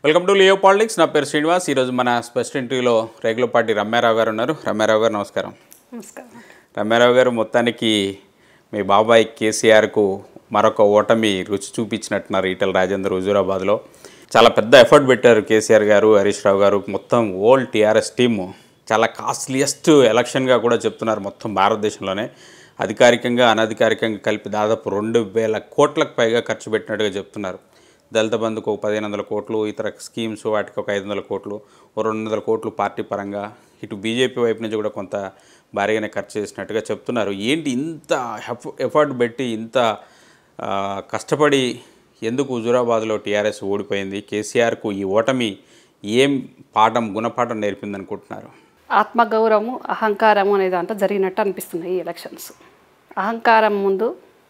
Welcome to Leo politics నా పేరు శ్రీనివాస్ ఈరోజు మన స్పెషల్ ఇంటర్వ్యూలో రెగ్యులర్ పార్టీ రమ్యారావు గారు ఉన్నారు రమ్యారావు గారు నమస్కారం నమస్కారం రమ్యారావు గారు మొత్తానికి మీ బాబాయ్ కేసీఆర్కు మరొక ఓటమి రుచి చూపించినట్టున్నారు ఈటల రాజేందర్ హుజూరాబాద్లో చాలా పెద్ద ఎఫర్ట్ పెట్టారు కేసీఆర్ గారు హరీష్ రావు గారు మొత్తం ఓల్డ్ టీఆర్ఎస్ టీము చాలా కాస్ట్లీయెస్ట్ ఎలక్షన్గా కూడా చెప్తున్నారు మొత్తం భారతదేశంలోనే అధికారికంగా అనధికారికంగా కలిపి దాదాపు రెండు వేల కోట్లకు పైగా ఖర్చు పెట్టినట్టుగా చెప్తున్నారు దళిత బంధుకు ఒక పదిహేను వందల కోట్లు ఇతర స్కీమ్స్ వాటికి ఒక ఐదు వందల కోట్లు ఓ రెండు వందల కోట్లు పార్టీ పరంగా ఇటు బీజేపీ వైపు నుంచి కూడా కొంత భారీగానే ఖర్చు చేసినట్టుగా చెప్తున్నారు ఏంటి ఇంత ఎఫ్- ఎఫర్ట్ పెట్టి ఇంత ఆ, కష్టపడి ఎందుకు హుజూరాబాద్లో టీఆర్ఎస్ ఓడిపోయింది కేసీఆర్కు ఈ ఓటమి ఏం పాఠం గుణపాఠం నేర్పింది అనుకుంటున్నారు ఆత్మగౌరవము అహంకారము అనే దాంట్లో జరిగినట్టు అనిపిస్తున్నాయి ఈ ఎలక్షన్స్ అహంకారం ముందు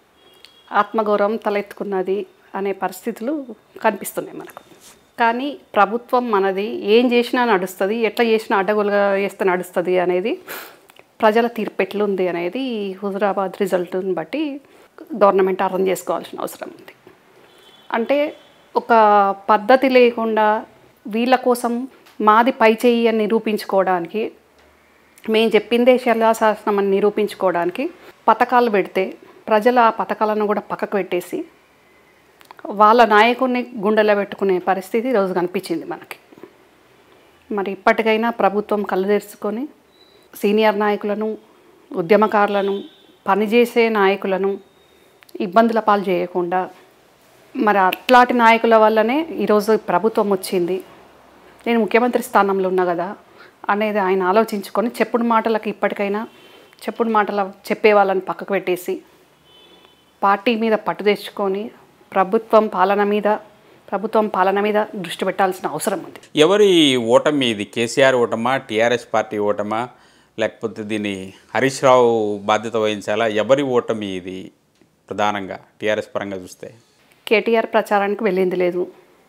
ఆత్మగౌరవం తలెత్తుకున్నది అనే పరిస్థితులు కనిపిస్తున్నాయి మనకు కానీ ప్రభుత్వం మనది ఏం చేసినా నడుస్తుంది ఎట్లా చేసినా అడ్డగోలుగా చేస్తే నడుస్తుంది అనేది ప్రజల తీర్పు ఎట్లుంది అనేది ఈ హుజురాబాద్ రిజల్ట్ని బట్టి గవర్నమెంట్ అర్థం చేసుకోవాల్సిన అవసరం ఉంది అంటే ఒక పద్ధతి లేకుండా వీళ్ళ కోసం మాది పై చెయ్యి అని నిరూపించుకోవడానికి మేము చెప్పిందే శిలాశాసనం అని నిరూపించుకోవడానికి పథకాలు పెడితే ప్రజలు ఆ పథకాలను కూడా పక్కకు పెట్టేసి వాళ్ళ నాయకుడిని గుండెలో పెట్టుకునే పరిస్థితి ఈరోజు కనిపించింది మనకి మరి ఇప్పటికైనా ప్రభుత్వం కళ్ళు తెరుచుకొని సీనియర్ నాయకులను ఉద్యమకారులను పనిచేసే నాయకులను ఇబ్బందుల పాలు చేయకుండా మరి అట్లాంటి నాయకుల వల్లనే ఈరోజు ప్రభుత్వం వచ్చింది నేను ముఖ్యమంత్రి స్థానంలో ఉన్నా కదా అనేది ఆయన ఆలోచించుకొని చెప్పుడు మాటలకు ఇప్పటికైనా చెప్పుడు మాటల చెప్పే వాళ్ళని పక్కకు పెట్టేసి పార్టీ మీద పట్టు తెచ్చుకొని ప్రభుత్వం పాలన మీద ప్రభుత్వం పాలన మీద దృష్టి పెట్టాల్సిన అవసరం ఉంది ఎవరి ఓటమి ఇది కేసీఆర్ ఓటమా టీఆర్ఎస్ పార్టీ ఓటమా లేకపోతే దీన్ని హరీష్ రావు బాధ్యత వహించాలా ఎవరి ఓటమి ఇది ప్రధానంగా టీఆర్ఎస్ పరంగా చూస్తే కేటీఆర్ ప్రచారానికి వెళ్ళింది లేదు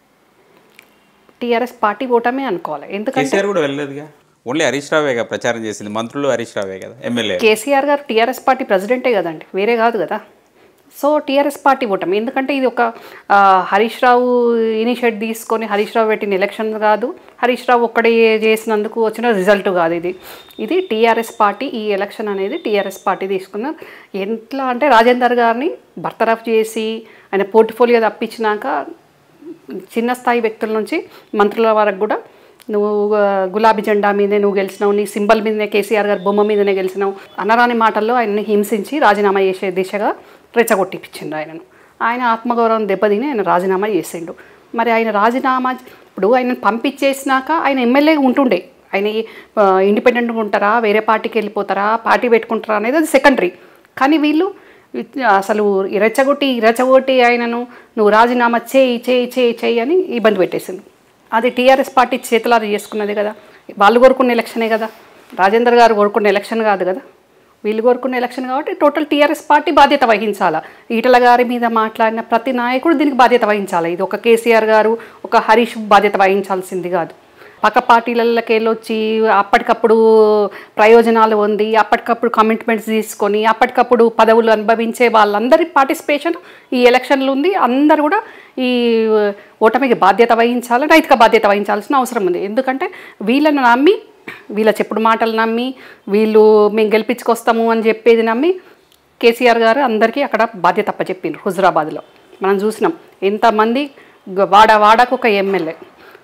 టీఆర్ఎస్ పార్టీ ఓటమే అనుకోవాలి ఎందుకంటే కేసీఆర్ కూడా వెళ్ళలేదుగా ఓన్లీ హరీష్ రావేగా ప్రచారం చేసింది మంత్రులు హరీష్ రావే కదా ఎమ్మెల్యే కేసీఆర్ గారు టీఆర్ఎస్ పార్టీ ప్రెసిడెంటే కదండి వేరే కాదు కదా సో టీఆర్ఎస్ పార్టీ ఓటమి ఎందుకంటే ఇది ఒక ఆ, హరీష్ రావు ఇనిషియేట్ తీసుకొని హరీష్ రావు పెట్టిన ఎలక్షన్ కాదు హరీష్ రావు ఒక్కడే చేసినందుకు వచ్చిన రిజల్ట్ కాదు ఇది ఇది టీఆర్ఎస్ పార్టీ ఈ ఎలక్షన్ అనేది టీఆర్ఎస్ పార్టీ తీసుకున్న ఎట్లా అంటే రాజేందర్ గారిని బర్తరఫ్ చేసి ఆయన పోర్ట్ఫోలియో తప్పించినాక చిన్న స్థాయి వ్యక్తుల నుంచి మంత్రుల వరకు కూడా నువ్వు ఆ, గులాబీ జెండా మీదే నువ్వు గెలిచినావు నీ సింబల్ మీదనే కేసీఆర్ గారి బొమ్మ మీదనే గెలిచినావు అనరాని మాటల్లో ఆయన్ని హింసించి రాజీనామా చేసే దిశగా రెచ్చగొట్టిపించిండు ఆయనను ఆయన ఆత్మగౌరవం దెబ్బతిని ఆయన రాజీనామా చేసిండు మరి ఆయన రాజీనామా ఇప్పుడు ఆయన పంపించేసినాక ఆయన ఎమ్మెల్యే ఉంటుండే ఆయన ఆ, ఇండిపెండెంట్గా ఉంటారా వేరే పార్టీకి వెళ్ళిపోతారా పార్టీ పెట్టుకుంటారా అనేది అది సెకండరీ కానీ వీళ్ళు అసలు రెచ్చగొట్టి రెచ్చగొట్టి ఆయనను నువ్వు రాజీనామా చేయి చేయి చేయి చేయి అని ఇబ్బంది పెట్టేసింది అది టీఆర్ఎస్ పార్టీ చేతులారా చేసుకున్నది కదా వాళ్ళు కోరుకున్న ఎలక్షనే కదా రాజేందర్ గారు కోరుకున్న ఎలక్షన్ కాదు కదా వీళ్ళు కోరుకున్న ఎలక్షన్ కాబట్టి టోటల్ టీఆర్ఎస్ పార్టీ బాధ్యత వహించాలా ఈటల గారి మీద మాట్లాడిన ప్రతి నాయకుడు దీనికి బాధ్యత వహించాలి ఇది ఒక కేసీఆర్ గారు ఒక హరీష్ బాధ్యత వహించాల్సింది కాదు పక్క పార్టీలకి వెళ్ళొచ్చి అప్పటికప్పుడు ప్రయోజనాలు పొంది అప్పటికప్పుడు కమిట్మెంట్స్ తీసుకొని అప్పటికప్పుడు పదవులు అనుభవించే వాళ్ళందరి పార్టిసిపేషన్ ఈ ఎలక్షన్లు ఉంది అందరు కూడా ఈ ఓటమికి బాధ్యత వహించాలి నైతిక బాధ్యత వహించాల్సిన అవసరం ఉంది ఎందుకంటే వీళ్ళని నమ్మి వీళ్ళ చెప్పుడు మాటలు నమ్మి వీళ్ళు మేము గెలిపించుకొస్తాము అని చెప్పేది నమ్మి కేసీఆర్ గారు అందరికీ అక్కడ బాధ్యత అప్పచెప్పిండ్రు హుజురాబాద్లో మనం చూసినాం ఎంతమంది గ- వాడ వాడకు ఒక ఎమ్మెల్యే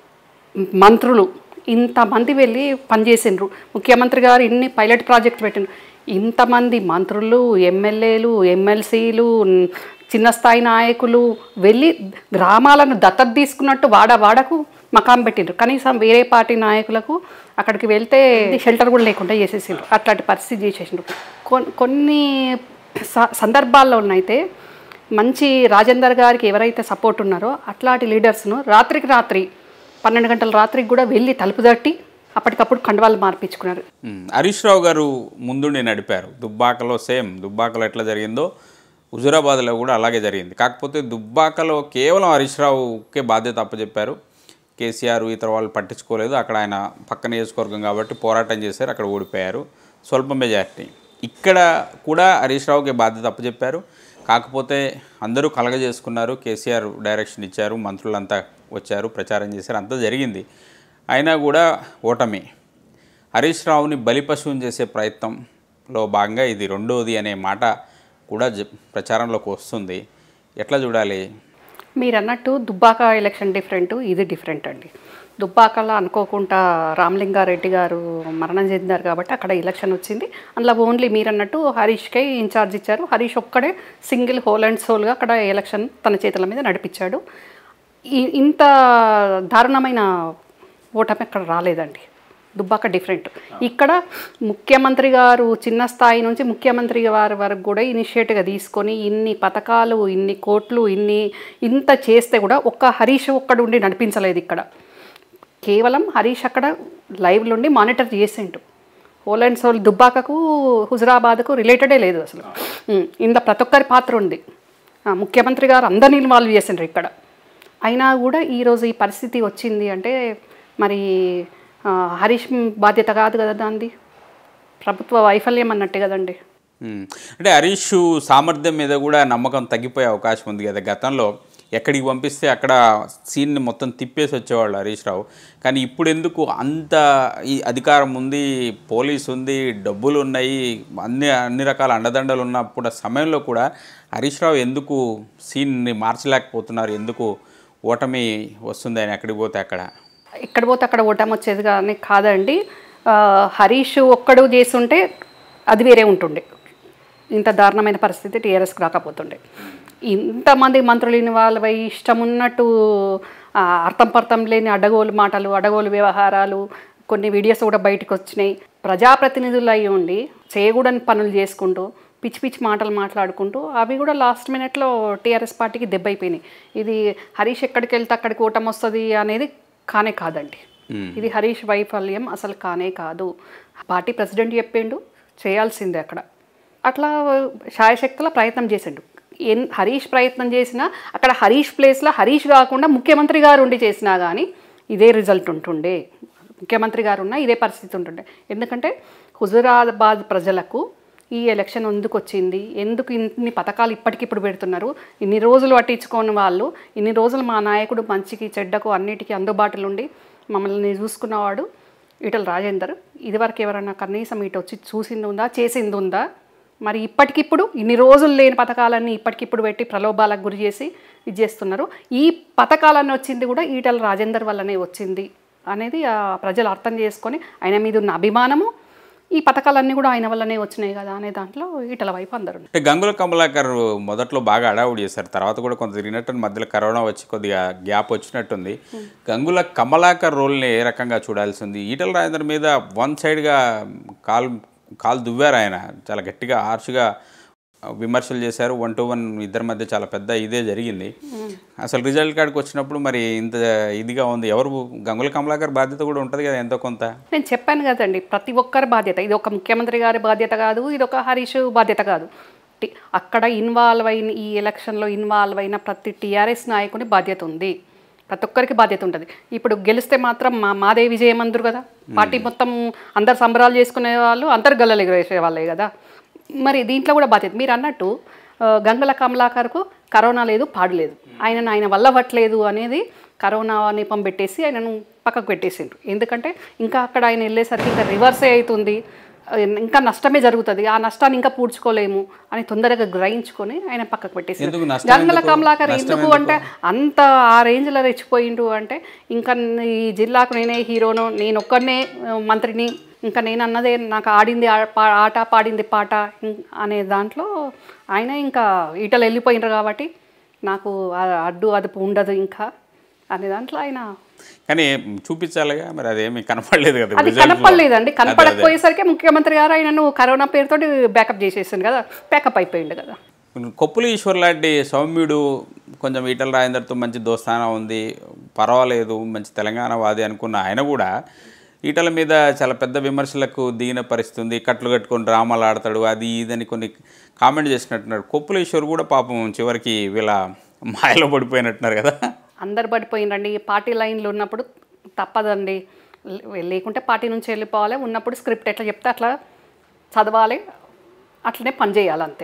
మంత్రులు ఇంతమంది వెళ్ళి పనిచేసిండ్రు ముఖ్యమంత్రి గారు ఇన్ని పైలట్ ప్రాజెక్ట్ పెట్టిండ్రు ఇంతమంది మంత్రులు ఎమ్మెల్యేలు ఎమ్మెల్సీలు చిన్న స్థాయి నాయకులు వెళ్ళి గ్రామాలను దత్తత తీసుకున్నట్టు వాడ వాడకు మకాం పెట్టిండ్రు కనీసం వేరే పార్టీ నాయకులకు అక్కడికి వెళ్తే షెల్టర్ కూడా లేకుండా చేసేసిండ్రు అట్లాంటి పరిస్థితి చేసేసిండ్రు కొన్- కొన్ని స- సందర్భాల్లోనైతే మంచి రాజేందర్ గారికి ఎవరైతే సపోర్ట్ ఉన్నారో అట్లాంటి లీడర్స్ను రాత్రికి రాత్రి పన్నెండు గంటల రాత్రికి కూడా వెళ్ళి తలుపు తట్టి అప్పటికప్పుడు కండవాళ్ళు మార్పించుకున్నారు ఉమ్, హరీష్ రావు గారు ముందుండి నడిపారు దుబ్బాకలో సేమ్ దుబ్బాకలో ఎట్లా జరిగిందో హుజురాబాద్లో కూడా అలాగే జరిగింది కాకపోతే దుబ్బాకలో కేవలం హరీష్ రావుకే బాధ్యత అప్పచెప్పారు కేసీఆర్ ఇతర వాళ్ళు పట్టించుకోలేదు అక్కడ ఆయన పక్క నియోజకవర్గం కాబట్టి పోరాటం చేశారు అక్కడ ఓడిపోయారు స్వల్ప మెజార్టీ ఇక్కడ కూడా హరీష్ రావుకి బాధ్యత అప్పచెప్పారు కాకపోతే అందరూ కలగజేసుకున్నారు కేసీఆర్ డైరెక్షన్ ఇచ్చారు మంత్రులంతా వచ్చారు ప్రచారం చేశారు అంతా జరిగింది అయినా కూడా ఓటమి హరీష్ రావుని బలిపశువుని చేసే ప్రయత్నంలో భాగంగా ఇది రెండోది అనే మాట కూడా జ- ప్రచారంలోకి వస్తుంది ఎట్లా చూడాలి మీరు అన్నట్టు దుబ్బాక ఎలక్షన్ డిఫరెంట్ ఇది డిఫరెంట్ అండి దుబ్బాకలో అనుకోకుండా రామలింగారెడ్డి గారు మరణం చెందారు కాబట్టి అక్కడ ఎలక్షన్ వచ్చింది అందులో ఓన్లీ మీరు అన్నట్టు హరీష్కే ఇన్ఛార్జ్ ఇచ్చారు హరీష్ ఒక్కడే సింగిల్ హోల్ అండ్ సోల్గా అక్కడ ఎలక్షన్ తన చేతుల మీద నడిపించాడు ఈ- ఇంత దారుణమైన ఓటమి అక్కడ రాలేదండి దుబ్బాక డిఫరెంట్ ఇక్కడ ముఖ్యమంత్రి గారు చిన్న స్థాయి నుంచి ముఖ్యమంత్రి గారి వరకు కూడా ఇనిషియేటివ్గా తీసుకొని ఇన్ని పథకాలు ఇన్ని కోట్లు ఇన్ని ఇంత చేస్తే కూడా ఒక్క హరీష్ ఒక్కడు ఉండి నడిపించలేదు ఇక్కడ కేవలం హరీష్ అక్కడ లైవ్లో ఉండి మానిటర్ చేసిండు హోల్ అండ్ సోల్ దుబ్బాకకు హుజరాబాద్కు రిలేటెడే లేదు అసలు ఉమ్, ఇంత ప్రతి ఒక్కరి పాత్ర ఉంది ఆ, ముఖ్యమంత్రి గారు అందరినీ ఇన్వాల్వ్ చేసిండ్రు ఇక్కడ అయినా కూడా ఈరోజు ఈ పరిస్థితి వచ్చింది అంటే మరి ఆ, హరీష్ బాధ్యత కాదు కదా దాన్ని ప్రభుత్వ వైఫల్యం అన్నట్టే కదండి ఉమ్. అంటే హరీష్ సామర్థ్యం మీద కూడా నమ్మకం తగ్గిపోయే అవకాశం ఉంది కదా గతంలో ఎక్కడికి పంపిస్తే అక్కడ సీన్ని మొత్తం తిప్పేసి వచ్చేవాళ్ళు హరీష్ రావు కానీ ఇప్పుడు ఎందుకు అంత ఈ అధికారం ఉంది పోలీస్ ఉంది డబ్బులు ఉన్నాయి అన్ని అన్ని రకాల అండదండలు ఉన్నప్పుడు సమయంలో కూడా హరీష్ రావు ఎందుకు సీన్ని మార్చలేకపోతున్నారు ఎందుకు ఓటమి వస్తుంది ఆయన ఎక్కడికి పోతే అక్కడ ఎక్కడ పోతే అక్కడ ఓటమి వచ్చేది కానీ కాదండి ఆ, హరీష్ ఒక్కడు చేస్తుంటే అది వేరే ఉంటుండే ఇంత దారుణమైన పరిస్థితి టీఆర్ఎస్కి రాకపోతుండే ఇంతమంది మంత్రులు ఇన్వాల్వ్ అయ్యి ఇష్టం ఉన్నట్టు ఆ, అర్థం పర్థం లేని అడగోలు మాటలు అడగోలు వ్యవహారాలు కొన్ని వీడియోస్ కూడా బయటకు వచ్చినాయి ప్రజాప్రతినిధులు అయి ఉండి చేయకూడని పనులు చేసుకుంటూ పిచ్చి పిచ్చి మాటలు మాట్లాడుకుంటూ అవి కూడా లాస్ట్ మినిట్లో టీఆర్ఎస్ పార్టీకి దెబ్బ అయిపోయినాయి ఇది హరీష్ ఎక్కడికి వెళ్తే అక్కడికి ఓటమి వస్తుంది అనేది కానే కాదండి ఇది హరీష్ వైఫల్యం అసలు కానే కాదు పార్టీ ప్రెసిడెంట్ చెప్పిండు చేయాల్సిందే అక్కడ అట్లా శాయశక్తుల ప్రయత్నం చేసిండు ఎన్ హరీష్ ప్రయత్నం చేసినా అక్కడ హరీష్ ప్లేస్లో హరీష్ కాకుండా ముఖ్యమంత్రి గారు ఉండి చేసినా కానీ ఇదే రిజల్ట్ ఉంటుండే ముఖ్యమంత్రి గారు ఉన్నా ఇదే పరిస్థితి ఉంటుండే ఎందుకంటే హుజురాబాద్ ప్రజలకు ఈ ఎలక్షన్ ఎందుకు వచ్చింది ఎందుకు ఇన్ని పథకాలు ఇప్పటికిప్పుడు పెడుతున్నారు ఇన్ని రోజులు పట్టించుకోని వాళ్ళు ఇన్ని రోజులు మా నాయకుడు మంచికి చెడ్డకు అన్నిటికీ అందుబాటులో ఉండి మమ్మల్ని చూసుకున్నవాడు ఈటల రాజేందర్ ఇదివరకు ఎవరన్నా కనీసం ఇటు వచ్చి చూసింది ఉందా చేసింది ఉందా మరి ఇప్పటికిప్పుడు ఇన్ని రోజులు లేని పథకాలన్నీ ఇప్పటికిప్పుడు పెట్టి ప్రలోభాలకు గురి చేసి ఇది చేస్తున్నారు ఈ పథకాలన్నీ వచ్చింది కూడా ఈటల రాజేందర్ వల్లనే వచ్చింది అనేది ఆ ప్రజలు అర్థం చేసుకొని ఆయన మీద ఉన్న అభిమానము ఈ పథకాలన్నీ కూడా ఆయన వల్లనే వచ్చినాయి కదా అనే దాంట్లో ఈటల వైపు అందరు అంటే గంగుల కమలాకర్ మొదట్లో బాగా అడావుడి చేశారు తర్వాత కూడా కొంత తిరిగినట్టు మధ్యలో కరోనా వచ్చి కొద్దిగా గ్యాప్ వచ్చినట్టుంది గంగుల కమలాకర్ రోల్ని ఏ రకంగా చూడాల్సి ఉంది ఈటల రాజేందర్ మీద వన్ సైడ్గా కాల్ కాల్ దువ్వారు ఆయన చాలా గట్టిగా హార్ష్గా విమర్శలు చేశారు వన్ టు వన్ ఇద్దరి మధ్య చాలా పెద్ద ఇదే జరిగింది అసలు రిజల్ట్ కాడికి వచ్చినప్పుడు మరి ఇంత ఇదిగా ఉంది ఎవరు గంగుల కమలాకర్ బాధ్యత కూడా ఉంటుంది కదా ఎంతో కొంత నేను చెప్పాను కదండి ప్రతి ఒక్కరి బాధ్యత ఇది ఒక ముఖ్యమంత్రి గారి బాధ్యత కాదు ఇది ఒక హరీష్ బాధ్యత కాదు టి- అక్కడ ఇన్వాల్వ్ అయిన ఈ ఎలక్షన్లో ఇన్వాల్వ్ అయిన ప్రతి టీఆర్ఎస్ నాయకుని బాధ్యత ఉంది ప్రతి ఒక్కరికి బాధ్యత ఉంటుంది ఇప్పుడు గెలిస్తే మాత్రం మా మాదే విజయం అందరు కదా పార్టీ మొత్తం అందరు సంబరాలు చేసుకునే వాళ్ళు అందరు గల్లలు ఎగరేసే వాళ్ళే కదా మరి దీంట్లో కూడా బాధ్యత మీరు అన్నట్టు ఆ, గంగల కమలాకర్కు కరోనా లేదు పాడు లేదు ఆయనను ఆయన వల్ల పట్టలేదు అనేది కరోనా నెపం పెట్టేసి ఆయనను పక్కకు పెట్టేసిండ్రు ఎందుకంటే ఇంకా అక్కడ ఆయన వెళ్ళేసరికి ఇంకా రివర్సే అవుతుంది ఆ, ఇంకా నష్టమే జరుగుతుంది ఆ నష్టాన్ని ఇంకా పూడ్చుకోలేము అని తొందరగా గ్రహించుకొని ఆయన పక్కకు పెట్టేసి ఎందుకు నష్టం గంగల ఎందుకు? కమలాకర్ నష్టం ఎందుకు అంటే అంత ఆ రేంజ్లో రెచ్చిపోయిండు అంటే ఇంకా ఈ జిల్లాకు నేనే హీరోను నేను ఒక్కరినే ఆ, మంత్రిని ఇంకా నేను అన్నదే నాకు ఆడింది ఆ- పా- ఆట పాడింది పాట ఇం- అనే దాంట్లో ఆయన ఇంకా ఈటలు వెళ్ళిపోయినారు కాబట్టి నాకు ఆ అడ్డు అదుపు ఉండదు ఇంకా అనే దాంట్లో ఆయన కానీ చూపించాలిగా మరి అదేమి కనపడలేదు కదా అది result లో. కనపడలేదండి అదే, అదే. కనపడకపోయేసరికి ముఖ్యమంత్రి గారు ఆయనను కరోనా పేరుతోటి బ్యాకప్ చేసేసింది కదా బ్యాకప్ అయిపోయింది కదా కొప్పుల ఈశ్వర్ లాంటి సౌమ్యుడు కొంచెం ఈటల రాజేందర్తో మంచి దోస్తానా ఉంది పర్వాలేదు మంచి తెలంగాణ వాది అనుకున్న ఆయన కూడా ఈటల మీద చాలా పెద్ద విమర్శలకు దిగిన పరిస్థితి ఉంది కట్లు కట్టుకొని డ్రామాలు ఆడతాడు అది ఇదని కొన్ని కామెంట్ చేసినట్టున్నాడు కొప్పుల ఈశ్వర్ కూడా పాపం చివరికి వీళ్ళ మాయలో పడిపోయినట్టున్నారు కదా అందరు పడిపోయిందండి పార్టీ లైన్లో ఉన్నప్పుడు తప్పదండి లే- లేకుంటే పార్టీ నుంచి వెళ్ళిపోవాలి ఉన్నప్పుడు స్క్రిప్ట్ ఎట్లా చెప్తే అట్లా చదవాలి అట్లనే పని చేయాలి అంతే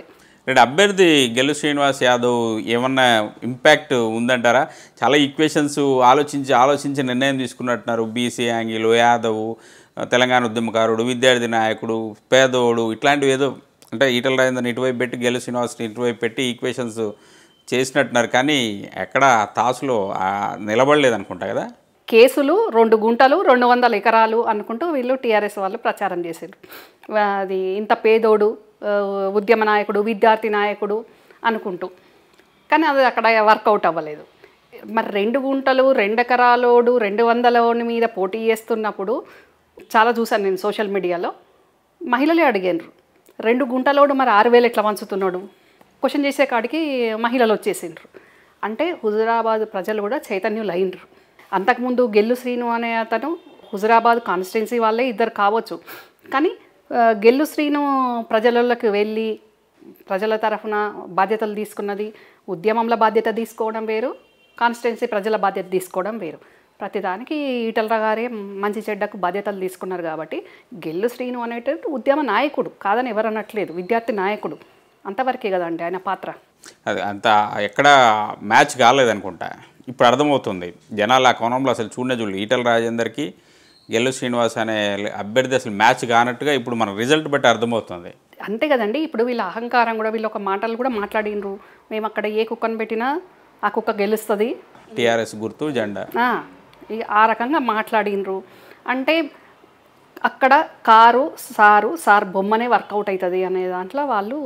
రెండు అభ్యర్థి గెలు శ్రీనివాస్ యాదవ్ ఏమన్నా ఇంపాక్ట్ ఉందంటారా చాలా ఈక్వేషన్స్ ఆలోచించి ఆలోచించి నిర్ణయం తీసుకున్నట్టున్నారు బీసీ యాంగిల్ యాదవ్ తెలంగాణ ఉద్యమకారుడు విద్యార్థి నాయకుడు పేదోడు ఇట్లాంటివి ఏదో అంటే ఈటల రాజేంద్రని ఇటువైపు పెట్టి గెలు శ్రీనివాస్ని ఇటువైపు పెట్టి ఈక్వేషన్స్ చేసినట్టున్నారు కానీ ఎక్కడ తాసులో ఆ, నిలబడలేదు అనుకుంటా కదా కేసులు రెండు గుంటలు రెండు వందల ఎకరాలు అనుకుంటూ వీళ్ళు టీఆర్ఎస్ వాళ్ళు ప్రచారం చేశారు వా- అది ఇంత పేదోడు ఆ, ఉద్యమ నాయకుడు విద్యార్థి నాయకుడు అనుకుంటూ కానీ అది అక్కడ వర్కౌట్ అవ్వలేదు మరి రెండు గుంటలు రెండు ఎకరాలోడు రెండు వందలోని మీద పోటీ చేస్తున్నప్పుడు చాలా చూశాను నేను సోషల్ మీడియాలో మహిళలే అడిగారు రెండు గుంటలోడు మరి ఆరు వేలు ఎట్లా పంచుతున్నాడు క్వశ్చన్ చేసే కాడికి మహిళలు వచ్చేసిండ్రు అంటే హుజురాబాద్ ప్రజలు కూడా చైతన్యులు అయినరు అంతకుముందు గెల్లు శ్రీను అనే అతను హుజురాబాద్ కాన్స్టిట్యున్సీ వాళ్ళే ఇద్దరు కావచ్చు కానీ ఆ, గెల్లు శ్రీను ప్రజలలోకి వెళ్ళి ప్రజల తరఫున బాధ్యతలు తీసుకున్నది ఉద్యమంలో బాధ్యత తీసుకోవడం వేరు కాన్స్టిట్యున్సీ ప్రజల బాధ్యత తీసుకోవడం వేరు ప్రతిదానికి ఈటల గారే మంచి చెడ్డకు బాధ్యతలు తీసుకున్నారు కాబట్టి గెల్లు శ్రీను అనేటువంటి ఉద్యమ నాయకుడు కాదని ఎవరు అనట్లేదు విద్యార్థి నాయకుడు అంతవరకే కదండి ఆయన పాత్ర అది అంత ఎక్కడ మ్యాచ్ కాలేదనుకుంటా ఇప్పుడు అర్థమవుతుంది జనాలు ఆ కోణంలో అసలు చూడనే చూడలేదు ఈటల రాజేందర్కి గెల్లు శ్రీనివాస్ అనే అభ్యర్థి అసలు మ్యాచ్ కానట్టుగా ఇప్పుడు మన రిజల్ట్ బట్టి అర్థమవుతుంది అంతే కదండి ఇప్పుడు వీళ్ళ అహంకారం కూడా వీళ్ళ ఒక మాటలు కూడా మాట్లాడినరు మేము అక్కడ ఏ కుక్కను పెట్టినా ఆ కుక్క గెలుస్తుంది టీఆర్ఎస్ గుర్తు జెండా ఆ, ఈ ఆ రకంగా మాట్లాడినరు అంటే అక్కడ కారు సారు సార్ బొమ్మనే వర్కౌట్ అవుతుంది అనే దాంట్లో వాళ్ళు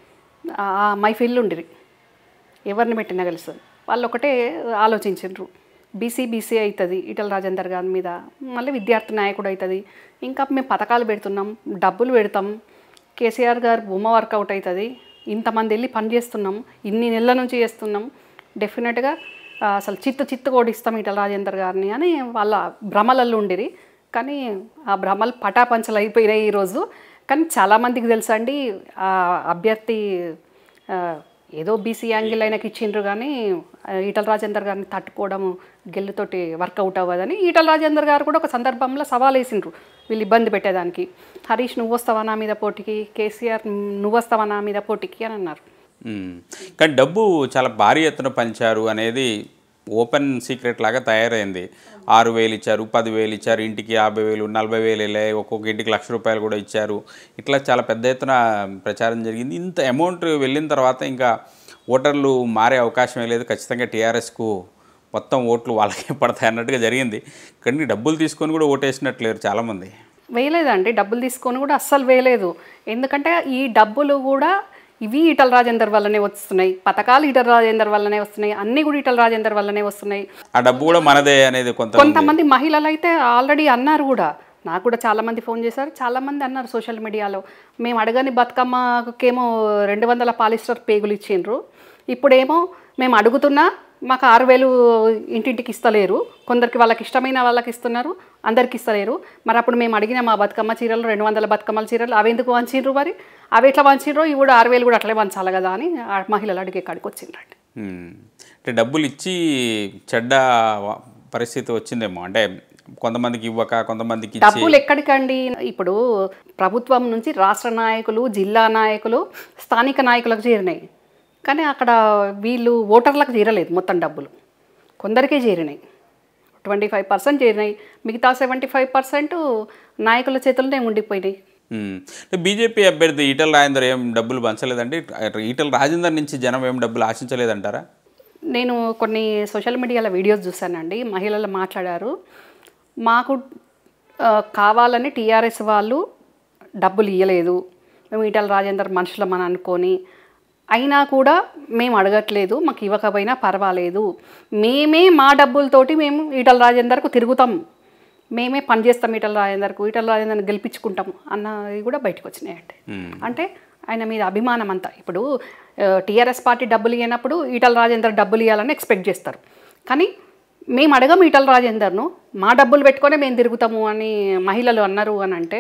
ఆ మైఫిల్ ఉండిరి ఎవరిని పెట్టినా గెలుస్తుంది వాళ్ళు ఒకటే ఆలోచించిండ్రు బీసీ బీసీ అవుతుంది ఈటల రాజేందర్ గారి మీద మళ్ళీ విద్యార్థి నాయకుడు అవుతుంది ఇంకా మేము పథకాలు పెడుతున్నాం డబ్బులు పెడతాం కేసీఆర్ గారు బొమ్మ వర్కౌట్ అవుతుంది ఇంతమంది వెళ్ళి పని చేస్తున్నాం ఇన్ని నెలల నుంచి చేస్తున్నాం డెఫినెట్గా ఆ, అసలు చిత్తు చిత్తు ఓడిస్తాం ఈటల రాజేందర్ గారిని అని వాళ్ళ భ్రమలలో ఉండిరి కానీ ఆ భ్రమలు పటాపంచలు అయిపోయినాయి ఈరోజు కానీ చాలామందికి తెలుసా అండి ఆ అభ్యర్థి ఆ, ఏదో బీసీ యాంగిల్ ఆయనకి ఇచ్చిండ్రు కానీ ఆ, ఈటల రాజేందర్ గారిని తట్టుకోవడం గెల్లుతోటి వర్కౌట్ అవ్వదని ఈటల రాజేందర్ గారు కూడా ఒక సందర్భంలో సవాల్ వేసిండ్రు వీళ్ళు ఇబ్బంది పెట్టేదానికి హరీష్ నువ్వు వస్తావా నా మీద పోటీకి కేసీఆర్ నువ్వు వస్తావా నా మీద పోటీకి అని అన్నారు మ్మ్. కానీ డబ్బు చాలా భారీ ఎత్తున పంచారు అనేది ఓపెన్ సీక్రెట్ లాగా తయారైంది ఆరు వేలు ఇచ్చారు పదివేలు ఇచ్చారు ఇంటికి యాభై వేలు నలభై వేలు వెళ్ళాయి ఒక్కొక్క ఇంటికి లక్ష రూపాయలు కూడా ఇచ్చారు ఇట్లా చాలా పెద్ద ఎత్తున ప్రచారం జరిగింది ఇంత అమౌంట్ వెళ్ళిన తర్వాత ఇంకా ఓటర్లు మారే అవకాశమే లేదు ఖచ్చితంగా టీఆర్ఎస్కు మొత్తం ఓట్లు వాళ్ళకే పడతాయి అన్నట్టుగా జరిగింది కానీ డబ్బులు తీసుకొని కూడా ఓటేసినట్లేరు చాలామంది వేయలేదండి డబ్బులు తీసుకొని కూడా అస్సలు వేయలేదు ఎందుకంటే ఈ డబ్బులు కూడా ఇవి ఈటల రాజేందర్ వల్లనే వస్తున్నాయి పథకాలు ఈటల రాజేందర్ వల్లనే వస్తున్నాయి అన్నీ కూడా ఈటల రాజేందర్ వల్లనే వస్తున్నాయి ఆ డబ్బు కూడా మనదే అనేది కొంత కొంతమంది మహిళలు అయితే ఆల్రెడీ అన్నారు కూడా నాకు కూడా చాలా మంది ఫోన్ చేశారు చాలా మంది అన్నారు సోషల్ మీడియాలో మేము అడగని బతుకమ్మకేమో రెండు వందల పాలిస్టర్ పేగులు ఇచ్చిండ్రు ఇప్పుడేమో మేము అడుగుతున్నా మాకు ఆరు వేలు ఇంటింటికి ఇస్తలేరు కొందరికి వాళ్ళకి ఇష్టమైన వాళ్ళకి ఇస్తున్నారు అందరికి ఇస్తలేరు మరి అప్పుడు మేము అడిగిన మా బతుకమ్మ చీరలు రెండు వందల బతుకమ్మల చీరలు అవి ఎందుకు వంచిండ్రు మరి అవి ఎట్లా వంచిండ్రో ఇవి కూడా ఆరు వేలు కూడా అట్లే వంచాలి కదా అని ఆ మహిళలు అడిగే కాడికి వచ్చిండ్రండి మ్మ్. అంటే డబ్బులు ఇచ్చి చెడ్డ వ- పరిస్థితి వచ్చిందేమో అంటే కొంతమందికి ఇవ్వక కొంతమందికి ఇచ్చి డబ్బులు ఎక్కడికండి ఇప్పుడు ప్రభుత్వం నుంచి రాష్ట్ర నాయకులు జిల్లా నాయకులు స్థానిక నాయకులకు చేరినాయి కానీ అక్కడ వీళ్ళు ఓటర్లకు చేరలేదు మొత్తం డబ్బులు కొందరికే చేరినాయి ట్వంటీ ఫైవ్ పర్సెంట్ చేరినాయి మిగతా సెవెంటీ ఫైవ్ పర్సెంట్ నాయకుల చేతుల్లోనే ఉండిపోయినాయి మ్మ్. అంటే బీజేపీ అభ్యర్థి ఈటల రాజేందర్ ఏం డబ్బులు పంచలేదండి ఈటల రాజేందర్ నుంచి జనం ఏం డబ్బులు ఆశించలేదంటారా నేను కొన్ని సోషల్ మీడియాలో వీడియోస్ చూశానండి మహిళలు మాట్లాడారు మాకు ఆ, కావాలని టీఆర్ఎస్ వాళ్ళు డబ్బులు ఇవ్వలేదు మేము ఈటల రాజేందర్ మనుషులం అని అనుకొని అయినా కూడా మేము అడగట్లేదు మాకు ఇవ్వకపోయినా పర్వాలేదు మేమే మా డబ్బులతోటి మేము ఈటల రాజేందర్కు తిరుగుతాం మేమే పని చేస్తాం ఈటల రాజేందర్కు ఈటల రాజేందర్ని గెలిపించుకుంటాం అన్నది కూడా బయటకు వచ్చినాయండి అంటే ఆయన మీద అభిమానం అంతా ఇప్పుడు టీఆర్ఎస్ పార్టీ డబ్బులు ఇవ్వనప్పుడు ఈటల రాజేందర్ డబ్బులు ఇవ్వాలని ఎక్స్పెక్ట్ చేస్తారు కానీ మేము అడగం ఈటల రాజేందర్ను మా డబ్బులు పెట్టుకొని మేము తిరుగుతాము అని మహిళలు అన్నారు అని అంటే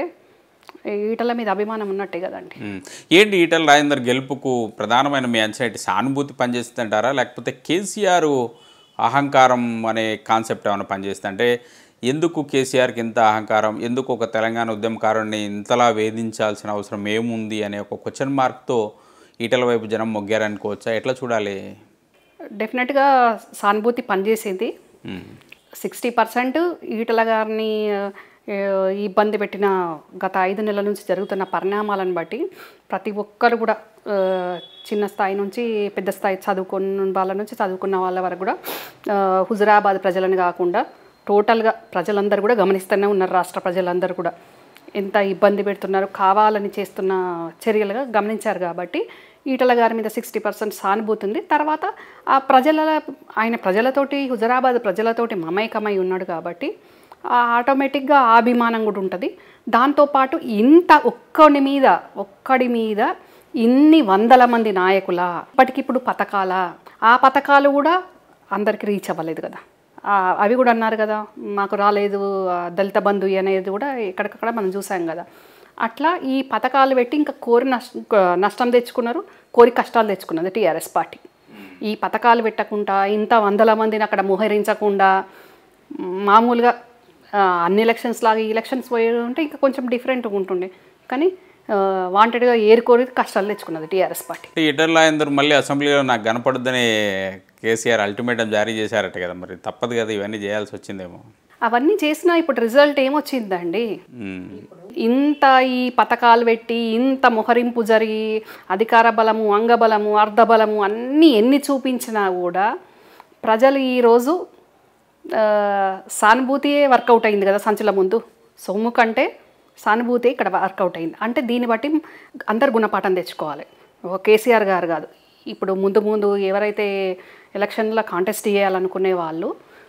ఈటల మీద అభిమానం ఉన్నట్టే కదండి మ్మ్. ఏంటి ఈటల రాజేందర్ గెలుపుకు ప్రధానమైన మీ అంచనా సానుభూతి పనిచేస్తుందంటారా లేకపోతే కేసీఆర్ అహంకారం అనే కాన్సెప్ట్ ఏమైనా పనిచేస్తుంది అంటే ఎందుకు కేసీఆర్కి ఇంత అహంకారం ఎందుకు ఒక తెలంగాణ ఉద్యమకారుడిని ఇంతలా వేధించాల్సిన అవసరం ఏముంది అనే ఒక క్వశ్చన్ మార్క్తో ఈటల వైపు జనం మొగ్గారనుకోవచ్చా ఎట్లా చూడాలి డెఫినెట్గా సానుభూతి పనిచేసింది ఉమ్. సిక్స్టీ పర్సెంట్ ఈటల గారిని ఆ, ఇబ్బంది పెట్టిన గత ఐదు నెలల నుంచి జరుగుతున్న పరిణామాలను బట్టి ప్రతి ఒక్కరు కూడా ఆ, చిన్న స్థాయి నుంచి పెద్ద స్థాయి చదువుకున్న వాళ్ళ నుంచి చదువుకున్న వాళ్ళ వరకు కూడా ఆ, హుజురాబాద్ ప్రజలని కాకుండా టోటల్గా ప్రజలందరూ కూడా గమనిస్తూనే ఉన్నారు రాష్ట్ర ప్రజలందరూ కూడా ఎంత ఇబ్బంది పెడుతున్నారు కావాలని చేస్తున్న చర్యలుగా గమనించారు కాబట్టి ఈటల గారి మీద సిక్స్టీ పర్సెంట్ సానుభూతి ఉంది తర్వాత ఆ ప్రజల ఆయన ప్రజలతోటి హుజరాబాద్ ప్రజలతోటి మమేకమై ఉన్నాడు కాబట్టి ఆ ఆటోమేటిక్గా ఆ అభిమానం కూడా ఉంటుంది దాంతోపాటు ఇంత ఒక్కడి మీద ఒక్కడి మీద ఇన్ని వందల మంది నాయకుల ఇప్పటికిప్పుడు పథకాల ఆ పథకాలు కూడా అందరికి రీచ్ అవ్వలేదు కదా ఆ, అవి కూడా అన్నారు కదా మాకు రాలేదు ఆ, దళిత బంధు అనేది కూడా ఎక్కడికక్కడ మనం చూసాం కదా అట్లా ఈ పథకాలు పెట్టి ఇంకా కోరి నష్ట నష్టం తెచ్చుకున్నారు కోరి కష్టాలు తెచ్చుకున్నది టీఆర్ఎస్ పార్టీ ఈ పథకాలు పెట్టకుండా ఇంత వందల మందిని అక్కడ మోహరించకుండా మామూలుగా ఆ, అన్ని ఎలక్షన్స్ లాగా ఈ ఎలక్షన్స్ పోయి ఉంటే ఇంకా కొంచెం డిఫరెంట్గా ఉంటుండే కానీ వాంటెడ్గా ఏరుకోరి కష్టాలు తెచ్చుకున్నది టీఆర్ఎస్ పార్టీ అంటే ఈటల రాజేందర్ మళ్ళీ అసెంబ్లీలో నాకు కనపడద్దని కేసీఆర్ అల్టిమేటం జారీ చేశారట కదా మరి తప్పదు కదా ఇవన్నీ చేయాల్సి వచ్చిందేమో అవన్నీ చేసినా ఇప్పుడు రిజల్ట్ ఏమొచ్చిందండి ఉమ్. ఇంత ఈ పథకాలు పెట్టి ఇంత మొహరింపు జరిగి అధికార బలము అంగబలము అర్ధబలము అన్నీ ఎన్ని చూపించినా కూడా ప్రజలు ఈరోజు ఆ, సానుభూతియే వర్కౌట్ అయింది కదా సంచుల ముందు సొమ్ము కంటే సానుభూతి ఇక్కడ వర్కౌట్ అయింది అంటే దీన్ని బట్టి అందరు గుణపాఠం తెచ్చుకోవాలి ఓ కేసీఆర్ గారు కాదు ఇప్పుడు ముందు ముందు ఎవరైతే ఎలక్షన్లో కాంటెస్ట్ చేయాలనుకునే వాళ్ళు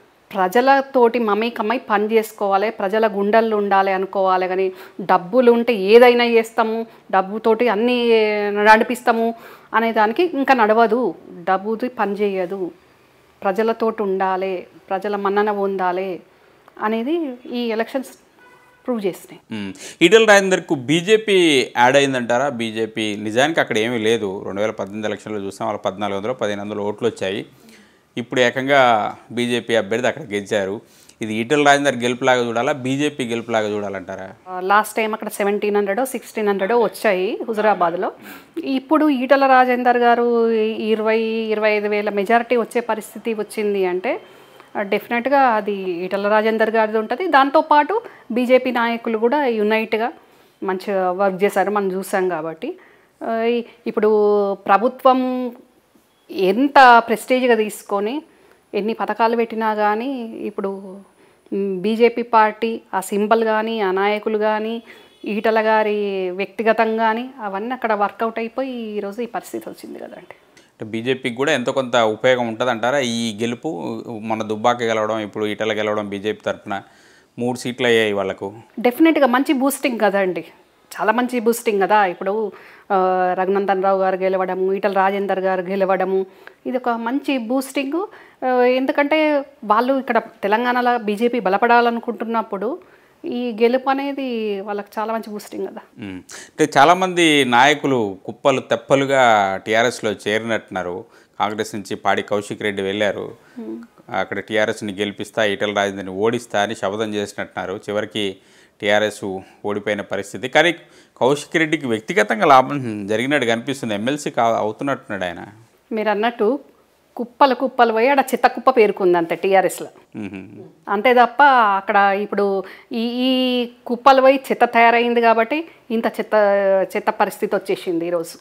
ప్రజలతోటి మమేకమై పని చేసుకోవాలి ప్రజల గుండెల్లో ఉండాలి అనుకోవాలి కానీ డబ్బులు ఉంటే ఏదైనా చేస్తాము డబ్బుతోటి అన్నీ నడిపిస్తాము అనే దానికి ఇంకా నడవదు డబ్బుది పని చేయదు ప్రజలతోటి ఉండాలి ప్రజల మన్నన పొందాలి అనేది ఈ ఎలక్షన్స్ ప్రూవ్ చేసినాయి ఉమ్. ఈటల రాజేందర్కు బీజేపీ యాడ్ అయిందంటారా బీజేపీ నిజానికి అక్కడ ఏమీ లేదు రెండు వేల పద్దెనిమిది ఎలక్షన్లో చూసాం వాళ్ళ పద్నాలుగు వందలు పదిహేను వందలు ఓట్లు వచ్చాయి ఇప్పుడు ఏకంగా బీజేపీ అభ్యర్థి అక్కడ గెలిచారు ఇది ఈటల రాజేందర్ గెలుపులాగా చూడాలా బీజేపీ గెలుపులాగా చూడాలంటారా లాస్ట్ టైం అక్కడ సెవెంటీన్ హండ్రెడ్ సిక్స్టీన్ హండ్రెడ్ వచ్చాయి హుజురాబాద్లో ఇప్పుడు ఈటల రాజేందర్ గారు ఇరవై ఇరవై ఐదు వేల మెజారిటీ వచ్చే పరిస్థితి వచ్చింది అంటే డెఫినెట్గా అది ఈటల రాజేందర్ గారిది ఉంటుంది దాంతోపాటు బీజేపీ నాయకులు కూడా యునైట్గా మంచిగా వర్క్ చేశారు మనం చూసాం కాబట్టి ఆ, ఈ- ఇప్పుడు ప్రభుత్వం ఎంత ప్రెస్టేజ్గా తీసుకొని ఎన్ని పథకాలు పెట్టినా కానీ ఇప్పుడు బీజేపీ పార్టీ ఆ సింబల్ కానీ ఆ నాయకులు కానీ ఈటల గారి వ్యక్తిగతంగా కానీ అవన్నీ అక్కడ వర్కౌట్ అయిపోయి ఈరోజు ఈ పరిస్థితి వచ్చింది కదండి అంటే బీజేపీకి కూడా ఎంతో కొంత ఉపయోగం ఉంటుంది అంటారా ఈ గెలుపు మన దుబ్బాక గెలవడం ఇప్పుడు ఈటల గెలవడం బీజేపీ తరఫున మూడు సీట్లు అయ్యాయి వాళ్ళకు డెఫినెట్గా మంచి బూస్టింగ్ కదండి చాలా మంచి బూస్టింగ్ కదా ఇప్పుడు ఆ, రఘునందన్ రావు గారు గెలవడము ఈటల రాజేందర్ గారు గెలవడము ఇది ఒక మంచి బూస్టింగ్ ఆ, ఎందుకంటే వాళ్ళు ఇక్కడ తెలంగాణలో బీజేపీ బలపడాలనుకుంటున్నప్పుడు ఈ గెలుపు అనేది వాళ్ళకి చాలా మంచి బూస్టింగ్ కదా ఉమ్. అంటే చాలామంది నాయకులు కుప్పలు తెప్పలుగా టీఆర్ఎస్లో చేరినట్టున్నారు కాంగ్రెస్ నుంచి పాడి కౌశిక్ రెడ్డి వెళ్ళారు అక్కడ టీఆర్ఎస్ని గెలిపిస్తా ఈటల రాజేంద్రని ఓడిస్తా అని శపథం చేసినట్టున్నారు చివరికి టీఆర్ఎస్ ఓడిపోయిన పరిస్థితి కానీ కౌశిక్ రెడ్డికి వ్యక్తిగతంగా లాభం జరిగినట్టు కనిపిస్తుంది ఎమ్మెల్సీ కా అవుతున్నట్టున్నాడు ఆయన మీరు అన్నట్టు కుప్పలు కుప్పలు పోయి ఆడ చెత్త కుప్ప పేరుకుంది అంతే టీఆర్ఎస్లో ఉహుం. అంతే తప్ప అక్కడ ఇప్పుడు ఈ ఈ కుప్పలు పోయి చెత్త తయారైంది కాబట్టి ఇంత చెత్త చెత్త పరిస్థితి వచ్చేసింది ఈరోజు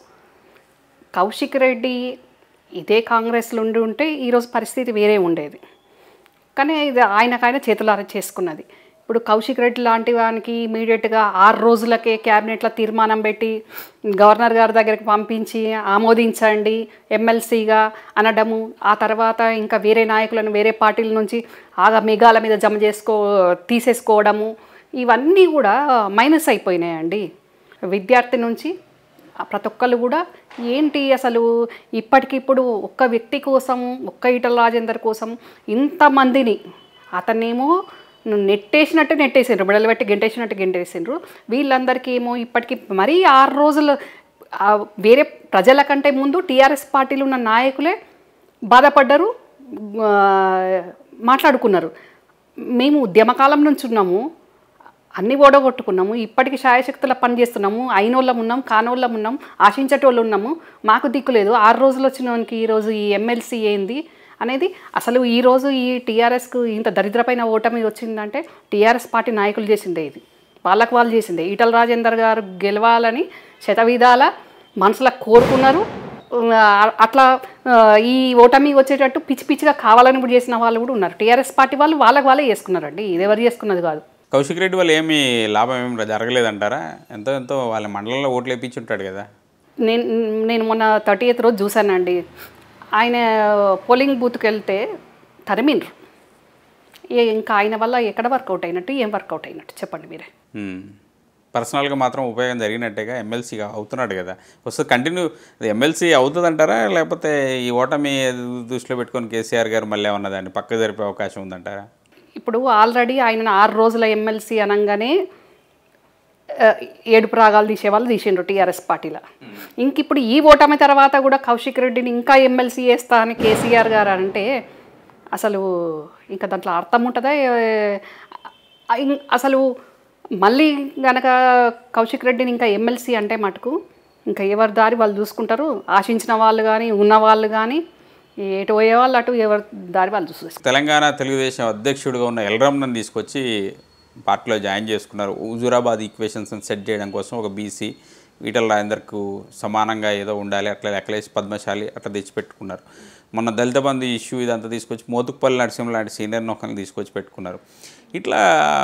కౌశిక్ రెడ్డి ఇదే కాంగ్రెస్లో ఉండి ఉంటే ఈరోజు పరిస్థితి వేరే ఉండేది కానీ ఇది ఆయనకైనా చేతులారా చేసుకున్నది ఇప్పుడు కౌశిక్ రెడ్డి లాంటి వానికి ఇమీడియట్గా ఆరు రోజులకే క్యాబినెట్లో తీర్మానం పెట్టి గవర్నర్ గారి దగ్గరికి పంపించి ఆమోదించండి ఎమ్మెల్సీగా అనడము ఆ తర్వాత ఇంకా వేరే నాయకులను వేరే పార్టీల నుంచి ఆగా మెగాల మీద జమ చేసుకో తీసేసుకోవడము ఇవన్నీ కూడా మైనస్ అయిపోయినాయండి విద్యార్థి నుంచి ఆ ప్రతి ఒక్కళ్ళు కూడా ఏంటి అసలు ఇప్పటికిప్పుడు ఒక్క వ్యక్తి కోసం ఒక్క ఈటల రాజేందర్ కోసం ఇంతమందిని అతన్నేమో నెట్టేసినట్టు నెట్టేసిండ్రు బిడలు పెట్టి గెంటేసినట్టు గెంటేసిండ్రు వీళ్ళందరికీ ఏమో ఇప్పటికి మరీ ఆరు రోజులు ఆ వేరే ప్రజల కంటే ముందు టీఆర్ఎస్ పార్టీలో ఉన్న నాయకులే బాధపడ్డారు ఆ, మాట్లాడుకున్నారు మేము ఉద్యమకాలం నుంచి ఉన్నాము అన్ని ఓడగొట్టుకున్నాము ఇప్పటికి శాయశక్తుల పని చేస్తున్నాము అయినోళ్ళం ఉన్నాం కానోళ్ళం ఉన్నాం ఆశించేటోళ్ళు ఉన్నాము మాకు దిక్కు లేదు ఆరు రోజులు వచ్చినోనికి ఈరోజు ఈ ఎమ్మెల్సీ ఏంది అనేది అసలు ఈరోజు ఈ టీఆర్ఎస్కు ఇంత దరిద్రపైన ఓటమి వచ్చిందంటే టీఆర్ఎస్ పార్టీ నాయకులు చేసిందే ఇది వాళ్ళకు వాళ్ళు చేసిందే ఈటల రాజేందర్ గారు గెలవాలని శతవిధాల మనసులో కోరుకున్నారు ఆ, అట్లా ఆ, ఈ ఓటమి వచ్చేటట్టు పిచ్చి పిచ్చిగా కావాలని కూడా చేసిన వాళ్ళు కూడా ఉన్నారు టీఆర్ఎస్ పార్టీ వాళ్ళు వాళ్ళకి వాళ్ళే చేసుకున్నారండి ఇది ఎవరు చేసుకున్నది కాదు కౌశిక్ రెడ్డి వాళ్ళు ఏమి లాభం ఏమి జరగలేదంటారా ఎంతో ఎంతో వాళ్ళ మండలంలో ఓట్లు వేయించి ఉంటాడు కదా నేను నేను మొన్న థర్టీ ఎయిత్ రోజు చూశానండి ఆయన పోలింగ్ బూత్కి వెళ్తే తరిమిండ్రు ఏ ఇంకా ఆయన వల్ల ఎక్కడ వర్కౌట్ అయినట్టు ఏం వర్కౌట్ అయినట్టు చెప్పండి మీరే మ్మ్. పర్సనల్గా మాత్రం ఉపయోగం జరిగినట్టేగా ఎమ్మెల్సీగా అవుతున్నాడు కదా వస్తుంది కంటిన్యూ ఎమ్మెల్సీ అవుతుందంటారా లేకపోతే ఈ ఓటమి దృష్టిలో పెట్టుకొని కేసీఆర్ గారు మళ్ళీ ఏమన్నా దాన్ని పక్క జరిపే అవకాశం ఉందంటారా ఇప్పుడు ఆల్రెడీ ఆయన ఆరు రోజుల ఎమ్మెల్సీ అనగానే ఆ, ఏడుపు రాగాలు తీసేవాళ్ళు తీసిండ్రు టీఆర్ఎస్ పార్టీలో ఇంక ఇప్పుడు ఈ ఓటమి తర్వాత కూడా కౌశిక్ రెడ్డిని ఇంకా ఎమ్మెల్సీ చేస్తా అని కేసీఆర్ గారు అంటే అసలు ఇంకా దాంట్లో అర్థం ఉంటుందా ఏ- ఆ, ఇం- అసలు మళ్ళీ గనక కౌశిక్ రెడ్డిని ఇంకా ఎమ్మెల్సీ అంటే మటుకు ఇంకా ఎవరి దారి వాళ్ళు చూసుకుంటారు ఆశించిన వాళ్ళు కానీ ఉన్న వాళ్ళు కానీ ఎటు పోయే వాళ్ళు అటు ఎవరి దారి వాళ్ళు చూసుకుంటారు తెలంగాణ తెలుగుదేశం అధ్యక్షుడిగా ఉన్న ఎల్రమ్నని తీసుకొచ్చి పార్టీలో జాయిన్ చేసుకున్నారు హుజూరాబాద్ ఈక్వేషన్స్ని సెట్ చేయడం కోసం ఒక బీసీ ఈటల రాజేందర్కు సమానంగా ఏదో ఉండాలి అట్లా లెక్కలేసి పద్మశాలి అట్లా తెచ్చిపెట్టుకున్నారు మొన్న దళిత బంధు ఇష్యూ ఇదంతా తీసుకొచ్చి మోతుకుపల్లి నరసింహ లాంటి సీనియర్ని ఒకరిని తీసుకొచ్చి పెట్టుకున్నారు ఇట్లా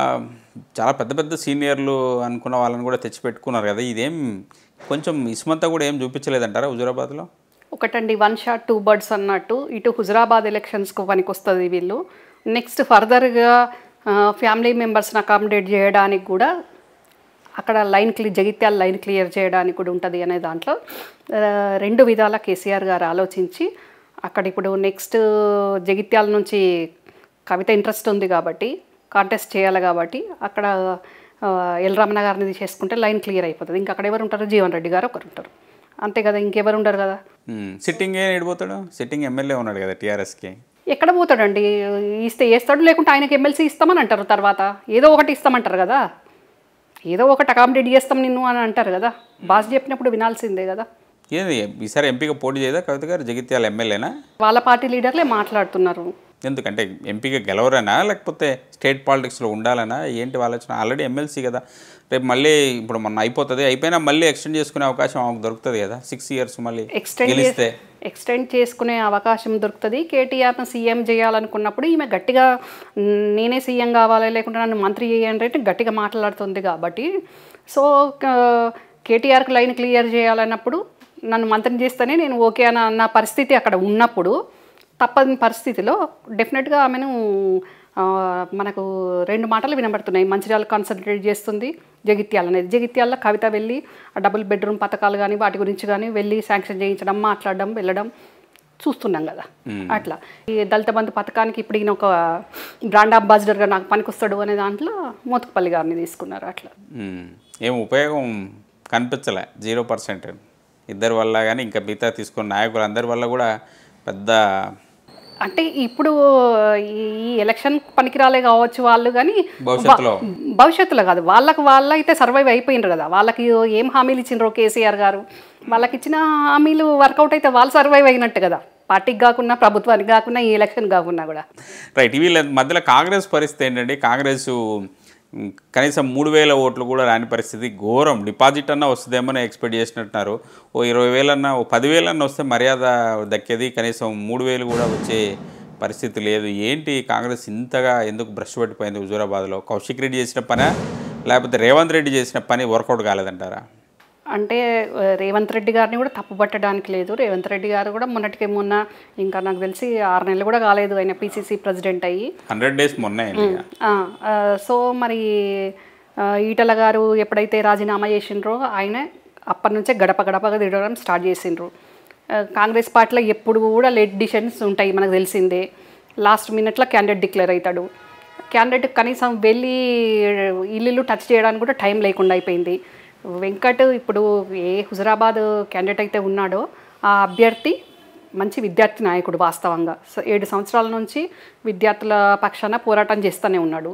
చాలా పెద్ద పెద్ద సీనియర్లు అనుకున్న వాళ్ళని కూడా తెచ్చి పెట్టుకున్నారు కదా ఇదేం కొంచెం ఇస్మంతా కూడా ఏం చూపించలేదంటారా హుజూరాబాద్లో ఒకటండి వన్ షాట్ టూ బర్డ్స్ అన్నట్టు ఇటు హుజరాబాద్ ఎలక్షన్స్కి పనికొస్తుంది వీళ్ళు నెక్స్ట్ ఫర్దర్గా ఫ్యామిలీ మెంబర్స్ని అకామిడేట్ చేయడానికి కూడా అక్కడ లైన్ క్లి జగిత్యాల లైన్ క్లియర్ చేయడానికి కూడా ఉంటుంది అనే దాంట్లో ఆ, రెండు విధాల కేసీఆర్ గారు ఆలోచించి అక్కడ ఇప్పుడు నెక్స్ట్ జగిత్యాల నుంచి కవిత ఇంట్రెస్ట్ ఉంది కాబట్టి కాంటెస్ట్ చేయాలి కాబట్టి అక్కడ ఆ, ఎల్ రమణ గారిని తీసేసుకుంటే లైన్ క్లియర్ అయిపోతుంది ఇంకా అక్కడ ఎవరు ఉంటారు జీవన్ రెడ్డి గారు ఒకరు ఉంటారు అంతే కదా ఇంకెవరు ఉండరు కదా సిట్టింగ్ ఏ ఏడిపోతాడు సిట్టింగ్ ఎమ్మెల్యే ఉన్నాడు కదా టీఆర్ఎస్కి ఎక్కడ పోతాడండి ఇస్తే వేస్తాడు లేకుంటే ఆయనకి ఎమ్మెల్సీ ఇస్తామని అంటారు తర్వాత ఏదో ఒకటి ఇస్తామంటారు కదా ఏదో ఒకటి అకామిడేట్ చేస్తాం నిన్ను అని అంటారు కదా బాస్ చెప్పినప్పుడు వినాల్సిందే కదా ఏది ఈసారి ఎంపీగా పోటీ చేయదా కవిత గారు జగిత్యాల ఎమ్మెల్యేనా వాళ్ళ పార్టీ లీడర్లే మాట్లాడుతున్నారు ఎందుకంటే ఎంపీగా గెలవరనా లేకపోతే స్టేట్ పాలిటిక్స్లో ఉండాలనా ఏంటి ఆలోచన ఆల్రెడీ ఎమ్మెల్సీ కదా రేపు మళ్ళీ ఇప్పుడు మొన్న అయిపోతుంది అయిపోయినా మళ్ళీ ఎక్స్టెండ్ చేసుకునే అవకాశం ఆమెకు దొరుకుతుంది కదా సిక్స్ ఇయర్స్ మళ్ళీ ఎక్స్టెండ్ గెలిస్తే ఎక్స్టెండ్ చేసుకునే అవకాశం దొరుకుతుంది కేటీఆర్ను సీఎం చేయాలనుకున్నప్పుడు ఈమె గట్టిగా "న్, నేనే సీఎం కావాలి లేకుంటే నన్ను మంత్రి చేయండి అంటే గట్టిగా మాట్లాడుతుంది కాబట్టి సో క- కేటీఆర్కి లైన్ క్లియర్ చేయాలన్నప్పుడు నన్ను మంత్రిని చేస్తేనే నేను ఓకే అన్న అన్న పరిస్థితి అక్కడ ఉన్నప్పుడు తప్పని పరిస్థితిలో డెఫినెట్గా ఆమెను ఆ, మనకు రెండు మాటలు వినబడుతున్నాయి మంచిర్యాల కాన్సన్ట్రేట్ చేస్తుంది జగిత్యాల అనేది జగిత్యాల కవిత వెళ్ళి ఆ డబుల్ బెడ్రూమ్ పథకాలు కానీ వాటి గురించి కానీ వెళ్ళి శాంక్షన్ చేయించడం మాట్లాడడం వెళ్ళడం చూస్తున్నాం కదా అట్లా ఈ దళిత బంధు పథకానికి ఇప్పుడు ఈయన ఒక బ్రాండ్ అంబాసిడర్గా నాకు పనికొస్తాడు అనే దాంట్లో మోతుకుపల్లి గారిని తీసుకున్నారు అట్లా ఉమ్. ఏం ఉపయోగం కనిపించలే జీరో పర్సెంట్ ఇద్దరి వల్ల కానీ ఇంకా మిగతా తీసుకున్న నాయకులు అందరి వల్ల కూడా పెద్ద అంటే ఇప్పుడు ఈ ఈ ఎలక్షన్ పనికిరాలే కావచ్చు వాళ్ళు కానీ భవిష్యత్తులో భవిష్యత్తులో కాదు వాళ్ళకి వాళ్ళ అయితే సర్వైవ్ అయిపోయినారు కదా వాళ్ళకి ఏం హామీలు ఇచ్చిండ్రో కేసీఆర్ గారు వాళ్ళకి ఇచ్చిన హామీలు వర్కౌట్ అయితే వాళ్ళు సర్వైవ్ అయినట్టు కదా పార్టీకి కాకుండా ప్రభుత్వానికి కాకుండా ఈ ఎలక్షన్ కాకుండా కూడా రైట్ వీళ్ళ మధ్యలో కాంగ్రెస్ పరిస్థితి ఏంటంటే కాంగ్రెస్ ఉమ్, కనీసం మూడు వేల ఓట్లు కూడా రాని పరిస్థితి ఘోరం డిపాజిట్ అన్న వస్తుందేమో ఎక్స్పెక్ట్ చేసినట్టున్నారు ఓ ఇరవై వేలన్నా ఓ పదివేలన్నా వస్తే మర్యాద దక్కేది కనీసం మూడు వేలు కూడా వచ్చే పరిస్థితి లేదు ఏంటి కాంగ్రెస్ ఇంతగా ఎందుకు బ్రష్ పట్టిపోయింది హుజూరాబాద్లో కౌశిక్ రెడ్డి చేసిన పని లేకపోతే రేవంత్ రెడ్డి చేసిన పని వర్కౌట్ కాలేదంటారా అంటే ఆ, రేవంత్ రెడ్డి గారిని కూడా తప్పు పట్టడానికి లేదు రేవంత్ రెడ్డి గారు కూడా మొన్నటికి మొన్న ఇంకా నాకు తెలిసి ఆరు నెలలు కూడా కాలేదు ఆయన పీసీసీ ప్రెసిడెంట్ అయ్యి హండ్రెడ్ డేస్ మొన్నే ఆ, ఆ, సో మరి ఆ, ఈటల గారు ఎప్పుడైతే రాజీనామా చేసిండ్రో ఆయన అప్పటి నుంచే గడప గడపగా తిరగడం స్టార్ట్ చేసిండ్రు ఆ, కాంగ్రెస్ పార్టీలో ఎప్పుడు కూడా లేట్ డిసిషన్స్ ఉంటాయి మనకు తెలిసిందే లాస్ట్ మినిట్లో క్యాండిడేట్ డిక్లేర్ అవుతాడు క్యాండిడేట్ కనీసం వెళ్ళి ఇల్లు టచ్ చేయడానికి కూడా టైం లేకుండా అయిపోయింది వెంకట్ ఇప్పుడు ఏ హుజరాబాద్ క్యాండిడేట్ అయితే ఉన్నాడో ఆ అభ్యర్థి మంచి విద్యార్థి నాయకుడు వాస్తవంగా స- ఏడు సంవత్సరాల నుంచి విద్యార్థుల పక్షాన పోరాటం చేస్తూనే ఉన్నాడు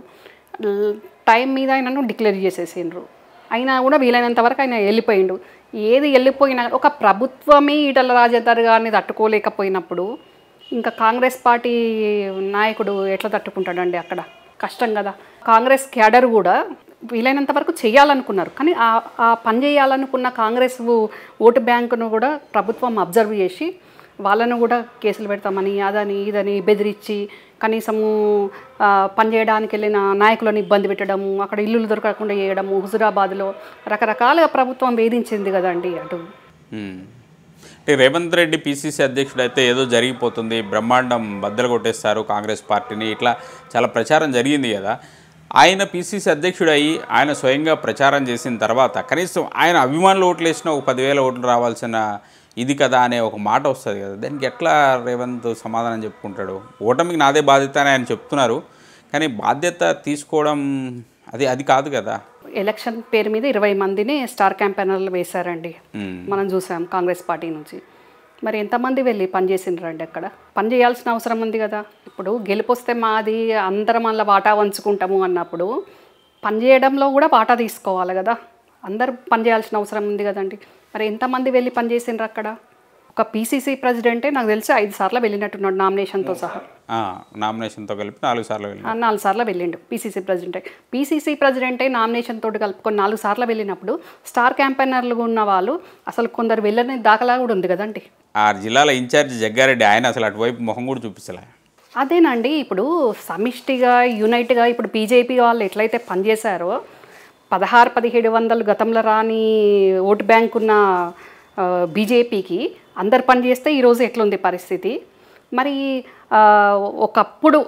ల్- టైం మీద ఆయనను డిక్లేర్ చేసేసిండ్రు అయినా కూడా వీలైనంత వరకు ఆయన వెళ్ళిపోయిండు ఏది వెళ్ళిపోయినా ఒక ప్రభుత్వమే ఈటల రాజేందర్ గారిని తట్టుకోలేకపోయినప్పుడు ఇంకా కాంగ్రెస్ పార్టీ నాయకుడు ఎట్లా తట్టుకుంటాడండి అక్కడ కష్టం కదా కాంగ్రెస్ క్యాడర్ కూడా వీలైనంత వరకు చేయాలనుకున్నారు కానీ ఆ ఆ పని చేయాలనుకున్న కాంగ్రెస్ ఓ- ఓటు బ్యాంకును కూడా ప్రభుత్వం అబ్జర్వ్ చేసి వాళ్ళను కూడా కేసులు పెడతామని అదని ఇదని బెదిరించి కనీసము ఆ, పనిచేయడానికి వెళ్ళిన నాయకులను ఇబ్బంది పెట్టడము అక్కడ ఇల్లులు దొరకకుండా చేయడము హుజురాబాద్లో రకరకాలుగా ప్రభుత్వం వేధించింది కదండి అటు మ్మ్. అంటే రేవంత్ రెడ్డి పిసిసి అధ్యక్షుడు అయితే ఏదో జరిగిపోతుంది బ్రహ్మాండం బద్దలు కొట్టేస్తారు కాంగ్రెస్ పార్టీని ఇట్లా చాలా ప్రచారం జరిగింది కదా ఆయన పిసిసి అధ్యక్షుడు అయ్యి ఆయన స్వయంగా ప్రచారం చేసిన తర్వాత కనీసం ఆయన అభిమానులు ఓట్లు వేసిన ఒక పదివేల ఓట్లు రావాల్సిన ఇది కదా అనే ఒక మాట వస్తుంది కదా దానికి ఎట్లా రేవంత్ సమాధానం చెప్పుకుంటాడు ఓటమికి నాదే బాధ్యత అని ఆయన చెప్తున్నారు కానీ బాధ్యత తీసుకోవడం అది అది కాదు కదా ఎలక్షన్ పేరు మీద ఇరవై మందిని స్టార్ క్యాంపెయినర్లు వేశారండి మ్మ్. మనం చూసాం కాంగ్రెస్ పార్టీ నుంచి మరి ఎంతమంది వెళ్ళి పని చేసిండ్రండి అక్కడ పని చేయాల్సిన అవసరం ఉంది కదా ఇప్పుడు గెలిపొస్తే మాది అందరం అలా వాటా పంచుకుంటాము అన్నప్పుడు పని చేయడంలో కూడా వాటా తీసుకోవాలి కదా అందరూ పని చేయాల్సిన అవసరం ఉంది కదండి మరి ఎంతమంది వెళ్ళి పని చేసిండ్రు అక్కడ ఒక పీసీసీ ప్రెసిడెంటే నాకు తెలిసి ఐదు సార్లు వెళ్ళినట్టున్నాడు నామినేషన్తో సహా ఆ, నామినేషన్తో కలిపి నాలుగు సార్లు వెళ్ళి ఆ, నాలుగు సార్లు వెళ్ళిండు పీసీసీ ప్రెసిడెంట్ పీసీసీ ప్రెసిడెంటే నామినేషన్ తోటి కలుపుకొని నాలుగు సార్లు వెళ్ళినప్పుడు స్టార్ క్యాంపెయినర్లు ఉన్న వాళ్ళు అసలు కొందరు వెళ్ళని దాఖలా కూడా ఉంది కదండి ఆ జిల్లాల ఇన్ఛార్జ్ జగ్గారెడ్డి ఆయన అసలు అటువైపు మొహం కూడా చూపించలే అదేనండి ఇప్పుడు సమిష్టిగా యునైట్గా ఇప్పుడు బీజేపీ వాళ్ళు ఎట్లయితే పనిచేశారో పదహారు పదిహేడు వందలు గతంలో రాని ఓటు బ్యాంక్ ఉన్న ఆ, బీజేపీకి అందరు పనిచేస్తే ఈరోజు ఎట్లుంది పరిస్థితి మరి ఆ, ఒకప్పుడు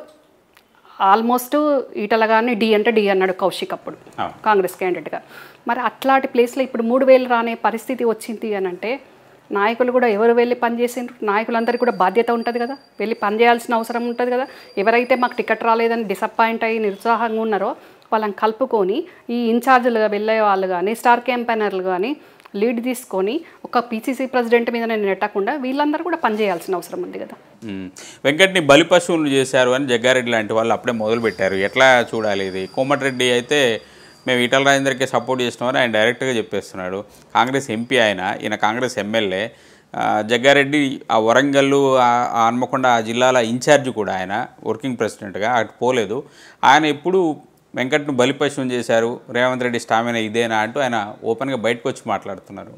ఆల్మోస్ట్ ఈటల గారిని డి అంటే డి అన్నాడు కౌశిక్ అప్పుడు అవును. కాంగ్రెస్ క్యాండిడేట్గా మరి అట్లాంటి ప్లేస్లో ఇప్పుడు మూడు వేలు రానే పరిస్థితి వచ్చింది అని అంటే నాయకులు కూడా ఎవరు వెళ్ళి పనిచేసిండ్రు నాయకులందరికీ కూడా బాధ్యత ఉంటుంది కదా వెళ్ళి పని చేయాల్సిన అవసరం ఉంటుంది కదా ఎవరైతే మాకు టికెట్ రాలేదని డిసప్పాయింట్ అయ్యి నిరుత్సాహంగా ఉన్నారో వాళ్ళని కలుపుకొని ఈ ఇన్ఛార్జీలుగా వెళ్ళే వాళ్ళు కానీ స్టార్ క్యాంపెయినర్లు కానీ లీడ్ తీసుకొని ఒక పీసీసీ ప్రెసిడెంట్ మీద నేను నెట్టకుండా వీళ్ళందరూ కూడా పనిచేయాల్సిన అవసరం ఉంది కదా ఉమ్. వెంకట్ని బలి పశువులు చేశారు అని జగ్గారెడ్డి లాంటి వాళ్ళు అప్పుడే మొదలు పెట్టారు ఎట్లా చూడాలి ఇది కోమటిరెడ్డి అయితే మేము ఈటల రాజేందర్కి సపోర్ట్ చేసినామని ఆయన డైరెక్ట్గా చెప్పేస్తున్నాడు కాంగ్రెస్ ఎంపీ ఆయన ఈయన కాంగ్రెస్ ఎమ్మెల్యే ఆ, జగ్గారెడ్డి ఆ వరంగల్ ఆ ఆ హన్మకొండ ఆ జిల్లాల ఇన్ఛార్జ్ కూడా ఆయన వర్కింగ్ ప్రెసిడెంట్గా అటు పోలేదు ఆయన ఎప్పుడు వెంకట్ను బలిపశువుని చేశారు రేవంత్ రెడ్డి స్టామినా ఇదేనా అంటూ ఆయన ఓపెన్గా బయటకు వచ్చి మాట్లాడుతున్నారు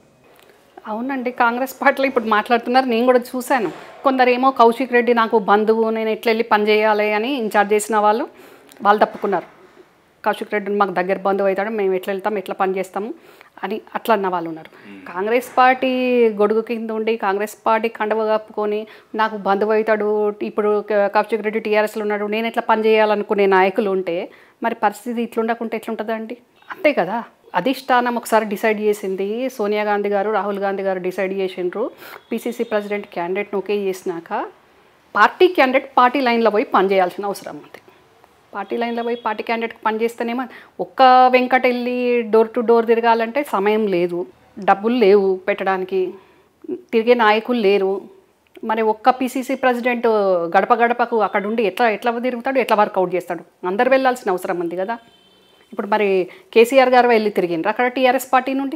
అవునండి కాంగ్రెస్ పార్టీలో ఇప్పుడు మాట్లాడుతున్నారు నేను కూడా చూశాను కొందరేమో కౌశిక్ రెడ్డి నాకు బంధువు నేను ఎట్లా వెళ్ళి పని చేయాలి అని ఇన్ఛార్జ్ చేసిన వాళ్ళు వాళ్ళు తప్పుకున్నారు కౌశిక్ రెడ్డి మాకు దగ్గర బంధువు అవుతాడు మేము ఎట్లా వెళ్తాం ఎట్లా పని చేస్తాము అని అట్లా అన్న వాళ్ళు ఉన్నారు కాంగ్రెస్ పార్టీ గొడుగు కింద ఉండి కాంగ్రెస్ పార్టీ కండవ కప్పుకొని నాకు బంధువు అవుతాడు ఇప్పుడు క- కౌశిక్ రెడ్డి టీఆర్ఎస్లో ఉన్నాడు నేను ఎట్లా పని చేయాలనుకునే నాయకులు ఉంటే మరి పరిస్థితి ఇట్లుండకుంటే ఎట్లుంటుందండి అంతే కదా అధిష్టానం ఒకసారి డిసైడ్ చేసింది సోనియా గాంధీ గారు రాహుల్ గాంధీ గారు డిసైడ్ చేసిండ్రు పీసీసీ ప్రెసిడెంట్ క్యాండిడేట్ని ఓకే చేసినాక పార్టీ క్యాండిడేట్ పార్టీ లైన్లో పోయి పనిచేయాల్సిన అవసరం ఉంది పార్టీ లైన్లో పోయి పార్టీ క్యాండిడేట్కి పనిచేస్తేనేమో ఒక్క వెంకట వెళ్ళి డోర్ టు డోర్ తిరగాలంటే సమయం లేదు డబ్బులు లేవు పెట్టడానికి తిరిగే నాయకులు లేరు మరి ఒక్క పీసీసీ ప్రెసిడెంట్ గడప గడపకు అక్కడ ఉండి ఎట్లా ఎట్లా తిరుగుతాడు ఎట్లా వర్కౌట్ చేస్తాడు అందరు వెళ్ళాల్సిన అవసరం ఉంది కదా ఇప్పుడు మరి కేసీఆర్ గారు వెళ్ళి తిరిగిండ్రు అక్కడ టీఆర్ఎస్ పార్టీ నుండి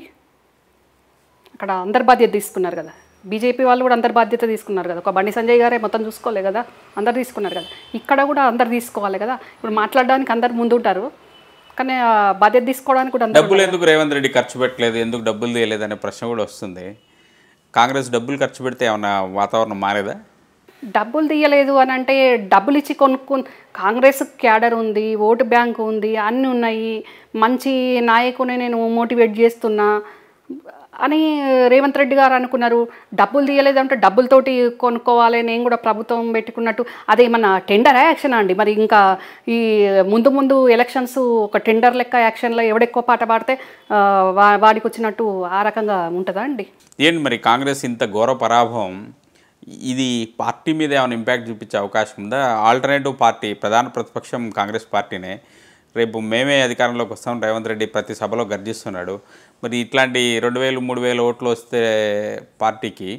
అక్కడ అందరు బాధ్యత తీసుకున్నారు కదా బీజేపీ వాళ్ళు కూడా అందరు బాధ్యత తీసుకున్నారు కదా ఒక బండి సంజయ్ గారే మొత్తం చూసుకోలే కదా అందరు తీసుకున్నారు కదా ఇక్కడ కూడా అందరు తీసుకోవాలి కదా ఇప్పుడు మాట్లాడడానికి అందరు ముందు ఉంటారు కానీ ఆ బాధ్యత తీసుకోవడానికి కూడా అందరు డబ్బులు ఎందుకు రేవంత్ రెడ్డి ఖర్చు పెట్టలేదు ఎందుకు డబ్బులు తీయలేదు అనే ప్రశ్న కూడా వస్తుంది కాంగ్రెస్ డబ్బులు ఖర్చు పెడితే ఏమన్నా వాతావరణం మారేదా డబ్బులు తీయలేదు అని అంటే డబ్బులు ఇచ్చి కొనుక్కు కాంగ్రెస్ క్యాడర్ ఉంది ఓటు బ్యాంక్ ఉంది అన్నీ ఉన్నాయి మంచి నాయకుని నేను మోటివేట్ చేస్తున్నా అని రేవంత్ రెడ్డి గారు అనుకున్నారు డబ్బులు తీయలేదంటే డబ్బులతోటి కొనుక్కోవాలి నేను కూడా ప్రభుత్వం పెట్టుకున్నట్టు అదేమన్నా టెండర్ యాక్షన్ అండి మరి ఇంకా ఈ ముందు ముందు ఎలక్షన్స్ ఒక టెండర్ లెక్క యాక్షన్లో ఎవడెక్కువ పాట పాడితే ఆ, వా- వాడికి వచ్చినట్టు ఆ రకంగా ఉంటుందా అండి ఏంటి మరి కాంగ్రెస్ ఇంత ఘోర పరాభవం ఇది పార్టీ మీద ఏమైనా ఇంపాక్ట్ చూపించే అవకాశం ఉందా ఆల్టర్నేటివ్ పార్టీ ప్రధాన ప్రతిపక్షం కాంగ్రెస్ పార్టీనే రేపు మేమే అధికారంలోకి వస్తాం రేవంత్ రెడ్డి ప్రతి సభలో గర్జిస్తున్నాడు మరి ఇట్లాంటి రెండు వేలు మూడు వేలు ఓట్లు వస్తే పార్టీకి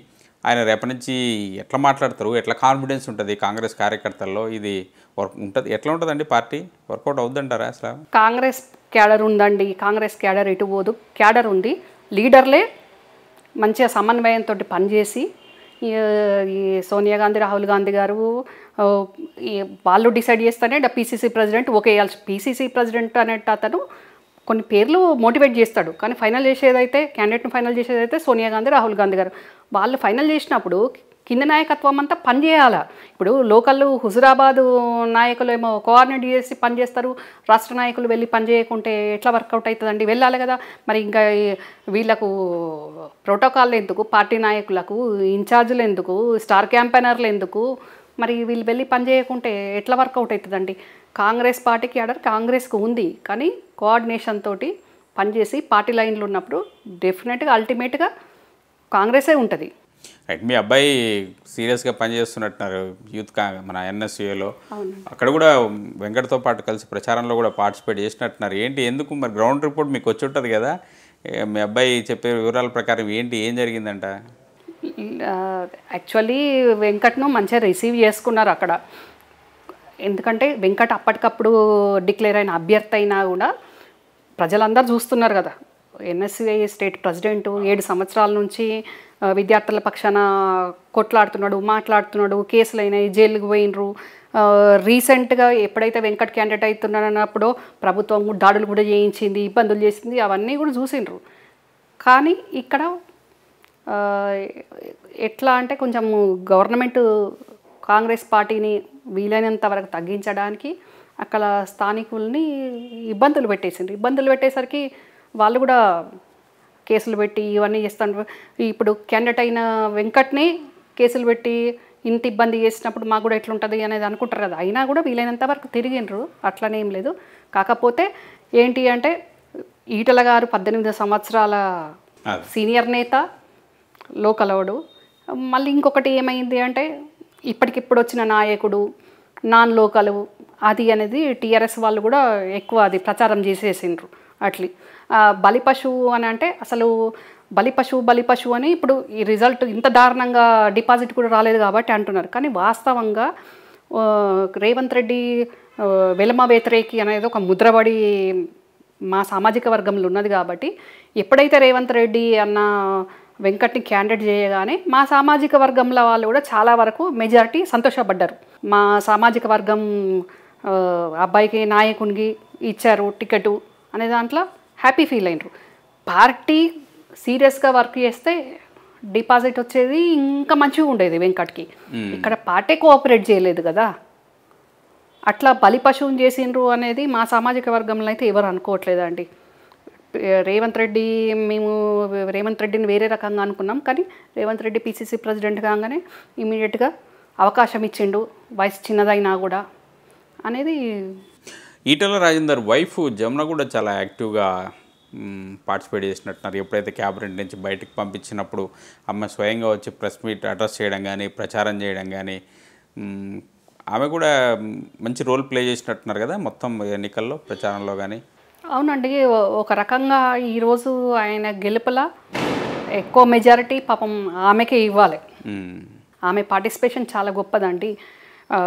ఆయన రేపటి నుంచి ఎట్లా మాట్లాడతారు ఎట్లా కాన్ఫిడెన్స్ ఉంటుంది కాంగ్రెస్ కార్యకర్తల్లో ఇది వర్క్ ఉంటుంది ఎట్లా ఉంటుందండి పార్టీ వర్కౌట్ అవుద్దంటారా అసలు కాంగ్రెస్ క్యాడర్ ఉందండి కాంగ్రెస్ క్యాడర్ ఎటు పోదు క్యాడర్ ఉంది లీడర్లే మంచిగా సమన్వయంతో పనిచేసి ఈ ఈ సోనియా గాంధీ రాహుల్ గాంధీ గారు ఆ, ఈ వాళ్ళు డిసైడ్ చేస్తేనే పీసీసీ ప్రెసిడెంట్ ఓకే వేయాల్సి పీసీసీ ప్రెసిడెంట్ అనేట అతను కొన్ని పేర్లు మోటివేట్ చేస్తాడు కానీ ఫైనల్ చేసేదైతే క్యాండిడేట్ని ఫైనల్ చేసేదైతే సోనియా గాంధీ రాహుల్ గాంధీ గారు వాళ్ళు ఫైనల్ చేసినప్పుడు కింద నాయకత్వం అంతా పనిచేయాలా ఇప్పుడు లోకల్ హుజురాబాదు నాయకులు ఏమో కోఆర్డినేట్ చేసి పనిచేస్తారు రాష్ట్ర నాయకులు వెళ్ళి పని చేయకుంటే ఎట్లా వర్కౌట్ అవుతుందండి వెళ్ళాలి కదా మరి ఇంకా ఈ- వీళ్ళకు ప్రోటోకాల్ ఎందుకు పార్టీ నాయకులకు ఇన్ఛార్జీలు ఎందుకు స్టార్ క్యాంపెయినర్లు ఎందుకు మరి వీళ్ళు వెళ్ళి పని చేయకుంటే ఎట్లా వర్కౌట్ అవుతుందండి కాంగ్రెస్ పార్టీకి ఆర్డర్ కాంగ్రెస్కి ఉంది కానీ కోఆర్డినేషన్ తోటి పనిచేసి పార్టీ లైన్లు ఉన్నప్పుడు డెఫినెట్గా అల్టిమేట్గా కాంగ్రెసే ఉంటుంది రైట్ మీ అబ్బాయి సీరియస్గా పనిచేస్తున్నట్టున్నారు యూత్ కా మన ఎన్ఎస్యూఏలో అక్కడ కూడా వెంకటతో పాటు కలిసి ప్రచారంలో కూడా పార్టిసిపేట్ చేసినట్టున్నారు ఏంటి ఎందుకు మరి గ్రౌండ్ రిపోర్ట్ మీకు వచ్చి ఉంటుంది కదా ఏ, మీ అబ్బాయి చెప్పే వివరాల ప్రకారం ఏంటి ఏం జరిగిందంట యాక్చువల్లీ వెంకట్ను మంచిగా రిసీవ్ చేసుకున్నారు అక్కడ ఎందుకంటే వెంకట్ అప్పటికప్పుడు డిక్లేర్ అయిన అభ్యర్థి అయినా కూడా ప్రజలందరూ చూస్తున్నారు కదా ఎన్ఎస్సిఐ స్టేట్ ప్రెసిడెంట్ ఏడు సంవత్సరాల నుంచి ఆ, విద్యార్థుల పక్షాన కొట్లాడుతున్నాడు మాట్లాడుతున్నాడు కేసులు అయినాయి జైలుకు పోయినరు రీసెంట్గా ఎప్పుడైతే వెంకట్ క్యాండిడేట్ అవుతున్నాడన్నప్పుడు ప్రభుత్వం దాడులు కూడా చేయించింది ఇబ్బందులు చేసింది అవన్నీ కూడా చూసిండ్రు కానీ ఇక్కడ ఆ, ఎట్లా అంటే కొంచెం గవర్నమెంట్ కాంగ్రెస్ పార్టీని వీలైనంత వరకు తగ్గించడానికి అక్కడ స్థానికుల్ని ఇబ్బందులు పెట్టేసిండ్రు ఇబ్బందులు పెట్టేసరికి వాళ్ళు కూడా కేసులు పెట్టి ఇవన్నీ చేస్తాను ఇప్పుడు క్యాండిడేట్ అయిన వెంకట్ని కేసులు పెట్టి ఇంత ఇబ్బంది చేసినప్పుడు మాకు కూడా ఎట్లుంటుంది అనేది అనుకుంటారు కదా అయినా కూడా వీలైనంత వరకు తిరిగిండ్రు అట్లనే ఏం లేదు కాకపోతే ఏంటి అంటే ఈటల గారు పద్దెనిమిది సంవత్సరాల అదే. సీనియర్ నేత లోకలవుడు మళ్ళీ ఇంకొకటి ఏమైంది అంటే ఇప్పటికిప్పుడు వచ్చిన నాయకుడు నాన్ లోకలు అది అనేది టీఆర్ఎస్ వాళ్ళు కూడా ఎక్కువ అది ప్రచారం చేసేసిండ్రు అట్లి ఆ, బలి పశువు అని అంటే అసలు బలి పశువు బలి పశువు అని ఇప్పుడు ఈ రిజల్ట్ ఇంత దారుణంగా డిపాజిట్ కూడా రాలేదు కాబట్టి అంటున్నారు కానీ వాస్తవంగా ఆ, రేవంత్ రెడ్డి ఆ, వెలమ వ్యతిరేకి అనేది ఒక ముద్రబడి మా సామాజిక వర్గంలో ఉన్నది కాబట్టి ఎప్పుడైతే రేవంత్ రెడ్డి అన్న వెంకట్ని క్యాండిడేట్ చేయగానే మా సామాజిక వర్గంలో వాళ్ళు కూడా చాలా వరకు మెజారిటీ సంతోషపడ్డారు మా సామాజిక వర్గం ఆ, అబ్బాయికి నాయకునికి ఇచ్చారు టికెట్ అనే దాంట్లో హ్యాపీ ఫీల్ అయినరు పార్టీ సీరియస్గా వర్క్ చేస్తే డిపాజిట్ వచ్చేది ఇంకా మంచిగా ఉండేది వెంకట్కి ఇక్కడ పార్టీ కోఆపరేట్ చేయలేదు కదా అట్లా బలి పశువుని చేసిండ్రు అనేది మా సామాజిక వర్గంలో అయితే ఎవరు అనుకోవట్లేదండి రేవంత్ రెడ్డి మేము రేవంత్ రెడ్డిని వేరే రకంగా అనుకున్నాం కానీ రేవంత్ రెడ్డి పిసిసి ప్రెసిడెంట్ కాగానే ఇమీడియట్గా అవకాశం ఇచ్చిండు వయసు చిన్నదైనా కూడా అనేది ఈటల రాజేందర్ వైఫ్ జమున కూడా చాలా యాక్టివ్గా పార్టిసిపేట్ చేసినట్టున్నారు ఎప్పుడైతే క్యాబినెట్ నుంచి బయటకు పంపించినప్పుడు ఆమె స్వయంగా వచ్చి ప్రెస్ మీట్ అడ్రస్ చేయడం కానీ ప్రచారం చేయడం కానీ మ్, ఆమె కూడా మ్, మంచి రోల్ ప్లే చేసినట్టున్నారు కదా మొత్తం ఎన్నికల్లో ప్రచారంలో కానీ అవునండి ఓ- ఒక రకంగా ఈరోజు ఆయన గెలుపుల ఎక్కువ మెజారిటీ పాపం ఆమెకే ఇవ్వాలి ఆమె పార్టిసిపేషన్ చాలా గొప్పదండి ఆ,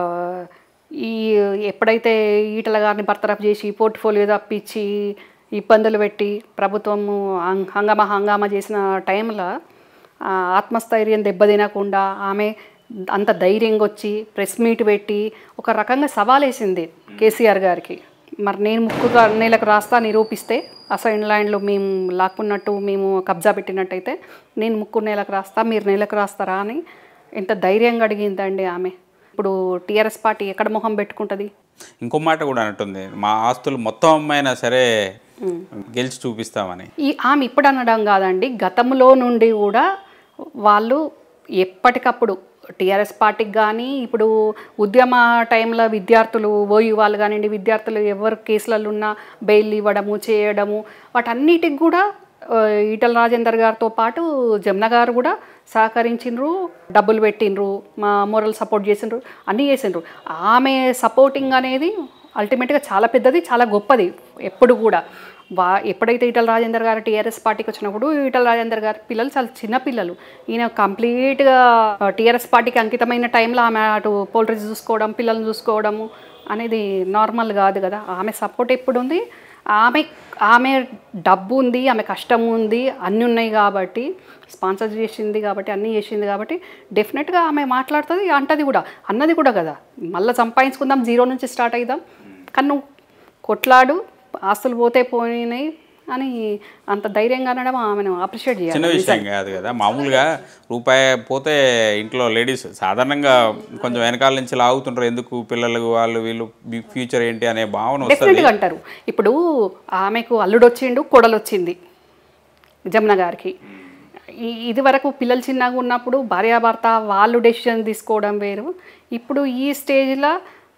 ఈ ఎప్పుడైతే ఈటల గారిని బర్తరఫ్ చేసి పోర్ట్ఫోలియో తప్పించి ఇబ్బందులు పెట్టి ప్రభుత్వము హంగ్- హంగామా హంగామా చేసిన టైంలో ఆ, ఆత్మస్థైర్యం దెబ్బతినకుండా ఆమె అంత ధైర్యంగా వచ్చి ప్రెస్ మీట్ పెట్టి ఒక రకంగా సవాలేసింది కేసీఆర్ గారికి మరి నేను ముక్కుగా నేలకు రాస్తా నిరూపిస్తే అసైన్ ల్యాండ్లో మేము లాక్కున్నట్టు మేము కబ్జా పెట్టినట్టయితే నేను ముక్కు నేలకు రాస్తా మీరు నేలకు రాస్తారా అని ఎంత ధైర్యంగా అడిగిందండి ఆమె ఇప్పుడు టీఆర్ఎస్ పార్టీ ఎక్కడ మొహం పెట్టుకుంటుంది ఇంకో మాట కూడా అంటుంది మా ఆస్తులు మొత్తం అమ్మైనా సరే గెలిచి చూపిస్తామని ఈ ఆమె ఇప్పుడు అనడం కాదండి గతంలో నుండి కూడా వాళ్ళు ఎప్పటికప్పుడు టీఆర్ఎస్ పార్టీకి కానీ ఇప్పుడు ఉద్యమ టైంలో విద్యార్థులు ఓయూ వాళ్ళు కానివ్వండి విద్యార్థులు ఎవరు కేసులలో ఉన్నా బెయిల్ ఇవ్వడము చేయడము వాటన్నిటికి కూడా ఆ, ఈటల రాజేందర్ గారితో పాటు జమున గారు కూడా సహకరించిండ్రు డబ్బులు పెట్టిండ్రు మా మోరల్ సపోర్ట్ చేసిండ్రు అన్నీ చేసిండ్రు ఆమె సపోర్టింగ్ అనేది అల్టిమేట్గా చాలా పెద్దది చాలా గొప్పది ఎప్పుడు కూడా వా ఎప్పుడైతే ఈటల రాజేందర్ గారు టీఆర్ఎస్ పార్టీకి వచ్చినప్పుడు ఈటల రాజేందర్ గారి పిల్లలు చాలా చిన్న పిల్లలు ఈయన కంప్లీట్గా టీఆర్ఎస్ పార్టీకి అంకితమైన టైంలో ఆమె అటు పోల్ట్రీ చూసుకోవడం పిల్లల్ని చూసుకోవడము అనేది నార్మల్ కాదు కదా ఆమె సపోర్ట్ ఎప్పుడు ఉంది ఆమె ఆమె డబ్బు ఉంది ఆమె కష్టం ఉంది అన్నీ ఉన్నాయి కాబట్టి స్పాన్సర్ చేసింది కాబట్టి అన్నీ చేసింది కాబట్టి డెఫినెట్గా ఆమె మాట్లాడుతుంది అంటది కూడా అన్నది కూడా కదా మళ్ళీ సంపాదించుకుందాం జీరో నుంచి స్టార్ట్ అవుదాం కానీ నువ్వు కొట్లాడు ఆస్తులు పోతే పోయినాయి అని అంత ధైర్యంగా అనడం ఆమెను అప్రిషియేట్ చేయాలి చిన్న విషయం కాదు కదా మామూలుగా రూపాయి పోతే ఇంట్లో లేడీస్ సాధారణంగా కొంచెం వెనకాల నుంచి లాగుతుంటారు ఎందుకు పిల్లలు వాళ్ళు వీళ్ళు ఫ్యూచర్ ఏంటి అనే భావన వస్తుంది డెఫినెట్గా అంటారు ఇప్పుడు ఆమెకు అల్లుడు వచ్చిండు కొడలు వచ్చింది జమున గారికి ఈ ఇది వరకు పిల్లలు చిన్నగా ఉన్నప్పుడు భార్యాభర్త వాళ్ళు డెసిషన్ తీసుకోవడం వేరు ఇప్పుడు ఈ స్టేజ్లో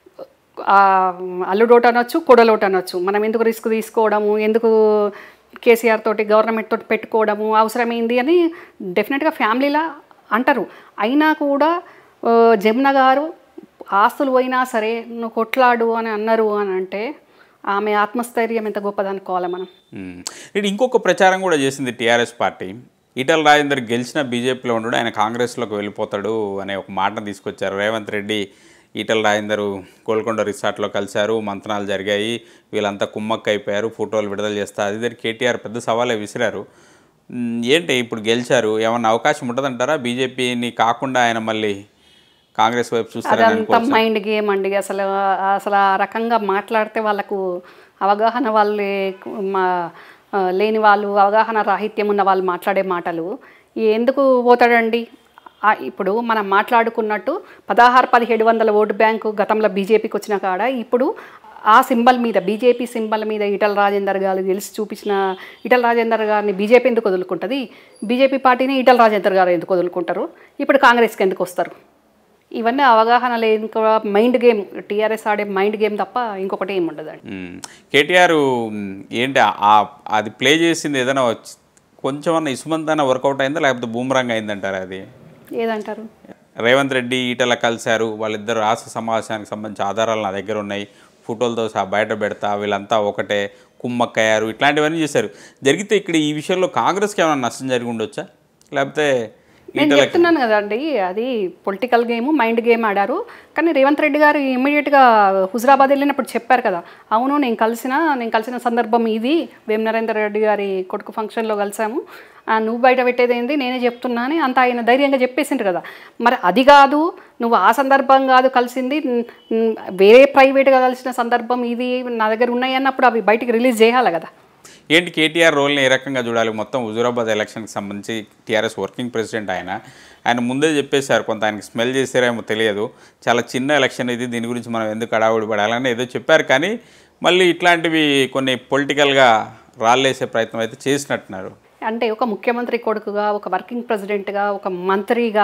అల్లుడోట అనొచ్చు కొడలోట అనొచ్చు మనం ఎందుకు రిస్క్ తీసుకోవడము ఎందుకు కేసీఆర్ తోటి గవర్నమెంట్ తోటి పెట్టుకోవడము అవసరమైంది అని డెఫినెట్గా ఫ్యామిలీలా అంటారు అయినా కూడా ఆ, జమున గారు ఆస్తులు పోయినా సరే నువ్వు కొట్లాడు అని అన్నారు అని అంటే ఆమె ఆత్మస్థైర్యం ఎంత గొప్పదనుకోవాలి మనం ఉమ్. ఇటు ఇంకొక ప్రచారం కూడా చేసింది టీఆర్ఎస్ పార్టీ ఈటల రాజేందర్ గెలిచిన బీజేపీలో ఉండడు ఆయన కాంగ్రెస్లోకి వెళ్ళిపోతాడు అనే ఒక మాటను తీసుకొచ్చారు రేవంత్ రెడ్డి ఈటల రాజేందర్ గోల్కొండ రిసార్ట్లో కలిశారు మంతనాలు జరిగాయి వీళ్ళంతా కుమ్మక్క అయిపోయారు ఫోటోలు విడుదల చేస్తారు అది ఇద్దరు కేటీఆర్ పెద్ద సవాలే విసిరారు ఉమ్, ఏంటి ఇప్పుడు గెలిచారు ఏమన్నా అవకాశం ఉంటుందంటారా బీజేపీని కాకుండా ఆయన మళ్ళీ కాంగ్రెస్ వైపు చూస్తారని అదంతా మైండ్ గేమ్ అండి అసలు అసలు ఆ రకంగా మాట్లాడితే వాళ్ళకు అవగాహన వాళ్ళు మా ఆ, లేని వాళ్ళు అవగాహన రాహిత్యం ఉన్న వాళ్ళు మాట్లాడే మాటలు ఎందుకు పోతాడండి ఆ, ఇప్పుడు మనం మాట్లాడుకున్నట్టు పదహారు పదిహేడు వందల ఓటు బ్యాంకు గతంలో బీజేపీకి వచ్చిన కాడ ఇప్పుడు ఆ సింబల్ మీద బీజేపీ సింబల్ మీద ఈటల రాజేందర్ గారు గెలిచి చూపించిన ఈటల రాజేందర్ గారిని బీజేపీ ఎందుకు వదులుకుంటుంది బీజేపీ పార్టీని ఈటల రాజేందర్ గారు ఎందుకు వదులుకుంటారు ఇప్పుడు కాంగ్రెస్కి ఎందుకు వస్తారు ఇవన్నీ అవగాహన లేని కూడా మైండ్ గేమ్ టీఆర్ఎస్ ఆడే మైండ్ గేమ్ తప్ప ఇంకొకటి ఏమి ఉండదండి మ్మ్. కేటీఆర్ మ్, ఏంటి ఆ- అది ప్లే చేసింది ఏదైనా వచ్చి- కొంచెం అన్న ఇసుమంత్ అన్న వర్కౌట్ అయిందా లేకపోతే బూమరంగ్ అయిందంటారా అది ఏదంటారు రేవంత్ రెడ్డి ఈటల కలిశారు వాళ్ళిద్దరు రాష్ట్ర సమావేశానికి సంబంధించి ఆధారాలు నా దగ్గర ఉన్నాయి ఫోటోలతో సహా బయట పెడతా వీళ్ళంతా ఒకటే కుమ్మక్కయ్యారు ఇట్లాంటివన్నీ చేశారు జరిగితే ఇక్కడ ఈ విషయంలో కాంగ్రెస్కి ఏమైనా నష్టం జరిగి ఉండొచ్చా లేకపోతే నేను చెప్తున్నాను కదండి అది పొలిటికల్ గేమ్ మైండ్ గేమ్ ఆడారు కానీ రేవంత్ రెడ్డి గారు ఇమ్మీడియట్గా హుజరాబాద్ వెళ్ళినప్పుడు చెప్పారు కదా అవును నేను కలిసిన నేను కలిసిన సందర్భం ఇది వేం నరేందర్ రెడ్డి గారి కొడుకు ఫంక్షన్లో కలిసాము ఆ, నువ్వు బయట పెట్టేది ఏంది నేనే చెప్తున్నా అని అంత ఆయన ధైర్యంగా చెప్పేసిండ్రు కదా మరి అది కాదు నువ్వు ఆ సందర్భం కాదు కలిసింది న్- న్- వేరే ప్రైవేట్గా కలిసిన సందర్భం ఇది నా దగ్గర ఉన్నాయి అన్నప్పుడు అవి బయటికి రిలీజ్ చేయాలి కదా ఏంటి కేటీఆర్ రోల్ని ఏ రకంగా చూడాలి మొత్తం హుజూరాబాద్ ఎలక్షన్కి సంబంధించి టీఆర్ఎస్ వర్కింగ్ ప్రెసిడెంట్ ఆయన ఆయన ముందే చెప్పేశారు కొంత ఆయనకి స్మెల్ చేసారేమో తెలియదు చాలా చిన్న ఎలక్షన్ ఇది దీని గురించి మనం ఎందుకు అడావుడి పడాలని ఏదో చెప్పారు కానీ మళ్ళీ ఇట్లాంటివి కొన్ని పొలిటికల్గా రాళ్ళేసే ప్రయత్నం అయితే చేసినట్టున్నారు అంటే ఒక ముఖ్యమంత్రి కొడుకుగా ఒక వర్కింగ్ ప్రెసిడెంట్గా ఒక మంత్రిగా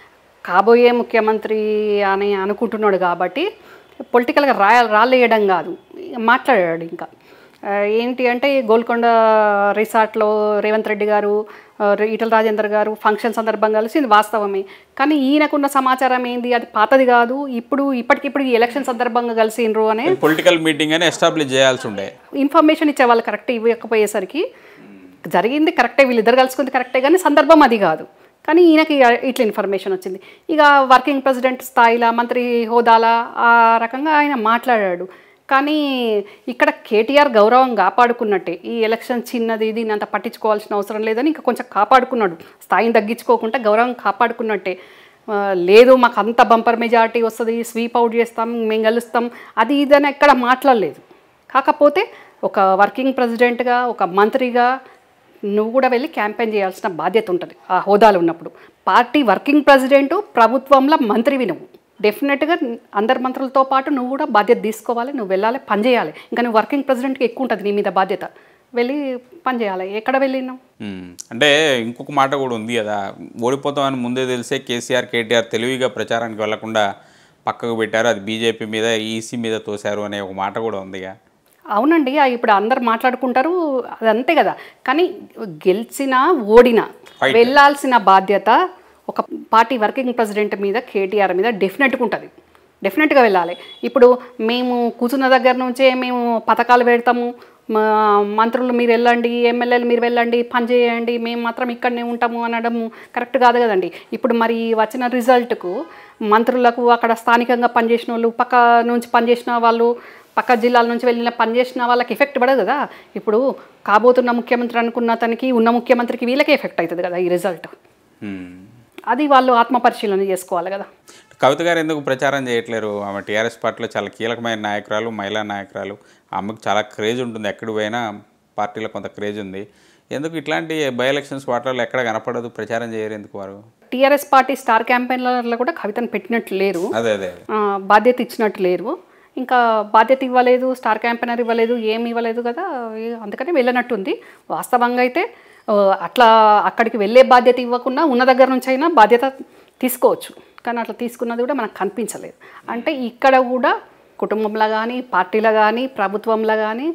కాబోయే ముఖ్యమంత్రి అని అనుకుంటున్నాడు కాబట్టి పొలిటికల్గా రా రాళ్ళేయడం కాదు మాట్లాడాడు ఇంకా ఆ, ఏంటి అంటే గోల్కొండ రిసార్ట్లో రేవంత్ రెడ్డి గారు ఆ, ఈటల రాజేందర్ గారు ఫంక్షన్ సందర్భంగా కలిసింది వాస్తవమే కానీ ఈయనకున్న సమాచారం ఏంది అది పాతది కాదు ఇప్పుడు ఇప్పటికిప్పుడు ఈ ఎలక్షన్ సందర్భంగా కలిసిండ్రు అనే పొలిటికల్ మీటింగ్ అని ఎస్టాబ్లిష్ చేయాల్సి ఉండే ఇన్ఫర్మేషన్ ఇచ్చే వాళ్ళు కరెక్ట్ ఇవ్వకపోయేసరికి జరిగింది కరెక్టే వీళ్ళిద్దరు కలుసుకుంది కరెక్టే కానీ సందర్భం అది కాదు కానీ ఈయనకి ఇట్లా ఇన్ఫర్మేషన్ వచ్చింది ఇక వర్కింగ్ ప్రెసిడెంట్ స్థాయిలో మంత్రి హోదాలా ఆ రకంగా ఆయన మాట్లాడాడు కానీ ఇక్కడ కేటీఆర్ గౌరవం కాపాడుకున్నట్టే ఈ ఎలక్షన్ చిన్నది దీన్ని అంత పట్టించుకోవాల్సిన అవసరం లేదని ఇంకా కొంచెం కాపాడుకున్నాడు స్థాయిని తగ్గించుకోకుండా గౌరవం కాపాడుకున్నట్టే ఆ, లేదు మాకు అంత బంపర్ మెజారిటీ వస్తుంది స్వీప్ అవుట్ చేస్తాం మేము గెలుస్తాం అది ఇదని ఎక్కడ మాట్లాడలేదు కాకపోతే ఒక వర్కింగ్ ప్రెసిడెంట్గా ఒక మంత్రిగా నువ్వు కూడా వెళ్ళి క్యాంపెయిన్ చేయాల్సిన బాధ్యత ఉంటుంది ఆ హోదాలో ఉన్నప్పుడు పార్టీ వర్కింగ్ ప్రెసిడెంట్ ప్రభుత్వంలో మంత్రివి నువ్వు డెఫినెట్గా అందరి మంత్రులతో పాటు నువ్వు కూడా బాధ్యత తీసుకోవాలి నువ్వు వెళ్ళాలి పని చేయాలి ఇంకా నువ్వు వర్కింగ్ ప్రెసిడెంట్కి ఎక్కువ ఉంటుంది నీ మీద బాధ్యత వెళ్ళి పని చేయాలి ఎక్కడ వెళ్ళినావు మ్మ్. అంటే ఇంకొక మాట కూడా ఉంది కదా ఓడిపోతామని ముందే తెలిసే కేసీఆర్ కేటీఆర్ తెలివిగా ప్రచారానికి వెళ్లకుండా పక్కకు పెట్టారు అది బీజేపీ మీద ఈసీ మీద తోశారు అనే ఒక మాట కూడా ఉందిగా అవునండి ఆ ఇప్పుడు అందరు మాట్లాడుకుంటారు అది అంతే కదా కానీ గెలిచినా ఓడినా వెళ్ళాల్సిన బాధ్యత ఒక పార్టీ వర్కింగ్ ప్రెసిడెంట్ మీద కేటీఆర్ మీద డెఫినెట్గా ఉంటుంది డెఫినెట్గా వెళ్ళాలి ఇప్పుడు మేము కూర్చున్న దగ్గర నుంచే మేము పథకాలు పెడతాము మా మంత్రులు మీరు వెళ్ళండి ఎమ్మెల్యేలు మీరు వెళ్ళండి పని చేయండి మేము మాత్రం ఇక్కడనే ఉంటాము అనడం కరెక్ట్ కాదు కదండి ఇప్పుడు మరి వచ్చిన రిజల్ట్కు మంత్రులకు అక్కడ స్థానికంగా పనిచేసిన వాళ్ళు పక్క నుంచి పనిచేసిన వాళ్ళు పక్క జిల్లాల నుంచి వెళ్ళిన పనిచేసిన వాళ్ళకి ఎఫెక్ట్ పడదు కదా ఇప్పుడు కాబోతున్న ముఖ్యమంత్రి అనుకున్న అతనికి ఉన్న ముఖ్యమంత్రికి వీళ్ళకే ఎఫెక్ట్ అవుతుంది కదా ఈ రిజల్ట్ మ్మ్. అది వాళ్ళు ఆత్మపరిశీలన చేసుకోవాలి కదా కవిత గారు ఎందుకు ప్రచారం చేయట్లేరు ఆమె టీఆర్ఎస్ పార్టీలో చాలా కీలకమైన నాయకురాలు మహిళా నాయకురాలు ఆమెకు చాలా క్రేజ్ ఉంటుంది ఎక్కడికి పోయినా పార్టీలో కొంత క్రేజ్ ఉంది ఎందుకు ఇట్లాంటి బై ఎలక్షన్స్ వాటిలో ఎక్కడ కనపడదు ప్రచారం చేయరు ఎందుకు వారు టీఆర్ఎస్ పార్టీ స్టార్ క్యాంపెయిన్లలో కూడా కవితను పెట్టినట్టు లేరు అదే అదే ఆ, బాధ్యత ఇచ్చినట్టు లేరు ఇంకా బాధ్యత ఇవ్వలేదు స్టార్ క్యాంపెయినర్ ఇవ్వలేదు ఏమి ఇవ్వలేదు కదా ఏ- అందుకని వెళ్ళనట్టుంది వాస్తవంగా అయితే ఆ, అట్లా అక్కడికి వెళ్ళే బాధ్యత ఇవ్వకుండా ఉన్న దగ్గర నుంచి అయినా బాధ్యత తీసుకోవచ్చు కానీ అట్లా తీసుకున్నది కూడా మనకు కనిపించలేదు అంటే ఇక్కడ కూడా కుటుంబంలో కానీ పార్టీలో కానీ ప్రభుత్వంలో కానీ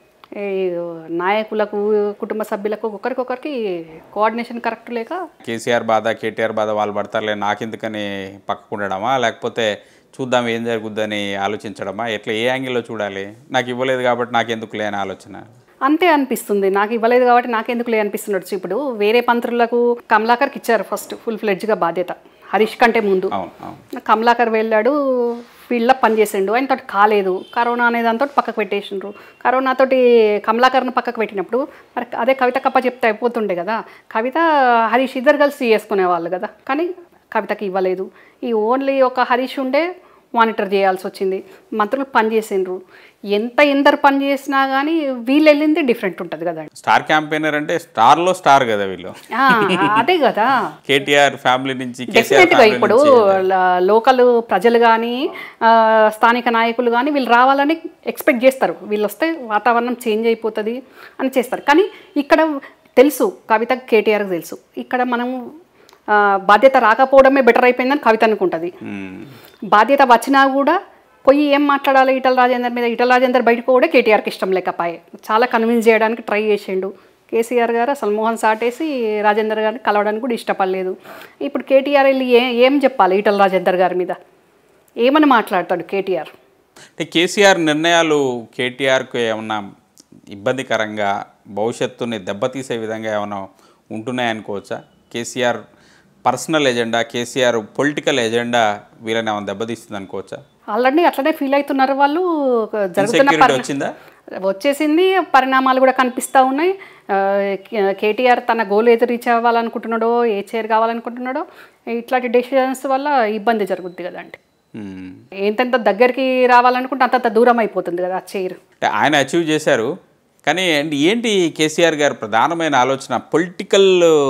ఈ నాయకులకు కుటుంబ సభ్యులకు ఒకరికొకరికి కోఆర్డినేషన్ కరెక్ట్ లేక కేసీఆర్ బాధ కేటీఆర్ బాధ వాళ్ళు పడతారులే నాకెందుకని పక్కకు ఉండడమా లేకపోతే చూద్దాం ఏం జరుగుద్దని ఆలోచించడమా ఎట్లా ఏ యాంగిల్లో చూడాలి నాకు ఇవ్వలేదు కాబట్టి నాకెందుకు లేని ఆలోచన అంతే అనిపిస్తుంది నాకు ఇవ్వలేదు కాబట్టి నాకెందుకు లే అనిపిస్తుండొచ్చు ఇప్పుడు వేరే మంత్రులకు కమలాకర్కి ఇచ్చారు ఫస్ట్ ఫుల్ ఫ్లెడ్జ్గా బాధ్యత హరీష్ కంటే ముందు అవును అవును కమలాకర్ వెళ్ళాడు ఫీల్డ్లో పనిచేసిండు ఆయన తోటి కాలేదు కరోనా అనే దాంతో పక్కకు పెట్టేసిండ్రు కరోనాతోటి కమలాకర్ను పక్కకు పెట్టినప్పుడు మరి అదే కవిత కప్ప చెప్తే అయిపోతుండే కదా కవిత హరీష్ ఇద్దరు కలిసి చేసుకునేవాళ్ళు కదా కానీ కవితకి ఇవ్వలేదు ఈ ఓన్లీ ఒక హరీష్ ఉండే మానిటర్ చేయాల్సి వచ్చింది మంత్రులు పని చేసిండ్రు ఎంత ఎందరు పని చేసినా కానీ వీళ్ళు వెళ్ళింది డిఫరెంట్ ఉంటుంది కదా స్టార్ క్యాంపెయినర్ అంటే స్టార్లో స్టార్ కదా వీళ్ళు ఆ, అదే కదా కేటీఆర్ ఫ్యామిలీ నుంచి కేసీఆర్ డెఫినెట్గా ఫ్యామిలీ ఇప్పుడు ల- లోకల్ ప్రజలు కానీ స్థానిక నాయకులు కానీ వీళ్ళు రావాలని ఎక్స్పెక్ట్ చేస్తారు వీళ్ళు వస్తే వాతావరణం చేంజ్ అయిపోతుంది అని చేస్తారు కానీ ఇక్కడ తెలుసు కవిత కేటీఆర్కి తెలుసు ఇక్కడ మనం ఆ, బాధ్యత రాకపోవడమే బెటర్ అయిపోయిందని కవిత అనుకుంటుంది మ్మ్. బాధ్యత వచ్చినా కూడా పోయి ఏం మాట్లాడాలి ఈటల రాజేందర్ మీద ఈటల రాజేందర్ బయటకు కూడా కేటీఆర్కి ఇష్టం లేకపోయే చాలా కన్విన్స్ చేయడానికి ట్రై చేసిండు కేసీఆర్ గారు అసలు మోహన్ సాటేసి రాజేందర్ గారిని కలవడానికి కూడా ఇష్టపడలేదు ఇప్పుడు కేటీఆర్ వెళ్ళి ఏ ఏం చెప్పాలి ఈటల రాజేందర్ గారి మీద ఏమని మాట్లాడతాడు కేటీఆర్ అంటే కేసీఆర్ నిర్ణయాలు కేటీఆర్కు ఏమన్నా ఇబ్బందికరంగా భవిష్యత్తుని దెబ్బతీసే విధంగా ఏమైనా ఉంటున్నాయనుకోవచ్చా KCR personal agenda KCR political agenda వీళ్ళని ఏమైనా దెబ్బతీస్తుంది అనుకోవచ్చా ఆల్రెడీ అట్లనే ఫీల్ అవుతున్నారు వాళ్ళు జరుగుతున్న ఇన్సెక్యూరిటీ పరి- వచ్చిందా వచ్చేసింది పరిణామాలు కూడా కనిపిస్తూ ఉన్నాయి ఆ, కే- కేటీఆర్ తన గోల్ ఏది రీచ్ అవ్వాలనుకుంటున్నాడో ఏ చైర్ కావాలనుకుంటున్నాడో ఇట్లాంటి డెసిషన్స్ వల్ల ఇబ్బంది జరుగుద్ది కదండి మ్మ్. ఎంతెంత దగ్గరికి రావాలనుకుంటే అంతంత దూరం అయిపోతుంది కదా ఆ చైర్ అంటే ఆయన అచీవ్ చేశారు కానీ ఏంటి ఏంటి కేసీఆర్ గారు ప్రధానమైన ఆలోచన పొలిటికల్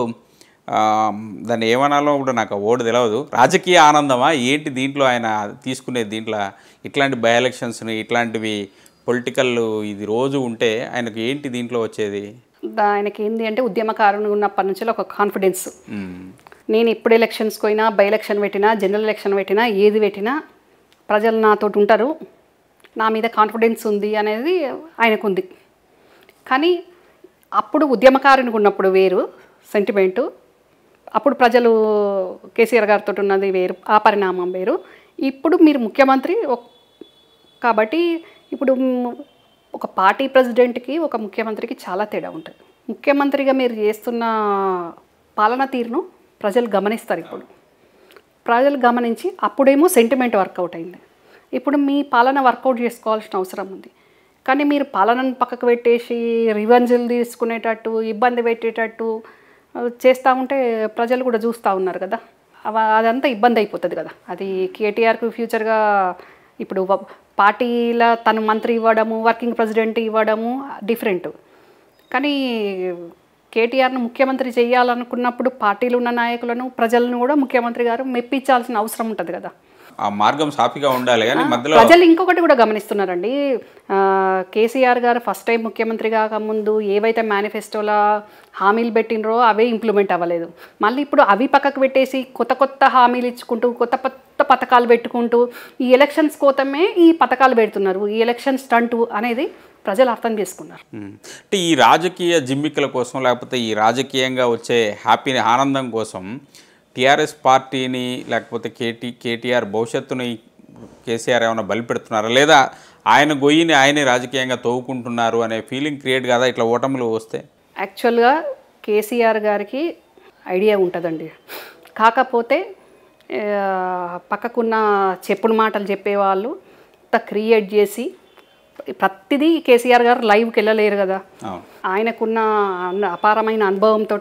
దాన్ని ఏమనాలో కూడా నాకు ఓడి తెలియదు రాజకీయ ఆనందమా ఏంటి దీంట్లో ఆయన తీసుకునే దీంట్లో ఇట్లాంటి బై ఎలక్షన్స్ని ఇట్లాంటివి పొలిటికల్ ఇది రోజు ఉంటే ఆయనకు ఏంటి దీంట్లో వచ్చేది దా- ఆయనకి ఏంది అంటే ఉద్యమకారుని ఉన్నప్పటి నుంచి ఒక కాన్ఫిడెన్స్ మ్మ్. నేను ఎప్పుడు ఎలక్షన్స్కి పోయినా బై ఎలక్షన్ పెట్టినా జనరల్ ఎలక్షన్ పెట్టినా ఏది పెట్టినా ప్రజలు నాతోటి ఉంటారు నా మీద కాన్ఫిడెన్స్ ఉంది అనేది ఆయనకు ఉంది కానీ అప్పుడు ఉద్యమకారునికి ఉన్నప్పుడు వేరు సెంటిమెంటు అప్పుడు ప్రజలు కేసీఆర్ గారితో ఉన్నది వేరు ఆ పరిణామం వేరు ఇప్పుడు మీరు ముఖ్యమంత్రి ఒక్- కాబట్టి ఇప్పుడు మ్, ఒక పార్టీ ప్రెసిడెంట్కి ఒక ముఖ్యమంత్రికి చాలా తేడా ఉంటుంది ముఖ్యమంత్రిగా మీరు చేస్తున్న పాలన తీరును ప్రజలు గమనిస్తారు ఇప్పుడు ప్రజలు గమనించి అప్పుడేమో సెంటిమెంట్ వర్కౌట్ అయింది ఇప్పుడు మీ పాలన వర్కౌట్ చేసుకోవాల్సిన అవసరం ఉంది కానీ మీరు పాలనను పక్కకు పెట్టేసి రివెంజ్లు తీసుకునేటట్టు ఇబ్బంది పెట్టేటట్టు ఆ, చేస్తూ ఉంటే ప్రజలు కూడా చూస్తూ ఉన్నారు కదా అవ- అదంతా ఇబ్బంది అయిపోతుంది కదా అది కేటీఆర్కు ఫ్యూచర్గా ఇప్పుడు వ- పార్టీల తను మంత్రి ఇవ్వడము వర్కింగ్ ప్రెసిడెంట్ ఇవ్వడము డిఫరెంట్ కానీ కేటీఆర్ను ముఖ్యమంత్రి చేయాలనుకున్నప్పుడు పార్టీలు ఉన్న నాయకులను ప్రజలను కూడా ముఖ్యమంత్రి గారు మెప్పించాల్సిన అవసరం ఉంటుంది కదా ఆ మార్గం సాఫీగా ఉండాలి కానీ మధ్యలో ప్రజలు ఇంకొకటి కూడా గమనిస్తున్నారండి ఆ, కేసీఆర్ గారు ఫస్ట్ టైం ముఖ్యమంత్రి కాకముందు ఏవైతే మేనిఫెస్టోలో హామీలు పెట్టినరో అవే ఇంప్లిమెంట్ అవ్వలేదు మళ్ళీ ఇప్పుడు అవి పక్కకు పెట్టేసి కొత్త కొత్త హామీలు ఇచ్చుకుంటూ కొత్త కొత్త పథకాలు పెట్టుకుంటూ ఈ ఎలక్షన్స్ కోసమే ఈ పథకాలు పెడుతున్నారు ఈ ఎలక్షన్ స్టంట్ అనేది ప్రజలు అర్థం చేసుకున్నారు మ్మ్. అంటే ఈ రాజకీయ జిమ్మికల కోసం లేకపోతే ఈ రాజకీయంగా వచ్చే హ్యాపీ ఆనందం కోసం టీఆర్ఎస్ పార్టీని లేకపోతే కేటీ కేటీఆర్ భవిష్యత్తుని కేసీఆర్ ఏమైనా బలి పెడుతున్నారా లేదా ఆయన గొయ్యిని ఆయనే రాజకీయంగా తవ్వుకుంటున్నారు అనే ఫీలింగ్ క్రియేట్ కదా ఇట్లా ఓటములు వస్తే యాక్చువల్గా కేసీఆర్ గారికి ఐడియా ఉంటుందండి కాకపోతే ఆ, పక్కకున్న చెప్పుడు మాటలు చెప్పేవాళ్ళు అంత క్రియేట్ చేసి ప్రతిదీ కేసీఆర్ గారు లైవ్కి వెళ్ళలేరు కదా అవును ఆయనకున్న అన్న- అపారమైన అనుభవంతో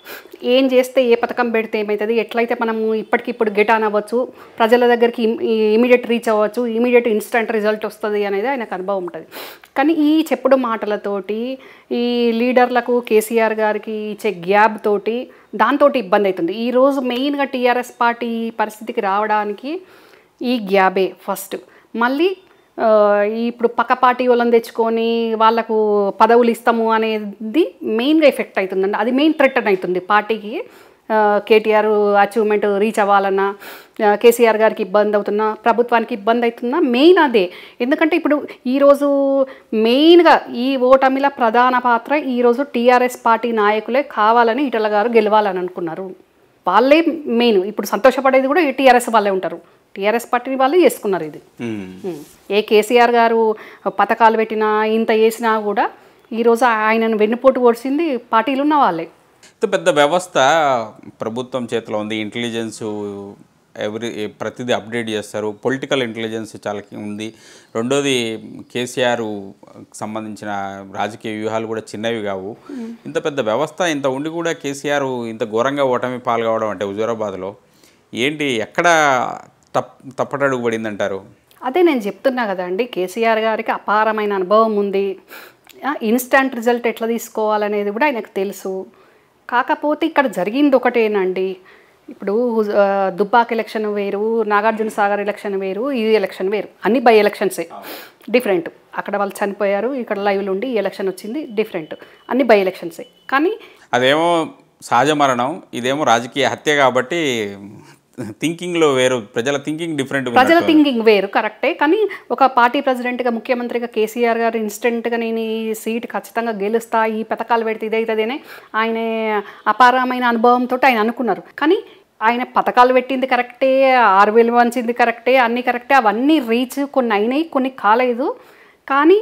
ఏం చేస్తే ఏ పథకం పెడితే ఏమవుతుంది ఎట్లయితే మనము ఇప్పటికిప్పుడు గెట్ ఆన్ అవ్వచ్చు ప్రజల దగ్గరికి ఇమీడియట్ రీచ్ అవ్వచ్చు ఇమీడియట్ ఇన్స్టంట్ రిజల్ట్ వస్తుంది అనేది ఆయనకు అనుభవం ఉంటుంది కానీ ఈ చెప్పుడు మాటలతోటి ఈ లీడర్లకు కేసీఆర్ గారికి ఇచ్చే గ్యాప్ తోటి దాంతో ఇబ్బంది అవుతుంది ఈరోజు మెయిన్గా టీఆర్ఎస్ పార్టీ పరిస్థితికి రావడానికి ఈ గ్యాబే ఫస్ట్ మళ్ళీ ఆ, ఇప్పుడు పక్క పార్టీ వాళ్ళని తెచ్చుకొని వాళ్ళకు పదవులు ఇస్తాము అనేది మెయిన్గా ఎఫెక్ట్ అవుతుందండి అది మెయిన్ థ్రెట్ అవుతుంది పార్టీకి ఆ, కేటీఆర్ అచీవ్మెంట్ రీచ్ అవ్వాలన్నా ఆ, కేసీఆర్ గారికి ఇబ్బంది అవుతున్నా ప్రభుత్వానికి ఇబ్బంది అవుతున్నా మెయిన్ అదే ఎందుకంటే ఇప్పుడు ఈరోజు మెయిన్గా ఈ ఓటమిల ప్రధాన పాత్ర ఈరోజు టీఆర్ఎస్ పార్టీ నాయకులే కావాలని ఈటల గారు గెలవాలని అనుకున్నారు వాళ్ళే మెయిన్ ఇప్పుడు సంతోషపడేది కూడా టీఆర్ఎస్ వాళ్ళే ఉంటారు టీఆర్ఎస్ పార్టీ వాళ్ళే చేసుకున్నారు ఇది ఉమ్. ఉమ్. ఏ కేసీఆర్ గారు పథకాలు పెట్టినా ఇంత చేసినా కూడా ఈరోజు ఆయనను వెన్నుపోటు పొడిచింది పార్టీలు ఉన్న వాళ్ళే ఇంత పెద్ద వ్యవస్థ ప్రభుత్వం చేతిలో ఉంది ఇంటెలిజెన్స్ ఎవ్రీ ప్రతిదీ అప్డేట్ చేస్తారు పొలిటికల్ ఇంటెలిజెన్స్ చాలా ఉంది రెండోది కేసీఆర్ సంబంధించిన రాజకీయ వ్యూహాలు కూడా చిన్నవి కావు ఇంత పెద్ద వ్యవస్థ ఇంత ఉండి కూడా కేసీఆర్ ఇంత ఘోరంగా ఓటమి పాల్గొవడం అంటే హుజూరాబాద్లో ఏంటి ఎక్కడ తప్ తప్పటడుగు పడిందంటారు అదే నేను చెప్తున్నా కదండి కేసీఆర్ గారికి అపారమైన అనుభవం ఉంది ఇన్స్టంట్ రిజల్ట్ ఎట్లా తీసుకోవాలనేది కూడా ఆయనకు తెలుసు కాకపోతే ఇక్కడ జరిగింది ఒకటేనండి ఇప్పుడు హుజ్- ఆ, దుబ్బాక్ ఎలక్షన్ వేరు నాగార్జున సాగర్ ఎలక్షన్ వేరు ఈ ఎలక్షన్ వేరు అన్ని బై ఎలక్షన్సే డిఫరెంట్ అక్కడ వాళ్ళు చనిపోయారు ఇక్కడ లైవ్లు ఉండి ఈ ఎలక్షన్ వచ్చింది డిఫరెంట్ అన్ని బై ఎలక్షన్సే కానీ అదేమో సహజ మరణం ఇదేమో రాజకీయ హత్య కాబట్టి థింకింగ్లో వేరు ప్రజల థింకింగ్ డిఫరెంట్ ప్రజల థింకింగ్ వేరు కరెక్టే కానీ ఒక పార్టీ ప్రెసిడెంట్గా ముఖ్యమంత్రిగా కేసీఆర్ గారు ఇన్స్టెంట్గా నేను ఈ సీట్ ఖచ్చితంగా గెలుస్తా ఈ పథకాలు పెడితే ఇదైతుంది అని ఆయన అపారమైన అనుభవంతో ఆయన అనుకున్నారు కానీ ఆయన పథకాలు పెట్టింది కరెక్టే ఆరు వేలు వంచింది కరెక్టే అన్నీ కరెక్టే అవన్నీ రీచ్ కొన్ని అయినాయి కొన్ని కాలేదు కానీ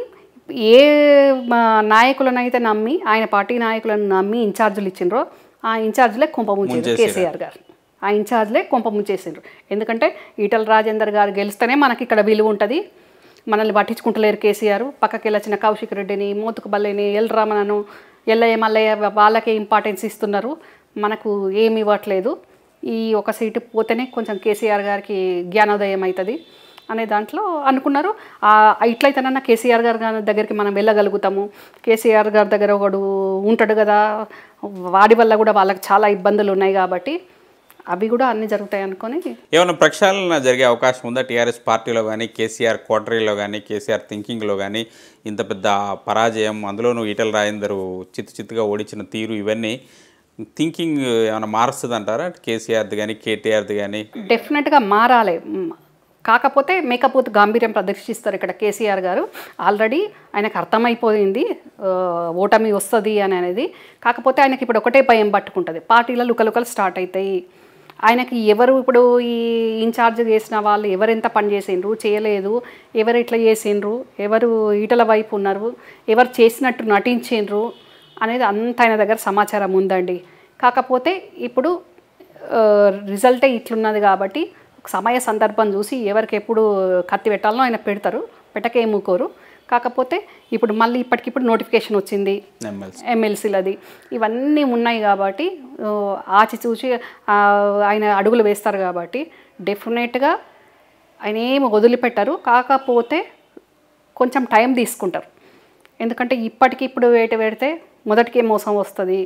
ఏ మా నాయకులనైతే నమ్మి ఆయన పార్టీ నాయకులను నమ్మి ఇన్ఛార్జీలు ఇచ్చిండ్రో ఆ ఇన్ఛార్జీలే కుంపముంచారు కేసీఆర్ గారు ఆ ఇన్ఛార్జ్లే కొంప ముంచేసిండ్రు ఎందుకంటే ఈటల రాజేందర్ గారు గెలిస్తేనే మనకి ఇక్కడ విలువ ఉంటుంది మనల్ని పట్టించుకుంటలేరు కేసీఆర్ పక్కకి వెళ్ళొచ్చిన కౌశిక్ రెడ్డిని మోతుకు బల్లిని ఎల్ రామనను ఎల్లయ్య మల్లయ్య వాళ్ళకే ఇంపార్టెన్స్ ఇస్తున్నారు మనకు ఏమి ఇవ్వట్లేదు ఈ ఒక సీటు పోతేనే కొంచెం కేసీఆర్ గారికి జ్ఞానోదయం అవుతుంది అనే దాంట్లో అనుకున్నారు ఆ, ఇట్లయితేనన్నా కేసీఆర్ గారి గారి దగ్గరికి మనం వెళ్ళగలుగుతాము కేసీఆర్ గారి దగ్గర ఒకడు ఉంటాడు కదా వాడి వల్ల కూడా వాళ్ళకి చాలా ఇబ్బందులు ఉన్నాయి కాబట్టి అవి కూడా అన్నీ జరుగుతాయి అనుకొని ఏమైనా ప్రక్షాళన జరిగే అవకాశం ఉందా టీఆర్ఎస్ పార్టీలో కానీ కేసీఆర్ కోటరీలో కానీ కేసీఆర్ థింకింగ్లో కానీ ఇంత పెద్ద పరాజయం అందులోనూ ఈటల రాజేందరు చిత్తు చిత్తుగా ఓడించిన తీరు ఇవన్నీ థింకింగ్ ఏమైనా మారుస్తుంది అంటారా కేసీఆర్ది కానీ కేటీఆర్ది కానీ డెఫినెట్గా మారాలి మ్, కాకపోతే మేకపోతు గాంభీర్యం ప్రదర్శిస్తారు ఇక్కడ కేసీఆర్ గారు ఆల్రెడీ ఆయనకు అర్థమైపోయింది ఆ, ఓటమి వస్తుంది అని అనేది కాకపోతే ఆయనకి ఇప్పుడు ఒకటే భయం పట్టుకుంటుంది పార్టీల లుకలుకలు స్టార్ట్ అవుతాయి ఆయనకి ఎవరు ఇప్పుడు ఈ ఇన్ఛార్జ్ చేసిన వాళ్ళు ఎవరెంత పని చేసిండ్రు చేయలేదు ఎవరు ఇట్లా చేసిండ్రు ఎవరు ఈటల వైపు ఉన్నారు ఎవరు చేసినట్టు నటించిండ్రు అనేది అంత ఆయన దగ్గర సమాచారం ఉందండి కాకపోతే ఇప్పుడు ఆ, రిజల్టే ఇట్లున్నది కాబట్టి సమయ సందర్భం చూసి ఎవరికి ఎప్పుడు కత్తి పెట్టాలనో ఆయన పెడతారు పెట్టకేముకోరు కాకపోతే ఇప్పుడు మళ్ళీ ఇప్పటికిప్పుడు నోటిఫికేషన్ వచ్చింది ఎమ్మెల్సీ ఎమ్మెల్సీలది ఇవన్నీ ఉన్నాయి కాబట్టి ఆ, ఆచి చూసి ఆ, ఆయన అడుగులు వేస్తారు కాబట్టి డెఫినెట్గా ఆయన ఏమి వదిలిపెట్టరు కాకపోతే కొంచెం టైం తీసుకుంటారు ఎందుకంటే ఇప్పటికి ఇప్పుడు వేట పెడితే మొదటికే మోసం వస్తుంది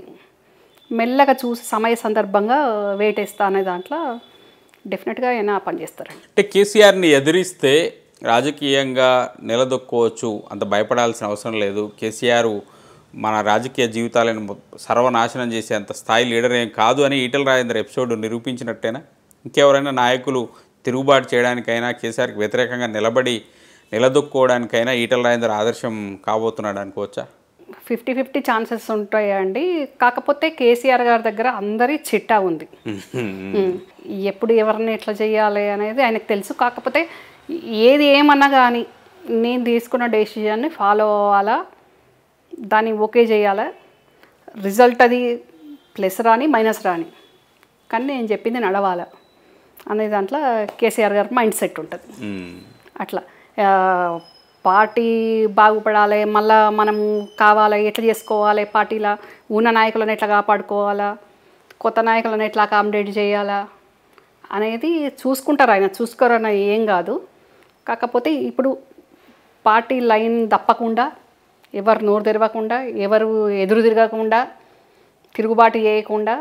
మెల్లగా చూసి సమయ సందర్భంగా వేటేస్తా అనే దాంట్లో డెఫినెట్గా ఆయన ఆ పని చేస్తారండి అంటే కేసీఆర్ని ఎదిరిస్తే రాజకీయంగా నిలదొక్కోవచ్చు అంత భయపడాల్సిన అవసరం లేదు కేసీఆర్ మన రాజకీయ జీవితాలను మొ- సర్వనాశనం చేసేంత స్థాయి లీడర్ ఏం కాదు అని ఈటల రాజేందర్ ఎపిసోడ్ నిరూపించినట్టేనా ఇంకెవరైనా నాయకులు తిరుగుబాటు చేయడానికైనా కేసీఆర్కి వ్యతిరేకంగా నిలబడి నిలదొక్కోవడానికైనా ఈటల రాజేందర్ ఆదర్శం కాబోతున్నాడు అనుకోవచ్చా ఫిఫ్టీ ఫిఫ్టీ ఛాన్సెస్ ఉంటాయండి కాకపోతే కేసీఆర్ గారి దగ్గర అందరి చిట్టా ఉంది ఉమ్. ఎప్పుడు ఎవరిని ఎట్లా చేయాలి అనేది ఆయనకు తెలుసు కాకపోతే ఏది ఏమన్నా కానీ నేను తీసుకున్న డెసిషన్ని ఫాలో అవ్వాలా దాన్ని ఓకే చేయాలా రిజల్ట్ అది ప్లస్ రాని మైనస్ రాని కానీ నేను చెప్పింది నడవాలా అనే దాంట్లో కేసీఆర్ గారి మైండ్ సెట్ ఉంటుంది ఉమ్. అట్లా ఆ, పార్టీ బాగుపడాలి మళ్ళా మనం కావాలి ఎట్లా చేసుకోవాలి పార్టీలో ఉన్న నాయకులను ఎట్లా కాపాడుకోవాలా కొత్త నాయకులను ఎట్లా అకామిడేట్ చేయాలా అనేది చూసుకుంటారు ఆయన చూసుకోరన్న ఏం కాదు కాకపోతే ఇప్పుడు పార్టీ లైన్ తప్పకుండా ఎవరు నోరు తెరవకుండా ఎవరు ఎదురు తిరగకుండా తిరుగుబాటు చేయకుండా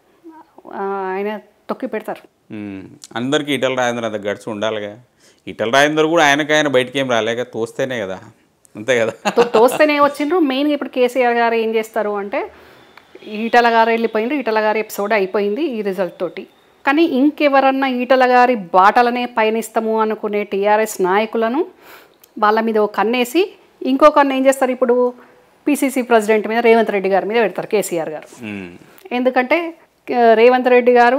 ఆ, ఆయన తొక్కి పెడతారు ఉమ్. అందరికీ ఈటల రాజేంద్ర అంత గడిచి ఉండాలిగా ఈటల రాజేంద్ర కూడా ఆయనకి ఆయన బయటికి ఏం రాలేక తోస్తేనే కదా అంతే కదా తో- తోస్తేనే వచ్చిండ్రు మెయిన్గా ఇప్పుడు కేసీఆర్ గారు ఏం చేస్తారు అంటే ఈటల గారు వెళ్ళిపోయిండ్రు ఈటల గారి ఎపిసోడ్ అయిపోయింది ఈ రిజల్ట్ తోటి కానీ ఇంకెవరన్నా ఈటల గారి బాటలనే పయనిస్తాము అనుకునే టీఆర్ఎస్ నాయకులను వాళ్ళ మీద ఒక కన్నేసి ఇంకో కన్ను ఏం చేస్తారు ఇప్పుడు పిసిసి ప్రెసిడెంట్ మీద రేవంత్ రెడ్డి గారి మీద పెడతారు కేసీఆర్ గారు ఉమ్. ఎందుకంటే ఆ, రేవంత్ రెడ్డి గారు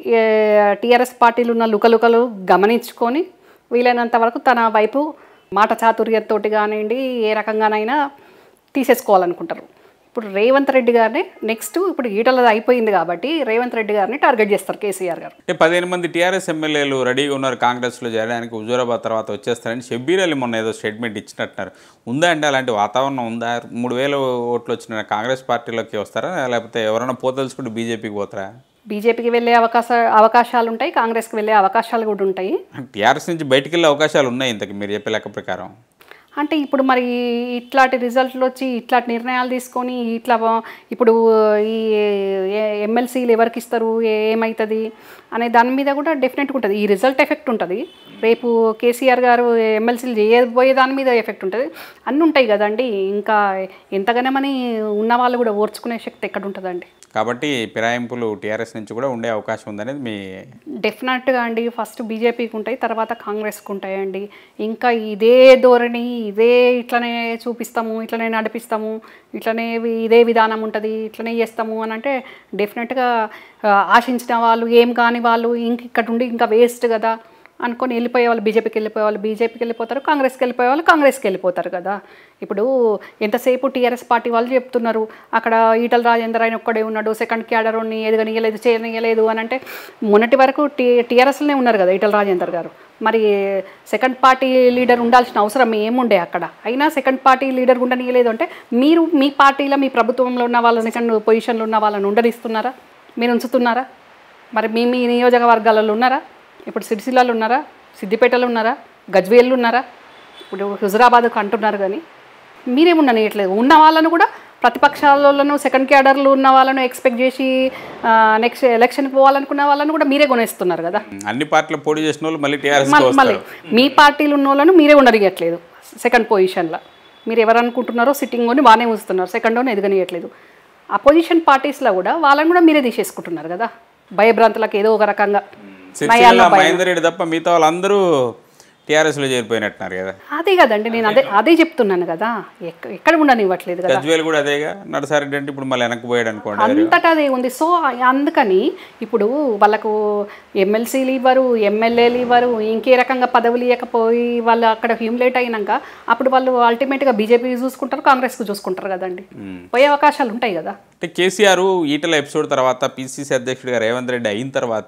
టీఆర్ఎస్ పార్టీలు ఉన్న లుకలుకలు గమనించుకొని వీలైనంత వరకు తన వైపు మాట చాతుర్యంతో కానివ్వండి ఏ రకంగానైనా తీసేసుకోవాలనుకుంటారు ఇప్పుడు రేవంత్ రెడ్డి గారిని నెక్స్ట్ ఇప్పుడు ఈటలది అయిపోయింది కాబట్టి రేవంత్ రెడ్డి గారిని టార్గెట్ చేస్తారు కేసీఆర్ గారు అంటే పదిహేను మంది టీఆర్ఎస్ ఎమ్మెల్యేలు రెడీగా ఉన్నారు కాంగ్రెస్లో చేరడానికి హుజూరాబాద్ తర్వాత వచ్చేస్తారని షబ్బీర్ అలీ మొన్న ఏదో స్టేట్మెంట్ ఇచ్చినట్టున్నారు ఉందా అంటే అలాంటి వాతావరణం ఉందా మూడు వేల ఓట్లు వచ్చిన కాంగ్రెస్ పార్టీలోకి వస్తారా లేకపోతే ఎవరైనా పోతలుచుకుంటే బీజేపీకి పోతారా బీజేపీకి వెళ్ళే అవకాశ అవకాశాలు ఉంటాయి కాంగ్రెస్కి వెళ్ళే అవకాశాలు కూడా ఉంటాయి టీఆర్ఎస్ నుంచి బయటికి వెళ్ళే అవకాశాలు ఉన్నాయి ఇంతకు మీరు చెప్పే లెక్క ప్రకారం అంటే ఇప్పుడు మరి ఇట్లాంటి రిజల్ట్లు వచ్చి ఇట్లాంటి నిర్ణయాలు తీసుకొని ఇట్లా ఇప్పుడు ఈ ఎమ్మెల్సీలు ఎవరికి ఇస్తారు ఏ- ఏమవుతుంది అనే దాని మీద కూడా డెఫినెట్గా ఉంటుంది ఈ రిజల్ట్ ఎఫెక్ట్ ఉంటుంది రేపు కేసీఆర్ గారు ఎమ్మెల్సీలు చేయబోయే దాని మీద ఎఫెక్ట్ ఉంటుంది అన్నీ ఉంటాయి కదండి ఇంకా ఎంతగానమని ఉన్న వాళ్ళు కూడా ఓర్చుకునే శక్తి ఎక్కడ ఉంటుందండి కాబట్టి ఫిరాయింపులు టీఆర్ఎస్ నుంచి కూడా ఉండే అవకాశం ఉందనేది మీ డెఫినెట్గా అండి ఫస్ట్ బీజేపీకి ఉంటాయి తర్వాత కాంగ్రెస్కి ఉంటాయండి ఇంకా ఇదే ధోరణి ఇదే ఇట్లనే చూపిస్తాము ఇట్లనే నడిపిస్తాము ఇట్లనే వి- ఇదే విధానం ఉంటుంది ఇట్లనే చేస్తాము అని అంటే డెఫినెట్గా ఆ, ఆశించిన వాళ్ళు ఏం కాని వాళ్ళు ఇంక ఇక్కడ ఉండి ఇంకా వేస్ట్ కదా అనుకొని వెళ్ళిపోయే వాళ్ళు బీజేపీకి వెళ్ళిపోయే వాళ్ళు బీజేపీకి వెళ్ళిపోతారు కాంగ్రెస్కి వెళ్ళిపోయే వాళ్ళు కాంగ్రెస్కి వెళ్ళిపోతారు కదా ఇప్పుడు ఎంతసేపు టీఆర్ఎస్ పార్టీ వాళ్ళు చెప్తున్నారు అక్కడ ఈటల రాజేందర్ ఆయన ఒక్కడే ఉన్నాడు సెకండ్ క్యాడర్ని ఎదగనియలేదు చేయనియలేదు అని అంటే మొన్నటి వరకు టీ టీఆర్ఎస్లోనే ఉన్నారు కదా ఈటల రాజేందర్ గారు మరి సెకండ్ పార్టీ లీడర్ ఉండాల్సిన అవసరం ఏముండే అక్కడ అయినా సెకండ్ పార్టీ లీడర్ ఉండనియలేదు అంటే మీరు మీ పార్టీలో మీ ప్రభుత్వంలో ఉన్న వాళ్ళ సెకండ్ పొజిషన్లో ఉన్న వాళ్ళని ఉండనిస్తున్నారా మీరు ఉంచుతున్నారా మరి మీ మీ నియోజకవర్గాలలో ఉన్నారా ఇప్పుడు సిరిసిల్లాలో ఉన్నారా సిద్దిపేటలో ఉన్నారా గజ్వేల్లో ఉన్నారా ఇప్పుడు హుజరాబాద్కు అంటున్నారు కానీ మీరేముండనియట్లేదు ఉన్న వాళ్ళను కూడా ప్రతిపక్షాలను సెకండ్ క్యాడర్లు ఉన్న వాళ్ళను ఎక్స్పెక్ట్ చేసి నెక్స్ట్ ఎలక్షన్కి పోవాలనుకున్న వాళ్ళను కూడా మీరే కొనేస్తున్నారు కదా అన్ని పార్టీలు పోటీ చేసిన వాళ్ళు మళ్ళీ టీఆర్ఎస్ మళ్ళీ మళ్ళీ మీ పార్టీలు ఉన్న వాళ్ళను మీరే ఉండనియట్లేదు సెకండ్ పొజిషన్లో మీరు ఎవరు అనుకుంటున్నారో సిట్టింగ్ కొని బాగానే ఉంచుతున్నారు సెకండ్ ఓన్ ఎదగనియట్లేదు అపోజిషన్ పార్టీస్లో కూడా వాళ్ళని కూడా మీరే తీసేసుకుంటున్నారు కదా భయభ్రాంతులకు ఏదో ఒక రకంగా సిరిసిల్ల మహేందర్ రెడ్డి తప్ప మిగతా వాళ్ళందరూ టీఆర్ఎస్లో చేరిపోయినట్టున్నారు కదా అదే కదండి నేను అదే అదే చెప్తున్నాను కదా ఎక్క- ఎక్కడ ఉండనివ్వట్లేదు కదా గజ్వేల్ కూడా అదేగా నడసారెడ్డి అంటే ఇప్పుడు మళ్ళీ వెనక్కి పోయాడు అనుకోండి అంతటా అదే ఉంది సో అందుకని ఇప్పుడు వాళ్ళకు ఎమ్మెల్సీలు ఇవ్వరు ఎమ్మెల్యేలు ఇవ్వరు ఇంకే రకంగా పదవులు ఇవ్వకపోయి వాళ్ళు అక్కడ హ్యూమిలేట్ అయినాక అప్పుడు వాళ్ళు అల్టిమేట్గా బీజేపీ చూసుకుంటారు కాంగ్రెస్కు చూసుకుంటారు కదండి పోయే అవకాశాలు ఉంటాయి కదా అంటే కేసీఆర్ ఈటల ఎపిసోడ్ తర్వాత పిసిసి అధ్యక్షుడిగా రేవంత్ రెడ్డి అయిన తర్వాత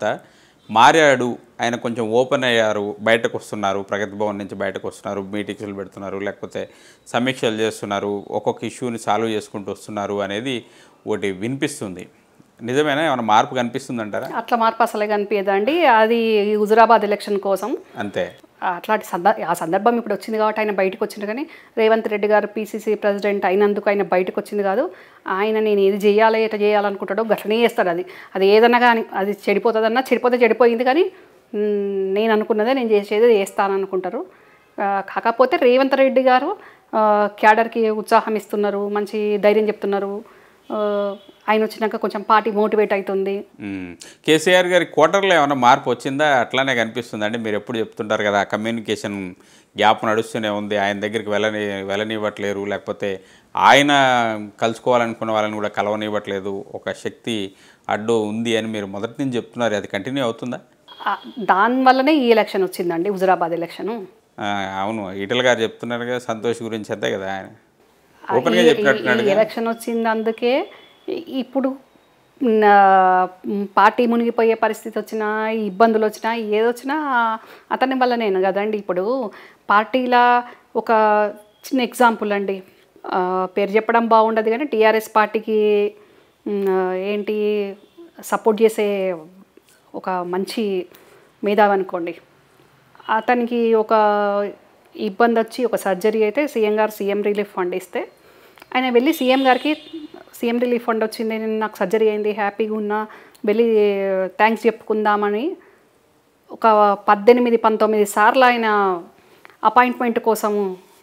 మారాడు ఆయన కొంచెం ఓపెన్ అయ్యారు బయటకు వస్తున్నారు ప్రగతి భవన్ నుంచి బయటకు వస్తున్నారు మీటింగ్స్లు పెడుతున్నారు లేకపోతే సమీక్షలు చేస్తున్నారు ఒక్కొక్క ఇష్యూని సాల్వ్ చేసుకుంటూ వస్తున్నారు అనేది ఒకటి వినిపిస్తుంది నిజమేనా ఏమైనా మార్పు కనిపిస్తుంది అంటారా అట్లా మార్పు అసలే కనిపించదండి అది హుజురాబాద్ ఎలక్షన్ కోసం అంతే అట్లాంటి సంద ఆ సందర్భం ఇప్పుడు వచ్చింది కాబట్టి ఆయన బయటకు వచ్చింది కానీ రేవంత్ రెడ్డి గారు పీసీసీ ప్రెసిడెంట్ అయినందుకు ఆయన బయటకు వచ్చింది కాదు ఆయన నేను ఏది చేయాలి ఎట్లా చేయాలనుకుంటాడో గట్లనే చేస్తాడు అది అది ఏదన్నా కానీ అది చెడిపోతుందన్నా చెడిపోతే చెడిపోయింది కానీ మ్, నేను అనుకున్నదే నేను చేసేది చేస్తాను అనుకుంటారు ఆ, కాకపోతే రేవంత్ రెడ్డి గారు ఆ, క్యాడర్కి ఉత్సాహం ఇస్తున్నారు మంచి ధైర్యం చెప్తున్నారు ఆ, ఆయన వచ్చినాక కొంచెం పార్టీ మోటివేట్ అవుతుంది మ్మ్. కేసీఆర్ గారి క్వార్టర్లో ఏమైనా మార్పు వచ్చిందా అట్లానే కనిపిస్తుందండి మీరు ఎప్పుడు చెప్తుంటారు కదా కమ్యూనికేషన్ గ్యాప్ నడుస్తూనే ఉంది ఆయన దగ్గరికి వెళ్ళని వెళ్ళనివ్వట్లేరు లేకపోతే ఆయన కలుసుకోవాలనుకున్న వాళ్ళని కూడా కలవనివ్వట్లేదు ఒక శక్తి అడ్డు ఉంది అని మీరు మొదటి నుంచి చెప్తున్నారు అది కంటిన్యూ అవుతుందా ఆ, దానివల్లనే ఈ ఎలక్షన్ వచ్చిందండి హుజురాబాద్ ఎలక్షను ఆ, అవును ఈటల గారు చెప్తున్నారు కదా సంతోష్ గురించి అంతే కదా ఆయన ఆ, ఓపెన్గా ఈ- చెప్పినట్టున్నాడు ఈ ఎలక్షన్ వచ్చింది అందుకే ఇ- ఇప్పుడు నా పార్టీ మునిగిపోయే పరిస్థితి వచ్చినా ఈ ఇబ్బందులు వచ్చినా ఏది వచ్చినా అతని వల్ల నేను కదండి ఇప్పుడు పార్టీల ఒక చిన్న ఎగ్జాంపుల్ అండి ఆ, పేరు చెప్పడం బాగుండదు కానీ టీఆర్ఎస్ పార్టీకి మ్, ఏంటి సపోర్ట్ చేసే ఒక మంచి మేధావి అనుకోండి అతనికి ఒక ఇబ్బంది వచ్చి ఒక సర్జరీ అయితే సీఎం గారు సీఎం రిలీఫ్ ఫండ్ ఇస్తే ఆయన వెళ్ళి సీఎం గారికి సీఎం రిలీఫ్ ఫండ్ వచ్చింది నేను నాకు సర్జరీ అయింది హ్యాపీగా ఉన్నా వెళ్ళి థ్యాంక్స్ చెప్పుకుందామని ఒక పద్దెనిమిది పంతొమ్మిది సార్లు ఆయన అపాయింట్మెంట్ కోసము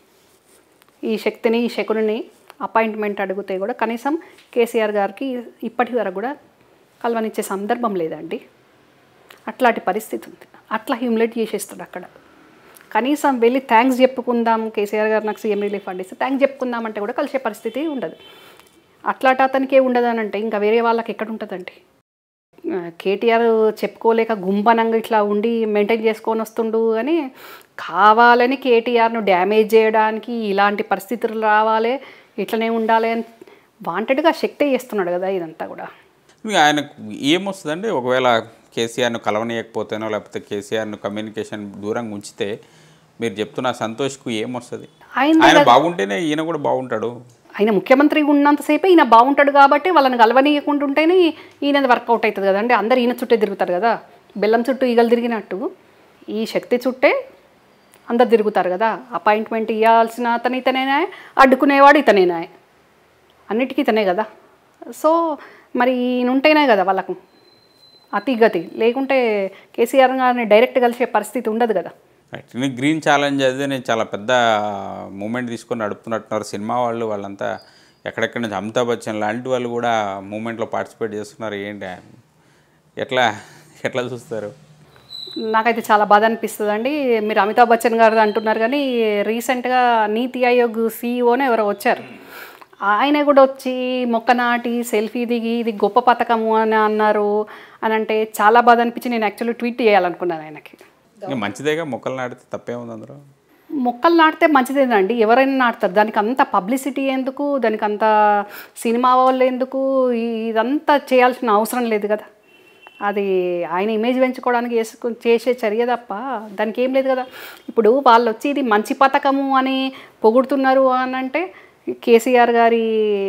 ఈ శక్తిని ఈ శకుని అపాయింట్మెంట్ అడిగితే కూడా కనీసం కేసీఆర్ గారికి ఇప్పటి వరకు కూడా కలవనిచ్చే సందర్భం లేదండి అట్లాంటి పరిస్థితి ఉంది అట్లా హ్యూమిలేట్ చేసేస్తాడు అక్కడ కనీసం వెళ్ళి థ్యాంక్స్ చెప్పుకుందాం కేసీఆర్ గారు నాకు సీఎం రిలీఫ్ ఫండ్ ఇస్తే థ్యాంక్స్ చెప్పుకుందాం అంటే కూడా కలిసే పరిస్థితి ఉండదు అట్లాంటి అతనికే ఉండదు అని అంటే ఇంకా వేరే వాళ్ళకి ఎక్కడ ఉంటుందండి ఆ, కేటీఆర్ చెప్పుకోలేక గుంపనంగా ఇట్లా ఉండి మెయింటైన్ చేసుకొని వస్తుండు అని కావాలని కేటీఆర్ను డ్యామేజ్ చేయడానికి ఇలాంటి పరిస్థితులు రావాలి ఇట్లనే ఉండాలి అని వాంటెడ్గా శక్తే చేస్తున్నాడు కదా ఇదంతా కూడా ఇక ఆయనకు ఏమొస్తుందండి ఒకవేళ కేసీఆర్ను కలవనీయకపోతేనో లేకపోతే కేసీఆర్ను కమ్యూనికేషన్ దూరంగా ఉంచితే మీరు చెప్తున్న సంతోష్కు ఏమొస్తుంది ఆయన ఆయన బాగుంటేనే ఈయన కూడా బాగుంటాడు ఆయన ముఖ్యమంత్రి ఉన్నంతసేపే ఈయన బాగుంటాడు కాబట్టి వాళ్ళని కలవనీయకుండా ఉంటేనే ఈయనది వర్కౌట్ అవుతుంది కదండి అందరు ఈయన చుట్టే తిరుగుతారు కదా బెల్లం చుట్టూ ఈగలు తిరిగినట్టు ఈ శక్తి చుట్టే అందరు తిరుగుతారు కదా అపాయింట్మెంట్ ఇవ్వాల్సిన అతను ఇతనేనా అడ్డుకునేవాడు ఇతనేనా అన్నిటికీ ఇతనే కదా సో మరి ఈయన ఉంటేనే కదా వాళ్ళకు అతి గతి లేకుంటే కేసీఆర్ గారిని డైరెక్ట్ కలిసే పరిస్థితి ఉండదు కదా రైట్ నేను గ్రీన్ ఛాలెంజ్ అది నేను చాలా పెద్ద మూమెంట్ తీసుకొని నడుపుతున్నట్టున్నారు సినిమా వాళ్ళు వాళ్ళంతా ఎక్కడెక్కడి నుంచి అమితాబ్ బచ్చన్ లాంటి వాళ్ళు కూడా మూమెంట్లో పార్టిసిపేట్ చేస్తున్నారు ఏంటి ఎట్లా ఎట్లా చూస్తారు నాకైతే చాలా బాధ అనిపిస్తుంది అండి మీరు అమితాబ్ బచ్చన్ గారు అంటున్నారు కానీ రీసెంట్గా నీతి ఆయోగ్ సీఈఓనే ఎవరో వచ్చారు ఆయన కూడా వచ్చి మొక్క నాటి సెల్ఫీ దిగి ఇది గొప్ప పథకము అని అన్నారు అని అంటే చాలా బాధ అనిపించి నేను యాక్చువల్లీ ట్వీట్ చేయాలనుకున్నాను ఆయనకి ఇంకా మంచిదేగా మొక్కలు నాటితే తప్పే ఉంది అందులో మొక్కలు నాటితే మంచిదేనండి ఎవరైనా నాటుతారు దానికి అంత పబ్లిసిటీ ఎందుకు దానికి అంత సినిమా వాళ్ళు ఎందుకు ఈ- ఇదంతా చేయాల్సిన అవసరం లేదు కదా అది ఆయన ఇమేజ్ పెంచుకోవడానికి చేసుకు చేసే చర్య తప్ప దానికి ఏం లేదు కదా ఇప్పుడు వాళ్ళు వచ్చి ఇది మంచి పథకము అని పొగుడుతున్నారు అని అంటే కేసీఆర్ గారి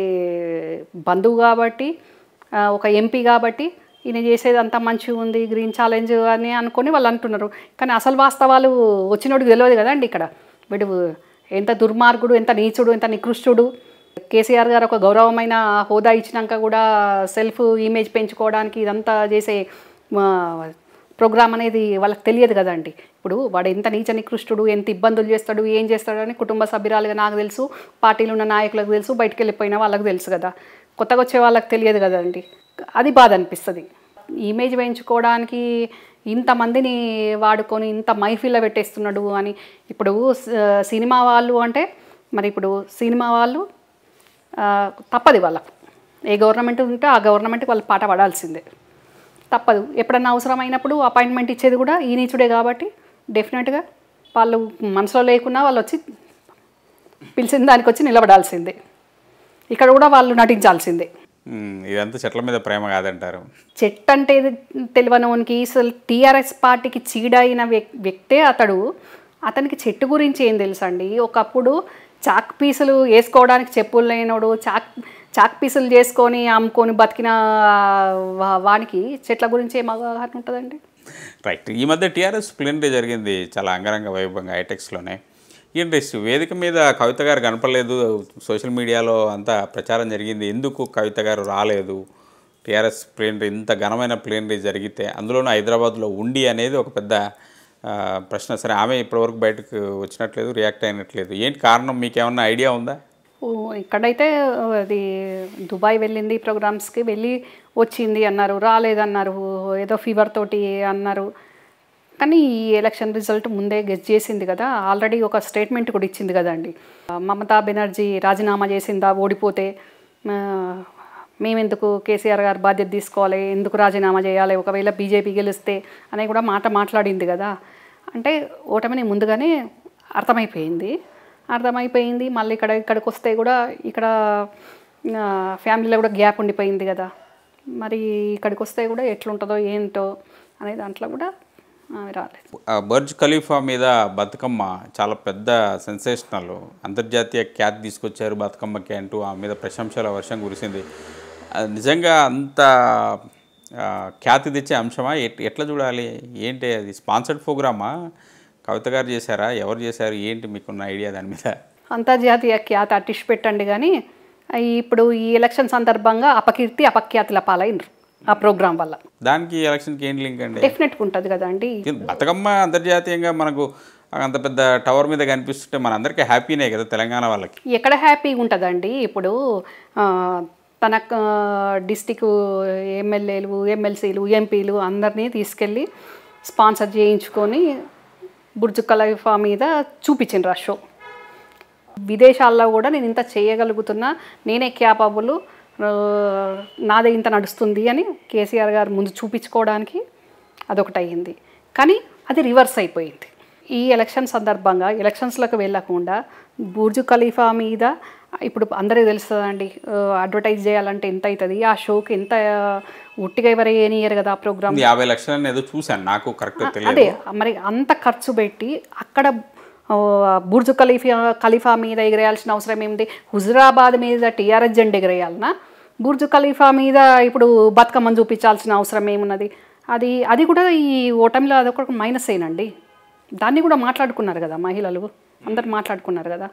బంధువు కాబట్టి ఆ, ఒక ఎంపీ కాబట్టి ఈయన చేసేది అంతా మంచిగా ఉంది గ్రీన్ ఛాలెంజ్ అని అనుకొని వాళ్ళు అంటున్నారు కానీ అసలు వాస్తవాలు వచ్చినోడికి తెలియదు కదండి ఇక్కడ వీడు ఎంత దుర్మార్గుడు ఎంత నీచుడు ఎంత నికృష్టుడు కేసీఆర్ గారు ఒక గౌరవమైన హోదా ఇచ్చినాక కూడా సెల్ఫ్ ఇమేజ్ పెంచుకోవడానికి ఇదంతా చేసే ప్రోగ్రామ్ అనేది వాళ్ళకి తెలియదు కదండి ఇప్పుడు వాడు ఎంత నీచ నికృష్టుడు ఎంత ఇబ్బందులు చేస్తాడు ఏం చేస్తాడు అని కుటుంబ సభ్యురాలుగా నాకు తెలుసు పార్టీలో ఉన్న నాయకులకు తెలుసు బయటికి వెళ్ళిపోయిన వాళ్ళకి తెలుసు కదా కొత్తగా వచ్చే వాళ్ళకి తెలియదు కదండి అది బాధ అనిపిస్తుంది ఇమేజ్ పెంచుకోవడానికి ఇంతమందిని వాడుకొని ఇంత మైఫిల్లో పెట్టేస్తున్నాడు అని ఇప్పుడు స- సినిమా వాళ్ళు అంటే మరి ఇప్పుడు సినిమా వాళ్ళు ఆ, తప్పది వాళ్ళకు ఏ గవర్నమెంట్ ఉంటే ఆ గవర్నమెంట్కి వాళ్ళు పాట పడాల్సిందే తప్పదు ఎప్పుడన్నా అవసరమైనప్పుడు అపాయింట్మెంట్ ఇచ్చేది కూడా ఈ నీచుడే కాబట్టి డెఫినెట్గా వాళ్ళు మనసులో లేకున్నా వాళ్ళు వచ్చి పిలిచిన దానికి వచ్చి నిలబడాల్సిందే ఇక్కడ కూడా వాళ్ళు నటించాల్సిందే ఉమ్, ఇదంతా చెట్ల మీద ప్రేమ కాదంటారు చెట్టు అంటే ఇది తెలియనోనికి అసలు టీఆర్ఎస్ పార్టీకి చీడైన వ్యక్ వ్యక్తే అతడు అతనికి చెట్టు గురించి ఏం తెలుసండి ఒకప్పుడు చాక్ పీసులు వేసుకోవడానికి చెప్పులు లేనోడు చాక్ చాక్ పీసులు చేసుకొని అమ్ముకొని బతికిన వా- వానికి చెట్ల గురించి ఏం అవగాహన ఉంటుందండి రైట్ ఈ మధ్య టీఆర్ఎస్ ప్లేనరీ జరిగింది చాలా అంగరంగ వైభవంగా ఐటెక్స్లోనే ఏంటి వేదిక మీద కవిత గారు కనపడలేదు సోషల్ మీడియాలో అంతా ప్రచారం జరిగింది ఎందుకు కవిత గారు రాలేదు టీఆర్ఎస్ ప్లేనరీ ఇంత ఘనమైన ప్లేనరీ జరిగితే అందులోనూ హైదరాబాద్లో ఉండి అనేది ఒక పెద్ద ఆ, ప్రశ్న సరే ఆమె ఇప్పటివరకు బయటకు వచ్చినట్లేదు రియాక్ట్ అయినట్లేదు ఏంటి కారణం మీకేమన్నా ఐడియా ఉందా ఓ, ఇక్కడైతే అది దుబాయ్ వెళ్ళింది ప్రోగ్రామ్స్కి వెళ్ళి వచ్చింది అన్నారు రాలేదన్నారు ఏదో ఫీవర్ తోటి అన్నారు కానీ ఈ ఎలక్షన్ రిజల్ట్ ముందే గెస్ చేసింది కదా ఆల్రెడీ ఒక స్టేట్మెంట్ కూడా ఇచ్చింది కదండి మమతా బెనర్జీ రాజీనామా చేసిందా ఓడిపోతే ఆ, మేము ఎందుకు కేసీఆర్ గారు బాధ్యత తీసుకోవాలి ఎందుకు రాజీనామా చేయాలి ఒకవేళ బీజేపీ గెలిస్తే అనే కూడా మాట మాట్లాడింది కదా అంటే ఓటమిని ముందుగానే అర్థమైపోయింది అర్థమైపోయింది మళ్ళీ ఇక్కడ ఇక్కడికి వస్తే కూడా ఇక్కడ ఆ, ఫ్యామిలీలో కూడా గ్యాప్ ఉండిపోయింది కదా మరి ఇక్కడికి వస్తే కూడా ఎట్లుంటుందో ఏంటో అనే దాంట్లో కూడా ఆమె రాలేదు ఆ బర్జ్ ఖలీఫా మీద బతుకమ్మ చాలా పెద్ద సెన్సేషనల్ అంతర్జాతీయ ఖ్యాతి తీసుకొచ్చారు బతుకమ్మకి అంటూ ఆ మీద ప్రశంసల వర్షం కురిసింది అది నిజంగా అంత ఆ, ఖ్యాతి తెచ్చే అంశమా ఎట్- ఎట్లా చూడాలి ఏంటి అది స్పాన్సర్డ్ ప్రోగ్రామా కవిత గారు చేశారా ఎవరు చేశారు ఏంటి మీకున్న ఐడియా దాని మీద అంతర్జాతీయ ఖ్యాతి అట్టిష్ పెట్టండి కానీ ఇప్పుడు ఈ ఎలక్షన్ సందర్భంగా అపకీర్తి అపఖ్యాతుల పాలైనరు ఆ ప్రోగ్రాం వల్ల దానికి ఎలక్షన్కి ఏం లింక్ అండి డెఫినెట్గా ఉంటుంది కదండి బతుకమ్మ అంతర్జాతీయంగా మనకు అంత పెద్ద టవర్ మీద కనిపిస్తుంటే మనందరికీ హ్యాపీనే కదా తెలంగాణ వాళ్ళకి ఎక్కడ హ్యాపీగా ఉంటుందండి ఇప్పుడు ఆ, తన డిస్టిక్ ఎమ్మెల్యేలు ఎమ్మెల్సీలు ఎంపీలు అందరినీ తీసుకెళ్ళి స్పాన్సర్ చేయించుకొని బుర్జు ఖలీఫా మీద చూపించిండ్రు ఆ షో విదేశాల్లో కూడా నేను ఇంత చేయగలుగుతున్నా నేనే క్యాపబుల్ నాదే ఇంత నడుస్తుంది అని కేసీఆర్ గారు ముందు చూపించుకోవడానికి అదొకటి అయ్యింది కానీ అది రివర్స్ అయిపోయింది ఈ ఎలక్షన్ సందర్భంగా ఎలక్షన్స్లోకి వెళ్ళకుండా బుర్జు ఖలీఫా మీద ఇప్పుడు అందరికీ తెలుస్తుందండి అడ్వర్టైజ్ చేయాలంటే ఎంత అవుతుంది ఆ షోకి ఎంత ఉట్టిగా ఎవరు ఏనియరు కదా ఆ ప్రోగ్రామ్ యాభై లక్షలని ఏదో చూశాను నాకు కరెక్ట్ తెలియదు అదే మరి అంత ఖర్చు పెట్టి అక్కడ ఆ, బుర్జు ఖలీఫా ఖలీఫా మీద ఎగరేయాల్సిన అవసరం ఏమిటి హుజురాబాద్ మీద టీఆర్ఎస్ జెండా ఎగరేయాలనా బుర్జు ఖలీఫా మీద ఇప్పుడు బతుకమ్మను చూపించాల్సిన అవసరం ఏమున్నది అది అది కూడా ఈ ఓటమిలో అదొక మైనస్ ఏనండి దాన్ని కూడా మాట్లాడుకున్నారు కదా మహిళలు అందరు మాట్లాడుకున్నారు కదా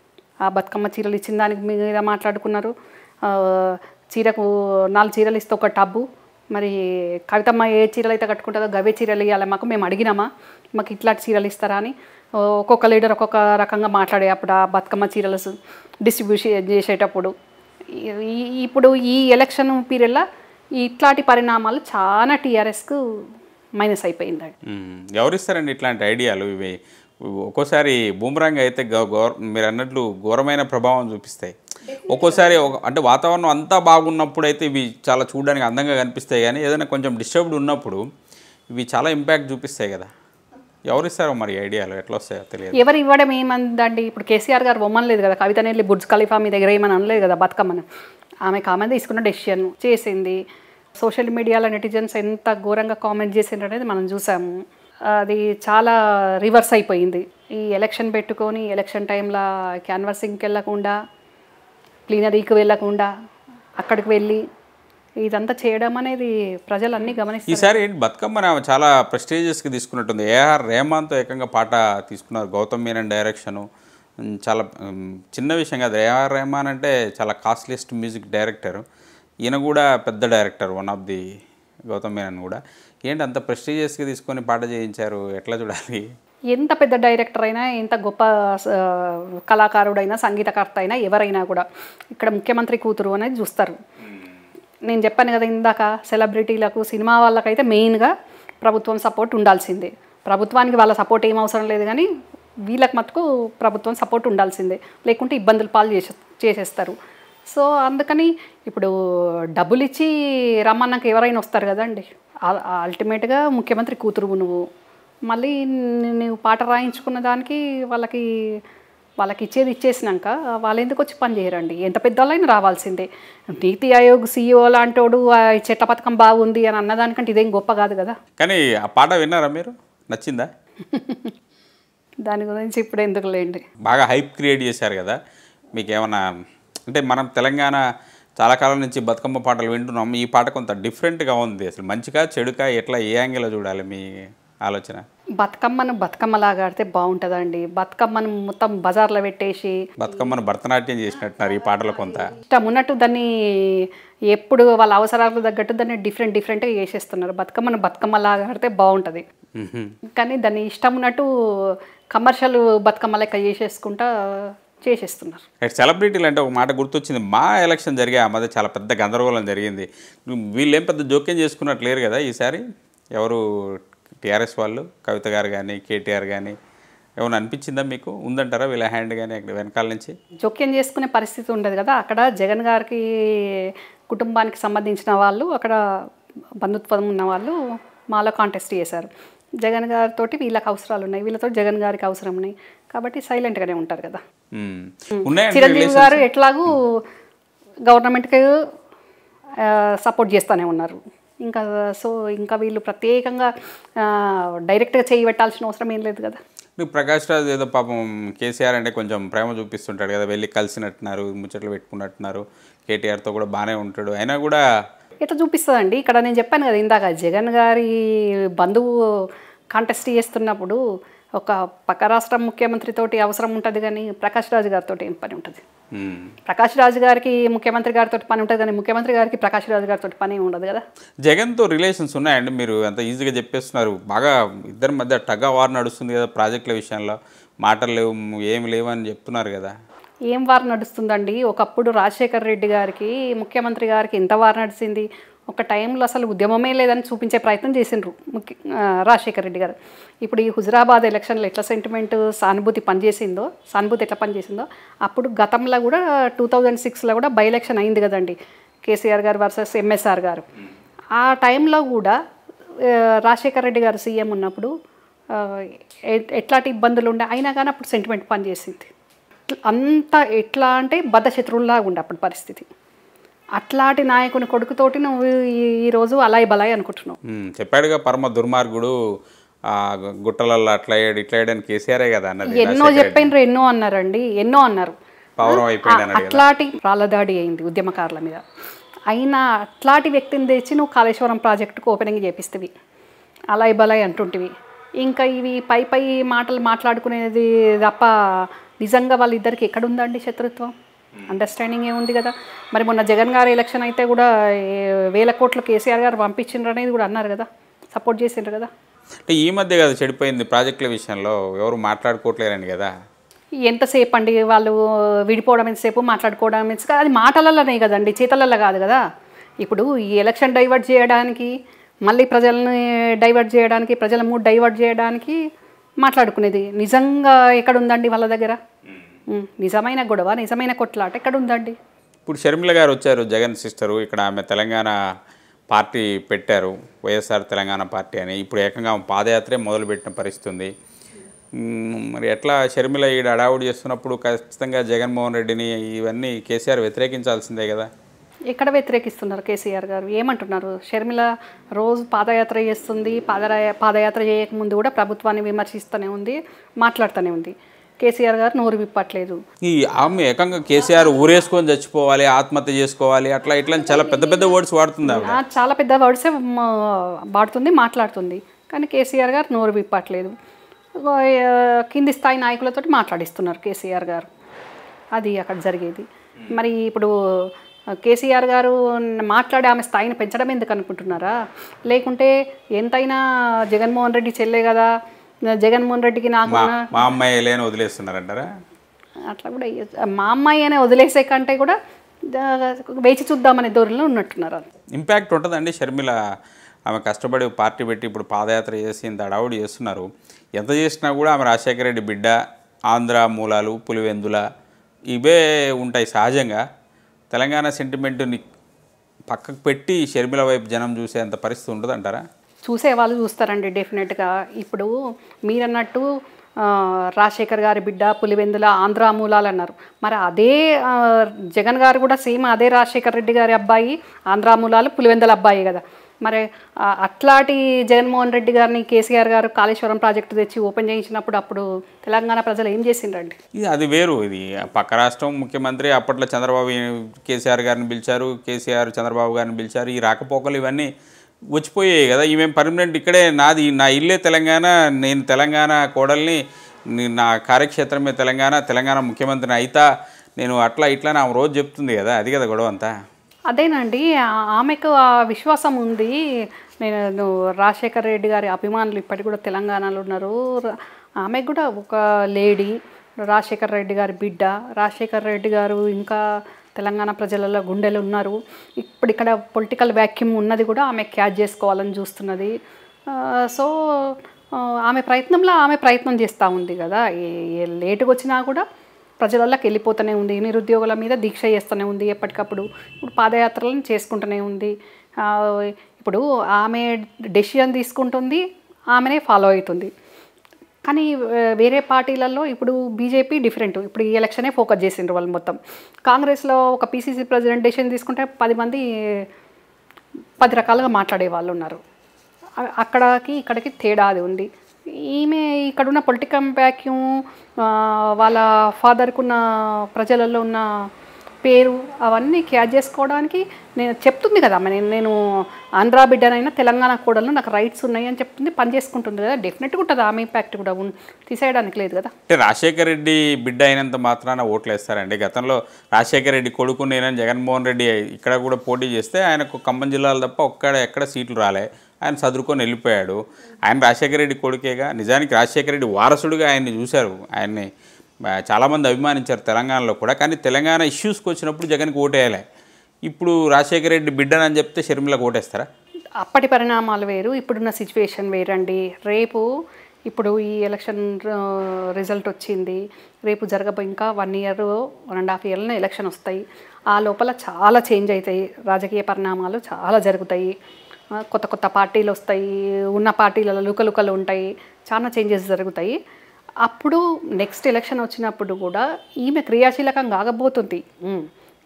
ఆ బతుకమ్మ చీరలు ఇచ్చిన దానికి మీద మాట్లాడుకున్నారు ఆ, చీరకు నాలుగు చీరలు ఇస్తే ఒక టబ్బు మరి కవితమ్మ ఏ చీరలు అయితే కట్టుకుంటుందో గవే చీరలు ఇవ్వాలి మాకు మేము అడిగినామా మాకు ఇట్లాంటి చీరలు ఇస్తారా అని ఆ, ఒక్కొక్క లీడర్ ఒక్కొక్క రకంగా మాట్లాడే అప్పుడు ఆ బతుకమ్మ చీరలు డిస్ట్రిబ్యూషన్ చేసేటప్పుడు ఈ- ఈ- ఇప్పుడు ఈ ఎలక్షన్ పీరియడ్లో ఇట్లాంటి పరిణామాలు చాలా టీఆర్ఎస్కు మైనస్ అయిపోయిందండి మ్మ్. ఎవరిస్తారండి ఇట్లాంటి ఐడియాలు ఇవి ఒక్కోసారి బూమరాంగ్ అయితే గ- గౌర మీరు అన్నట్లు ఘోరమైన ప్రభావం చూపిస్తాయి ఒక్కోసారి ఒక అంటే వాతావరణం అంతా బాగున్నప్పుడు అయితే ఇవి చాలా చూడడానికి అందంగా కనిపిస్తాయి కానీ ఏదైనా కొంచెం డిస్టర్బ్డ్ ఉన్నప్పుడు ఇవి చాలా ఇంపాక్ట్ చూపిస్తాయి కదా ఎవరిస్తారో మరి ఐడియాలు ఎట్లా వస్తాయో తెలియదు ఎవరు ఇవ్వడం ఏమందండి ఇప్పుడు కేసీఆర్ గారు బొమ్మనలేదు కదా కవితని వెళ్ళి బుర్జ్ ఖలీఫా మీద ఎగరేయమని అనలేదు కదా బతుకమ్మని ఆమె కామెంట్ తీసుకున్న డెసిషన్ చేసింది సోషల్ మీడియాలో నెటిజన్స్ ఎంత ఘోరంగా కామెంట్ చేసిండ్రు అనేది మనం చూసాము అది చాలా రివర్స్ అయిపోయింది ఈ ఎలక్షన్ పెట్టుకొని ఎలక్షన్ టైంలో క్యాన్వర్సింగ్కి వెళ్ళకుండా ప్లీనరీకి వెళ్ళకుండా అక్కడికి వెళ్ళి ఇదంతా చేయడం అనేది ప్రజలు అన్నీ గమనిస్తారు ఈసారి ఏంటి బతుకమ్మని ఆమె చాలా ప్రెస్టీజియస్గా తీసుకున్నట్టుంది ఏఆర్ రెహమాన్తో ఏకంగా పాట తీసుకున్నారు గౌతమ్ మీనన్ డైరెక్షను ఉమ్, చాలా ఉమ్, చిన్న విషయం కాదు ఏఆర్ రెహమాన్ అంటే చాలా కాస్ట్లీయెస్ట్ మ్యూజిక్ డైరెక్టర్ ఈయన కూడా పెద్ద director one of the Gautham Menon కూడా ఏంటి అంత ప్రెస్టీజియస్గా తీసుకొని పాట చేయించారు ఎట్లా చూడాలి ఎంత పెద్ద డైరెక్టర్ అయినా ఎంత గొప్ప ఆ, కళాకారుడైనా సంగీతకర్త అయినా ఎవరైనా కూడా ఇక్కడ ముఖ్యమంత్రి కూతురు అనేది చూస్తారు నేను చెప్పాను కదా ఇందాక సెలబ్రిటీలకు సినిమా వాళ్ళకైతే మెయిన్గా ప్రభుత్వం సపోర్ట్ ఉండాల్సిందే ప్రభుత్వానికి వాళ్ళ సపోర్ట్ ఏం అవసరం లేదు కానీ వీళ్ళకి మటుకు ప్రభుత్వం సపోర్ట్ ఉండాల్సిందే లేకుంటే ఇబ్బందులు పాలు చేసే చేసేస్తారు సో అందుకని ఇప్పుడు డబ్బులు ఇచ్చి రమ్మన్నాక ఎవరైనా వస్తారు కదండి అల్టిమేట్గా ముఖ్యమంత్రి కూతురు నువ్వు మళ్ళీ ని- నువ్వు పాట రాయించుకున్న దానికి వాళ్ళకి వాళ్ళకి ఇచ్చేది ఇచ్చేసినాక వాళ్ళు ఎందుకు వచ్చి పని చేయరండి ఎంత పెద్దవాళ్ళైనా రావాల్సిందే నీతి ఆయోగ్ సీఈఓ లాంటోడు "ఆ, ఈ చెట్ల పథకం బాగుంది అని అన్నదానికంటే ఇదేం గొప్ప కాదు కదా కానీ ఆ పాట విన్నారా మీరు నచ్చిందా దాని గురించి ఇప్పుడు ఎందుకు లేండి బాగా హైప్ క్రియేట్ చేశారు కదా మీకు ఏమన్నా అంటే మనం తెలంగాణ చాలా కాలం నుంచి బతుకమ్మ పాటలు వింటున్నాం ఈ పాట కొంత డిఫరెంట్గా ఉంది అసలు మంచిగా చెడుకా ఎట్లా ఏ యాంగిల్లో చూడాలి మీ ఆలోచన బతుకమ్మను బతుకమ్మలాగా ఆడితే బాగుంటుందండి బతుకమ్మను మొత్తం బజార్లో పెట్టేసి బతుకమ్మను భరతనాట్యం చేసినట్టున్నారు ఈ పాటలో కొంత ఇష్టం ఉన్నట్టు దాన్ని ఎప్పుడు వాళ్ళ అవసరాలకు తగ్గట్టు దాన్ని డిఫరెంట్ డిఫరెంట్గా చేసేస్తున్నారు బతుకమ్మను బతుకమ్మలాగా ఆడితే బాగుంటుంది మ్హూ. కానీ దాన్ని ఇష్టం ఉన్నట్టు కమర్షియల్ బతుకమ్మ లెక్క చేసేసుకుంటా చేసేస్తున్నారు రైట్ సెలబ్రిటీలు అంటే ఒక మాట గుర్తొచ్చింది మా ఎలక్షన్ జరిగే ఆ మధ్య చాలా పెద్ద గందరగోళం జరిగింది వీళ్ళేం పెద్ద జోక్యం చేసుకున్నట్టు లేరు కదా ఈసారి ఎవరు టీఆర్ఎస్ వాళ్ళు కవిత గారు కానీ కేటీఆర్ కానీ ఏమైనా అనిపించిందా మీకు ఉందంటారా వీళ్ళ హ్యాండ్ కానీ అక్కడ వెనకాల నుంచి జోక్యం చేసుకునే పరిస్థితి ఉండదు కదా అక్కడ జగన్ గారికి కుటుంబానికి సంబంధించిన వాళ్ళు అక్కడ బంధుత్వం ఉన్న వాళ్ళు మాలో కాంటెస్ట్ చేశారు జగన్ గారితో వీళ్ళకి అవసరాలు ఉన్నాయి వీళ్ళతో జగన్ గారికి అవసరం ఉన్నాయి కాబట్టి సైలెంట్గానే ఉంటారు కదా మ్మ్. ఉన్నాయండి చిరంజీవి గారు ఎట్లాగూ గవర్నమెంట్కి సపోర్ట్ చేస్తూనే ఉన్నారు ఇంకా సో ఇంకా వీళ్ళు ప్రత్యేకంగా డైరెక్ట్గా చేయి పెట్టాల్సిన అవసరం ఏం లేదు కదా నువ్వు ప్రకాష్ రాజ్ ఏదో పాపం కేసీఆర్ అంటే కొంచెం ప్రేమ చూపిస్తుంటాడు కదా వెళ్ళి కలిసినట్టున్నారు ముచ్చట్లు పెట్టుకున్నట్టున్నారు కేటీఆర్తో కూడా బాగానే ఉంటాడు అయినా కూడా ఎట్లా చూపిస్తుందండి ఇక్కడ నేను చెప్పాను కదా ఇందాక జగన్ గారి బంధువు కాంటెస్ట్ చేస్తున్నప్పుడు ఒక పక్క రాష్ట్ర ముఖ్యమంత్రితోటి అవసరం ఉంటుంది కానీ ప్రకాష్ రాజు గారితో ఏం పని ఉంటుంది మ్మ్. ప్రకాష్ రాజు గారికి ముఖ్యమంత్రి గారితో పని ఉంటుంది కానీ ముఖ్యమంత్రి గారికి ప్రకాష్ రాజు గారితో పని ఏమి ఉండదు కదా జగన్తో రిలేషన్స్ ఉన్నాయండి మీరు అంత ఈజీగా చెప్పేస్తున్నారు బాగా ఇద్దరి మధ్య టగ్ వార్ నడుస్తుంది కదా ప్రాజెక్టుల విషయంలో మాటలు లేవు ఏమి లేవు అని చెప్తున్నారు కదా ఏం వారు నడుస్తుందండి ఒకప్పుడు రాజశేఖర్ రెడ్డి గారికి ముఖ్యమంత్రి గారికి ఎంత వారు నడిచింది ఒక టైంలో అసలు ఉద్యమమే లేదని చూపించే ప్రయత్నం చేసిండ్రు ముఖ్య ఆ, రాజశేఖర్ రెడ్డి గారు ఇప్పుడు ఈ హుజరాబాద్ ఎలక్షన్లో ఎట్లా సెంటిమెంట్ సానుభూతి పనిచేసిందో సానుభూతి ఎట్లా పనిచేసిందో అప్పుడు గతంలో కూడా టూ థౌజండ్ సిక్స్లో కూడా బై ఎలక్షన్ అయింది కదండి కేసీఆర్ గారు వర్సెస్ ఎంఎస్ఆర్ గారు ఆ టైంలో కూడా ఆ, రాజశేఖర్ రెడ్డి గారు సీఎం ఉన్నప్పుడు ఆ, ఎ- ఎట్లాంటి ఇబ్బందులు ఉండే అయినా కానీ అప్పుడు సెంటిమెంట్ పనిచేసింది అంత ఎట్లా అంటే బద్ధ శత్రువుల్లాగా ఉండే అప్పుడు పరిస్థితి అట్లాంటి నాయకుని కొడుకుతోటి నువ్వు ఈ- ఈరోజు అలాయ్ బలాయ్ అనుకుంటున్నావు మ్మ్. చెప్పాడుగా పరమ దుర్మార్గుడు ఆ గుట్టలల్లో అట్లా అయ్యాడు ఇట్లా అయ్యాడు అని కేసీఆరే కదా అన్నది ఎన్నో చెప్పిండ్రు ఎన్నో అన్నారండి ఎన్నో అన్నారు పౌరం అయిపోయింది ఆ- అన్నాడు కదా అట్లాంటి రాళ్ళదాడి అయింది ఉద్యమకారుల మీద అయినా అట్లాంటి వ్యక్తిని తెచ్చి నువ్వు కాళేశ్వరం ప్రాజెక్టుకు ఓపెనింగ్ చేపిస్తేవి అలాయ్ బలాయ్ అంటుంటివి ఇంకా ఇవి పై పై మాటలు మాట్లాడుకునేది తప్ప నిజంగా వాళ్ళిద్దరికి ఎక్కడుందండి శత్రుత్వం అండర్స్టాండింగ్ ఏముంది కదా మరి మొన్న జగన్ గారి ఎలక్షన్ అయితే కూడా ఏ వేల కోట్లు కేసీఆర్ గారు పంపించిండ్రు అనేది కూడా అన్నారు కదా సపోర్ట్ చేసిండ్రు కదా అంటే ఈ మధ్య కదా చెడిపోయింది ప్రాజెక్టుల విషయంలో ఎవరు మాట్లాడుకోవట్లేరని కదా ఎంతసేపు అండి వాళ్ళు విడిపోవడం ఎంతసేపు మాట్లాడుకోవడం ఎంతసేపు అది మాటలలోనే కదండి చేతలలో కాదు కదా ఇప్పుడు ఈ ఎలక్షన్ డైవర్ట్ చేయడానికి మళ్ళీ ప్రజల్ని డైవర్ట్ చేయడానికి ప్రజల మూడ్ డైవర్ట్ చేయడానికి మాట్లాడుకునేది నిజంగా ఎక్కడ ఉందండి వాళ్ళ దగ్గర ఉం, నిజమైన గొడవ నిజమైన కొట్లాట ఎక్కడ ఉందండి ఇప్పుడు షర్మిల గారు వచ్చారు జగన్ సిస్టరు ఇక్కడ ఆమె తెలంగాణ పార్టీ పెట్టారు వైఎస్ఆర్ తెలంగాణ పార్టీ అని ఇప్పుడు ఏకంగా ఆమె పాదయాత్రే మొదలుపెట్టిన పరిస్థితి ఉంది మ్మ్, మరి ఎట్లా షర్మిల ఈడ అడావుడి చేస్తున్నప్పుడు ఖచ్చితంగా జగన్మోహన్ రెడ్డిని ఇవన్నీ కేసీఆర్ వ్యతిరేకించాల్సిందే కదా ఎక్కడ వ్యతిరేకిస్తున్నారు కేసీఆర్ గారు ఏమంటున్నారు షర్మిల రోజు పాదయాత్ర చేస్తుంది పాదరా పాదయాత్ర చేయకముందు కూడా ప్రభుత్వాన్ని విమర్శిస్తూనే ఉంది మాట్లాడుతూనే ఉంది కేసీఆర్ గారు నోరు విప్పట్లేదు ఈ ఆమె ఏకంగా కేసీఆర్ ఊరేసుకొని చచ్చిపోవాలి ఆత్మహత్య చేసుకోవాలి అట్లా ఇట్లా అని చాలా పెద్ద పెద్ద వర్డ్స్ వాడుతుంది ఆవిడ ఆ, చాలా పెద్ద వర్డ్సే మ- వాడుతుంది మాట్లాడుతుంది కానీ కేసీఆర్ గారు నోరు విప్పట్లేదు ఆ, కింది స్థాయి నాయకులతో మాట్లాడిస్తున్నారు కేసీఆర్ గారు అది అక్కడ జరిగేది మరి ఇప్పుడు కేసీఆర్ గారు మాట్లాడి ఆమె స్థాయిని పెంచడం ఎందుకు అనుకుంటున్నారా లేకుంటే ఎంతైనా జగన్మోహన్ రెడ్డి చెల్లే కదా జగన్మోహన్ రెడ్డికి నాకు మా మా అమ్మాయి లేని వదిలేస్తున్నారంటారా అట్లా కూడా అయ్యొచ్చు. మా అమ్మాయి అనే వదిలేసే కంటే కూడా ఆ, వేచి చూద్దామనే ధోరణిలో ఉన్నట్టున్నారు అది ఇంపాక్ట్ ఉంటుందండి షర్మిల ఆమె కష్టపడి పార్టీ పెట్టి ఇప్పుడు పాదయాత్ర చేసి ఇంత అడావుడి చేస్తున్నారు ఎంత చేసినా కూడా ఆమె రాజశేఖర రెడ్డి బిడ్డ ఆంధ్ర మూలాలు పులివెందుల ఇవే ఉంటాయి సహజంగా తెలంగాణ సెంటిమెంట్ని పక్కకు పెట్టి షర్మిల వైపు జనం చూసేంత పరిస్థితి ఉంటుంది అంటారా చూసే వాళ్ళు చూస్తారండి డెఫినెట్గా ఇప్పుడు మీరన్నట్టు ఆ, రాజశేఖర్ గారి బిడ్డ పులివెందుల ఆంధ్ర మూలాలు అన్నారు మరి అదే ఆ, జగన్ గారు కూడా సేమ్ అదే రాజశేఖర్ రెడ్డి గారి అబ్బాయి ఆంధ్ర మూలాలు పులివెందుల అబ్బాయి కదా మరి ఆ, అట్లాంటి జగన్మోహన్ రెడ్డి గారిని కేసీఆర్ గారు కాళేశ్వరం ప్రాజెక్టు తెచ్చి ఓపెన్ చేయించినప్పుడు అప్పుడు తెలంగాణ ప్రజలు ఏం చేసిండ్రండి ఇది అది వేరు ఇది పక్క రాష్ట్రం ముఖ్యమంత్రి అప్పట్లో చంద్రబాబు కేసీఆర్ గారిని పిలిచారు కేసీఆర్ చంద్రబాబు గారిని పిలిచారు ఈ రాకపోకలు ఇవన్నీ వచ్చిపోయాయి కదా ఈమె పర్మనెంట్ ఇక్కడే నాది నా ఇల్లే తెలంగాణ నేను తెలంగాణ కోడల్ని నీ- నా కార్యక్షేత్రమే తెలంగాణ తెలంగాణ ముఖ్యమంత్రిని అయితా నేను అట్లా ఇట్లా నా రోజు చెప్తుంది కదా అది కదా గొడవ అంతా అదేనండి ఆ- ఆమెకు ఆ విశ్వాసం ఉంది నేను రాజశేఖర్ రెడ్డి గారి అభిమానులు ఇప్పటికి కూడా తెలంగాణలో ఉన్నారు ర- ఆమెకు కూడా ఒక లేడీ రాజశేఖర్ రెడ్డి గారి బిడ్డ రాజశేఖర్ రెడ్డి గారు ఇంకా తెలంగాణ ప్రజలలో గుండెలు ఉన్నారు ఇప్పుడు ఇక్కడ పొలిటికల్ వ్యాక్యూమ్ ఉన్నది కూడా ఆమె క్యాచ్ చేసుకోవాలని చూస్తున్నది ఆ, సో ఆ, ఆమె ప్రయత్నంలో ఆమె ప్రయత్నం చేస్తూ ఉంది కదా ఏ ఏ లేటుగా వచ్చినా కూడా ప్రజలలోకి వెళ్ళిపోతూనే ఉంది నిరుద్యోగుల మీద దీక్ష చేస్తూనే ఉంది ఎప్పటికప్పుడు ఇప్పుడు పాదయాత్రలను చేసుకుంటూనే ఉంది ఆ, ఇప్పుడు ఆమె డెసిషన్ తీసుకుంటుంది ఆమెనే ఫాలో అవుతుంది కానీ ఆ, వేరే పార్టీలలో ఇప్పుడు బీజేపీ డిఫరెంట్ ఇప్పుడు ఈ ఎలక్షనే ఫోకస్ చేసిండ్రు వాళ్ళు మొత్తం కాంగ్రెస్లో ఒక పీసీసీ ప్రెసిడెంట్ డెసిషన్ తీసుకుంటే పది మంది పది రకాలుగా మాట్లాడే వాళ్ళు ఉన్నారు అ- అక్కడికి ఇక్కడికి తేడా అది ఉంది ఈమె ఇక్కడున్న పొలిటికల్ వ్యాక్యూమ్ వాళ్ళ ఫాదర్కు ఉన్న ప్రజలలో ఉన్న పేరు అవన్నీ క్యాచ్ చేసుకోవడానికి నేను చెప్తుంది కదా ఆమె, నేను నేను ఆంధ్రా బిడ్డనైనా తెలంగాణ కూడలు నాకు రైట్స్ ఉన్నాయి అని చెప్తుంది పని చేసుకుంటుంది కదా డెఫినెట్గా ఉంటుంది ఆమె ఇంపాక్ట్ కూడా ఉన్- తీసేయడానికి లేదు కదా అంటే రాజశేఖర రెడ్డి బిడ్డ అయినంత మాత్రాన ఓట్లు వేస్తారండి గతంలో రాజశేఖర రెడ్డి కొడుకు నేనని జగన్మోహన్ రెడ్డి ఇక్కడ కూడా పోటీ చేస్తే ఆయనకు ఖమ్మం జిల్లాలో తప్ప ఒక్కడ ఎక్కడ సీట్లు రాలే ఆయన చదువుకొని వెళ్ళిపోయాడు ఆయన రాజశేఖర రెడ్డి కొడుకేగా నిజానికి రాజశేఖర రెడ్డి వారసుడిగా ఆయన్ని చూశారు ఆయన్ని ఆ, చాలామంది అభిమానించారు తెలంగాణలో కూడా కానీ తెలంగాణ ఇష్యూస్కి వచ్చినప్పుడు జగన్కి ఓటేయాలి ఇప్పుడు రాజశేఖర రెడ్డి బిడ్డనని చెప్తే షర్మిలకు ఓటేస్తారా అప్పటి పరిణామాలు వేరు ఇప్పుడున్న సిచ్యువేషన్ వేరండి రేపు ఇప్పుడు ఈ ఎలక్షన్ రిజల్ట్ వచ్చింది రేపు జరగబోయే ఇంకా one year one and half ఇయర్లో ఎలక్షన్ వస్తాయి ఆ లోపల చాలా చేంజ్ అవుతాయి రాజకీయ పరిణామాలు చాలా జరుగుతాయి ఆ, కొత్త కొత్త పార్టీలు వస్తాయి ఉన్న పార్టీలలో లుకలుకలు ఉంటాయి చాలా చేంజెస్ జరుగుతాయి అప్పుడు నెక్స్ట్ ఎలక్షన్ వచ్చినప్పుడు కూడా ఈమె క్రియాశీలకం కాగబోతుంది ఉమ్.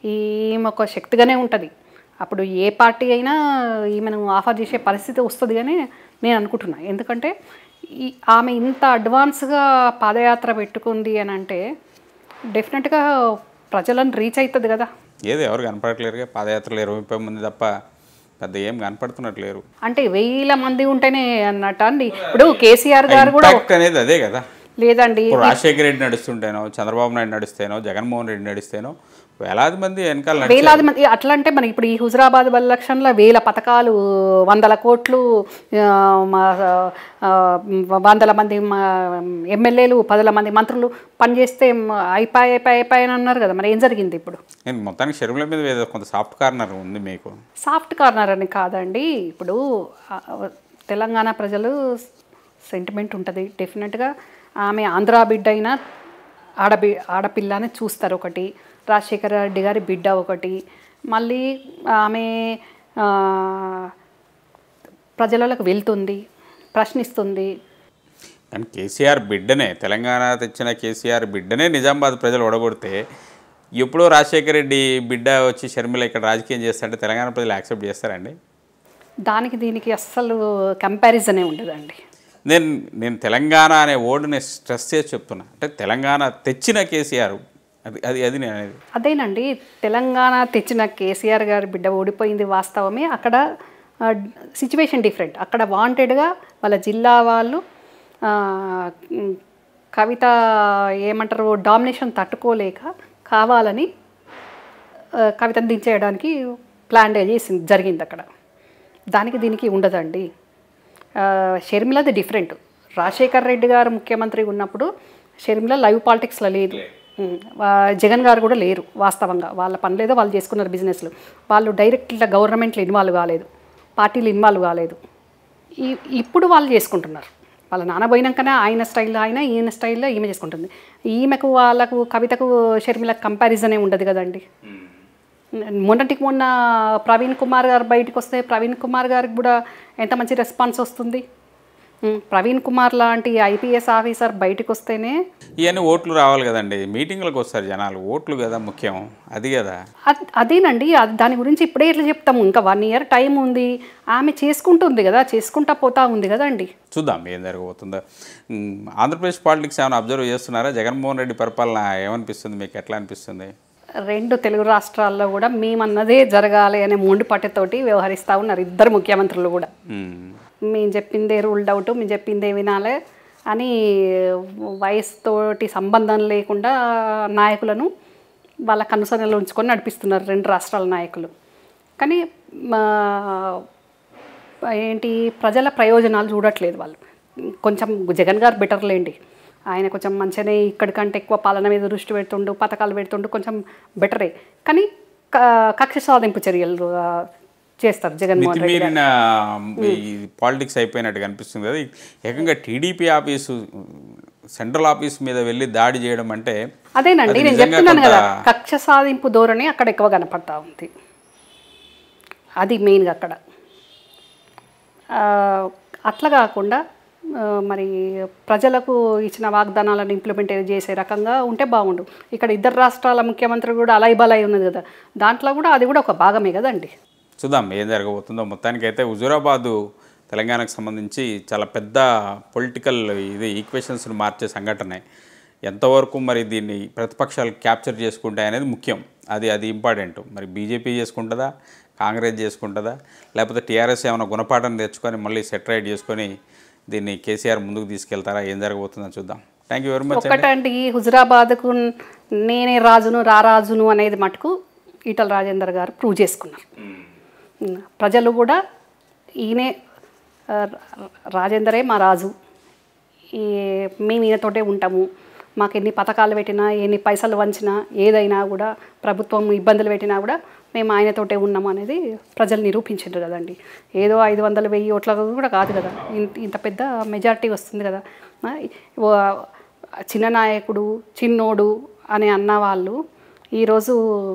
ఈమె ఒక శక్తిగానే ఉంటుంది అప్పుడు ఏ పార్టీ అయినా ఈమెను ఆఫర్ చేసే పరిస్థితి వస్తుంది కానీ నేను అనుకుంటున్నా ఎందుకంటే ఈ ఆమె ఇంత అడ్వాన్స్గా పాదయాత్ర పెట్టుకుంది అని అంటే డెఫినెట్గా ప్రజలను రీచ్ అవుతుంది కదా ఏదో ఎవరు కనపడట్లేరుగా పాదయాత్రలు ఇరవై ముప్పై మంది తప్ప పెద్ద ఏం కనపడుతున్నట్లేరు అంటే వేల మంది ఉంటేనే అన్నట్టు అండి ఇప్పుడు కేసీఆర్ గారు కూడా ఇంపాక్ట్ అనేది అదే కదా లేదండి ఇప్పుడు రాజశేఖర రెడ్డి నడుస్తుంటేనో చంద్రబాబు నాయుడు నడిస్తేనో జగన్మోహన్ రెడ్డి నడిస్తేనో వేలాది మంది వెనకాల నడిచారు. వేలాది మంది అట్లా అంటే మనకి ఇప్పుడు ఈ హుజరాబాద్ ఎలక్షన్లో వేల పథకాలు వందల కోట్లు ఆ, మా, ఆ, వందల మంది మా ఎమ్మెల్యేలు పదుల మంది మంత్రులు పనిచేస్తే అయిపోయి అయిపోయి అయిపోయి అని అన్నారు కదా మరి ఏం జరిగింది ఇప్పుడు నేను మొత్తానికి షర్మిల మీద ఏదో కొంత సాఫ్ట్ కార్నర్ ఉంది మీకు సాఫ్ట్ కార్నర్ అని కాదండి ఇప్పుడు ఆ, తెలంగాణ ప్రజలు సెంటిమెంట్ ఉంటుంది డెఫినెట్గా ఆమె ఆంధ్రా బిడ్డ అయినా ఆడబి ఆడపిల్లని చూస్తారు ఒకటి రాజశేఖర రెడ్డి గారి బిడ్డ ఒకటి మళ్ళీ ఆమె ఆ, ప్రజలకు వెళ్తుంది ప్రశ్నిస్తుంది కానీ కేసీఆర్ బిడ్డనే తెలంగాణ తెచ్చిన కేసీఆర్ బిడ్డనే నిజామాబాద్ ప్రజలు ఒడగొడితే ఎప్పుడో రాజశేఖర రెడ్డి బిడ్డ వచ్చి షర్మిల ఇక్కడ రాజకీయం చేస్తారంటే తెలంగాణ ప్రజలు యాక్సెప్ట్ చేస్తారండి దానికి దీనికి అస్సలు కంపారిజనే ఉండదండి నేను నేను తెలంగాణ అనే వర్డ్ని స్ట్రెస్ చేసి చెప్తున్నా అంటే తెలంగాణ తెచ్చిన కేసీఆర్ అది అది అది నేను అనేది అదేనండి తెలంగాణ తెచ్చిన కేసీఆర్ గారి బిడ్డ ఓడిపోయింది వాస్తవమే అక్కడ సిచ్యువేషన్ డిఫరెంట్ అక్కడ వాంటెడ్గా వాళ్ళ జిల్లా వాళ్ళు ఆ, ఉమ్, కవిత ఏమంటారు డామినేషన్ తట్టుకోలేక కావాలని ఆ, కవితను దించేయడానికి ప్లాన్ చేసింది జరిగింది అక్కడ దానికి దీనికి ఉండదండి ఆ, షర్మిలది డిఫరెంట్ రాజశేఖర్ రెడ్డి గారు ముఖ్యమంత్రి ఉన్నప్పుడు షర్మిల లైవ్ పాలిటిక్స్లో లేదు ఉమ్, వా- జగన్ గారు కూడా లేరు వాస్తవంగా వాళ్ళ పనిలేదో వాళ్ళు చేసుకున్నారు బిజినెస్లు వాళ్ళు డైరెక్ట్ ఇట్లా గవర్నమెంట్లో ఇన్వాల్వ్ కాలేదు పార్టీలు ఇన్వాల్వ్ కాలేదు ఈ ఇప్పుడు వాళ్ళు చేసుకుంటున్నారు వాళ్ళ నాన్న పోయినాకనే ఆయన స్టైల్లో ఆయన ఈయన స్టైల్లో ఈమె చేసుకుంటుంది ఈమెకు వాళ్ళకు కవితకు షర్మిలకు కంపారిజనే ఉండదు కదండి మొన్నటికి మొన్న ప్రవీణ్ కుమార్ గారు బయటకు వస్తే ప్రవీణ్ కుమార్ గారికి కూడా ఎంత మంచి రెస్పాన్స్ వస్తుంది ఉమ్, ప్రవీణ్ కుమార్ లాంటి ఐపీఎస్ ఆఫీసర్ బయటకు వస్తేనే ఇవన్నీ ఓట్లు రావాలి కదండి మీటింగ్లకు వస్తారు జనాలు ఓట్లు కదా ముఖ్యం అది కదా అద్- అదేనండి అది దాని గురించి ఇప్పుడే ఎట్లా చెప్తాము ఇంకా వన్ ఇయర్ టైం ఉంది ఆమె చేసుకుంటుంది కదా చేసుకుంటా పోతా ఉంది కదండి చూద్దాం ఏం జరగబోతుందో ఉమ్, ఆంధ్రప్రదేశ్ పాలిటిక్స్ ఏమైనా అబ్జర్వ్ చేస్తున్నారా జగన్మోహన్ రెడ్డి పరిపాలన ఏమనిపిస్తుంది మీకు ఎట్లా అనిపిస్తుంది రెండు తెలుగు రాష్ట్రాల్లో కూడా మేమన్నదే జరగాలి అనే మొండి పట్టుతోటి వ్యవహరిస్తూ ఉన్నారు ఇద్దరు ముఖ్యమంత్రులు కూడా ఉమ్, మేము చెప్పిందే రూల్డ్ అవుట్ మేము చెప్పిందే వినాలి అని వయసుతోటి సంబంధం లేకుండా నాయకులను వాళ్ళ కనుసనలు ఉంచుకొని నడిపిస్తున్నారు రెండు రాష్ట్రాల నాయకులు కానీ మా ఏంటి ప్రజల ప్రయోజనాలు చూడట్లేదు వాళ్ళు కొంచెం జగన్ గారు బెటర్ లేండి ఆయన కొంచెం మంచిగానే ఇక్కడికంటే ఎక్కువ పాలన మీద దృష్టి పెడుతుండు పథకాలు పెడుతుండు కొంచెం బెటరే కానీ క- కక్ష సాధింపు చర్యలు ఆ, చేస్తారు జగన్మోహన్ రెడ్డి గారు. మితిమీరిన ఈ పాలిటిక్స్ అయిపోయినట్టు కనిపిస్తుంది కదా ఏకంగా టీడీపీ ఆఫీసు సెంట్రల్ ఆఫీస్ మీద వెళ్ళి దాడి చేయడం అంటే అదేనండి అది నేను నిజంగా చెప్తున్నాను కదా కొంత- కక్ష సాధింపు ధోరణి అక్కడ ఎక్కువ కనపడతా ఉంది అది మెయిన్గా అక్కడ ఆ, అట్లా కాకుండా ఆ, మరి ప్రజలకు ఇచ్చిన వాగ్దానాలను ఇంప్లిమెంట్ చేసే రకంగా ఉంటే బాగుండు ఇక్కడ ఇద్దరు రాష్ట్రాల ముఖ్యమంత్రి కూడా అలాయి బలాయి ఉన్నది కదా దాంట్లో కూడా అది కూడా ఒక భాగమే కదండి చూద్దాం ఏం జరగబోతుందో మొత్తానికైతే హుజూరాబాదు తెలంగాణకు సంబంధించి చాలా పెద్ద పొలిటికల్ ఇది ఈక్వేషన్స్ను మార్చే సంఘటన ఎంతవరకు మరి దీన్ని ప్రతిపక్షాలు క్యాప్చర్ చేసుకుంటాయి అనేది ముఖ్యం అది అది ఇంపార్టెంట్ మరి బీజేపీ చేసుకుంటుందా కాంగ్రెస్ చేసుకుంటుందా లేకపోతే టీఆర్ఎస్ ఏమైనా గుణపాఠం తెచ్చుకొని మళ్ళీ సెటరైట్ చేసుకొని దీన్ని కేసీఆర్ ముందుకు తీసుకెళ్తారా ఏం జరగబోతుందో చూద్దాం థ్యాంక్ యూ వెరీ మచ్ ఒక్కటండి హుజురాబాద్కు నేనే రాజును రారాజును అనేది మటుకు ఈటల రాజేందర్ గారు ప్రూవ్ చేసుకున్నారు ఉమ్, ప్రజలు కూడా ఈయనే ఆ, రాజేందరే మా రాజు ఈ మేము ఈయనతోటే ఉంటాము మాకు ఎన్ని పథకాలు పెట్టినా ఎన్ని పైసలు వంచినా ఏదైనా కూడా ప్రభుత్వం ఇబ్బందులు పెట్టినా కూడా మేము ఆయనతోటే ఉన్నాము అనేది ప్రజలు నిరూపించారు కదండి ఏదో ఐదు వందలు వెయ్యి ఓట్ల కూడా కాదు కదా ఇంత ఇంత పెద్ద మెజారిటీ వస్తుంది కదా ఆ, ఓ- చిన్న నాయకుడు చిన్నోడు అని అన్న వాళ్ళు ఈరోజు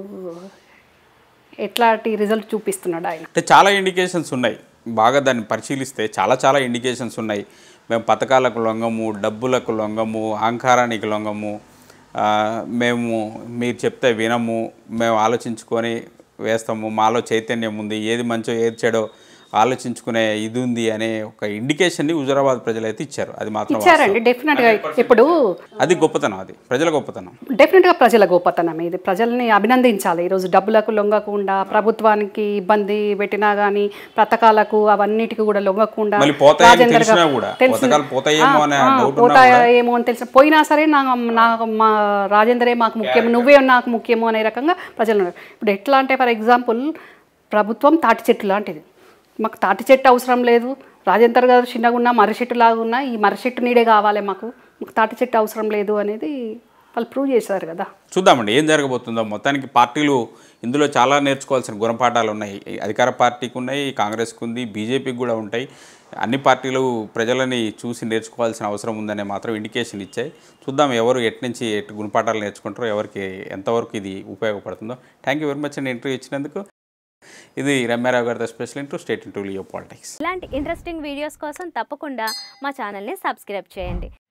ఎట్లాంటి రిజల్ట్ చూపిస్తున్నాడు ఆయన అంటే చాలా ఇండికేషన్స్ ఉన్నాయి బాగా దాన్ని పరిశీలిస్తే చాలా చాలా ఇండికేషన్స్ ఉన్నాయి మేము పథకాలకు లొంగము డబ్బులకు లొంగము అహంకారానికి లొంగము ఆ, మేము మీరు చెప్తే వినము మేము ఆలోచించుకొని వేస్తాము మాలో చైతన్యం ఉంది ఏది మంచో ఏది చెడో ఆలోచించుకునే ఇది ఉంది అనే ఒక ఇండికేషన్ని హుజరాబాద్ ప్రజలు అయితే ఇచ్చారు అది మాత్రం ఇచ్చారండి డెఫినెట్గా ఇప్పుడు వాస్తవం. అది గొప్పతనం అది ప్రజల గొప్పతనం డెఫినెట్గా ప్రజల గోపతనం ఇది ప్రజల్ని అభినందించాలి ఈరోజు డబ్బులకు లొంగకుండా ప్రభుత్వానికి ఇబ్బంది పెట్టినా కానీ పథకాలకు అవన్నిటికి కూడా లొంగకుండా మళ్ళీ పోతాయని రాజేందర్ తెలిసినా గారు- కూడా, తెలిసింది. పథకాలు పోతాయేమో అనే ఆ, ఆ, డౌట్ ఉన్నా పోతాయేమో అని తెలిసిన పోయినా సరే నా నాకు మా రాజేందరే మాకు ముఖ్యం నువ్వే నాకు ముఖ్యము అనే రకంగా ప్రజలు ఉన్నారు ఇప్పుడు ఎట్లా అంటే ఫర్ ఎగ్జాంపుల్ ప్రభుత్వం తాటి చెట్టు లాంటిది మాకు తాటి చెట్టు అవసరం లేదు రాజేందర్ గారు చిన్నగా ఉన్నా మర్రి చెట్టు లాగా ఉన్నా ఈ మర్రి చెట్టు నీడే కావాలి మాకు మాకు తాటి చెట్టు అవసరం లేదు అనేది వాళ్ళు ప్రూవ్ చేశారు కదా చూద్దామండి ఏం జరగబోతుందో మొత్తానికి పార్టీలు ఇందులో చాలా నేర్చుకోవాల్సిన గుణపాఠాలు ఉన్నాయి ఈ అధికార పార్టీకి ఉన్నాయి కాంగ్రెస్కి ఉంది బీజేపీకి కూడా ఉంటాయి అన్ని పార్టీలు ప్రజలని చూసి నేర్చుకోవాల్సిన అవసరం ఉందనే మాత్రం ఇండికేషన్ ఇచ్చాయి చూద్దాం ఎవరు ఎటు నుంచి ఎటు గుణపాఠాలు నేర్చుకుంటారో ఎవరికి ఎంతవరకు ఇది ఉపయోగపడుతుందో థ్యాంక్ యూ వెరీ మచ్ అండి ఇంటర్వ్యూ ఇచ్చినందుకు ఇది రమ్యారావు గారితో special into state into Leo politics ఇలాంటి ఇంట్రెస్టింగ్ వీడియోస్ కోసం తప్పకుండా మా ఛానల్ని సబ్స్క్రైబ్ చేయండి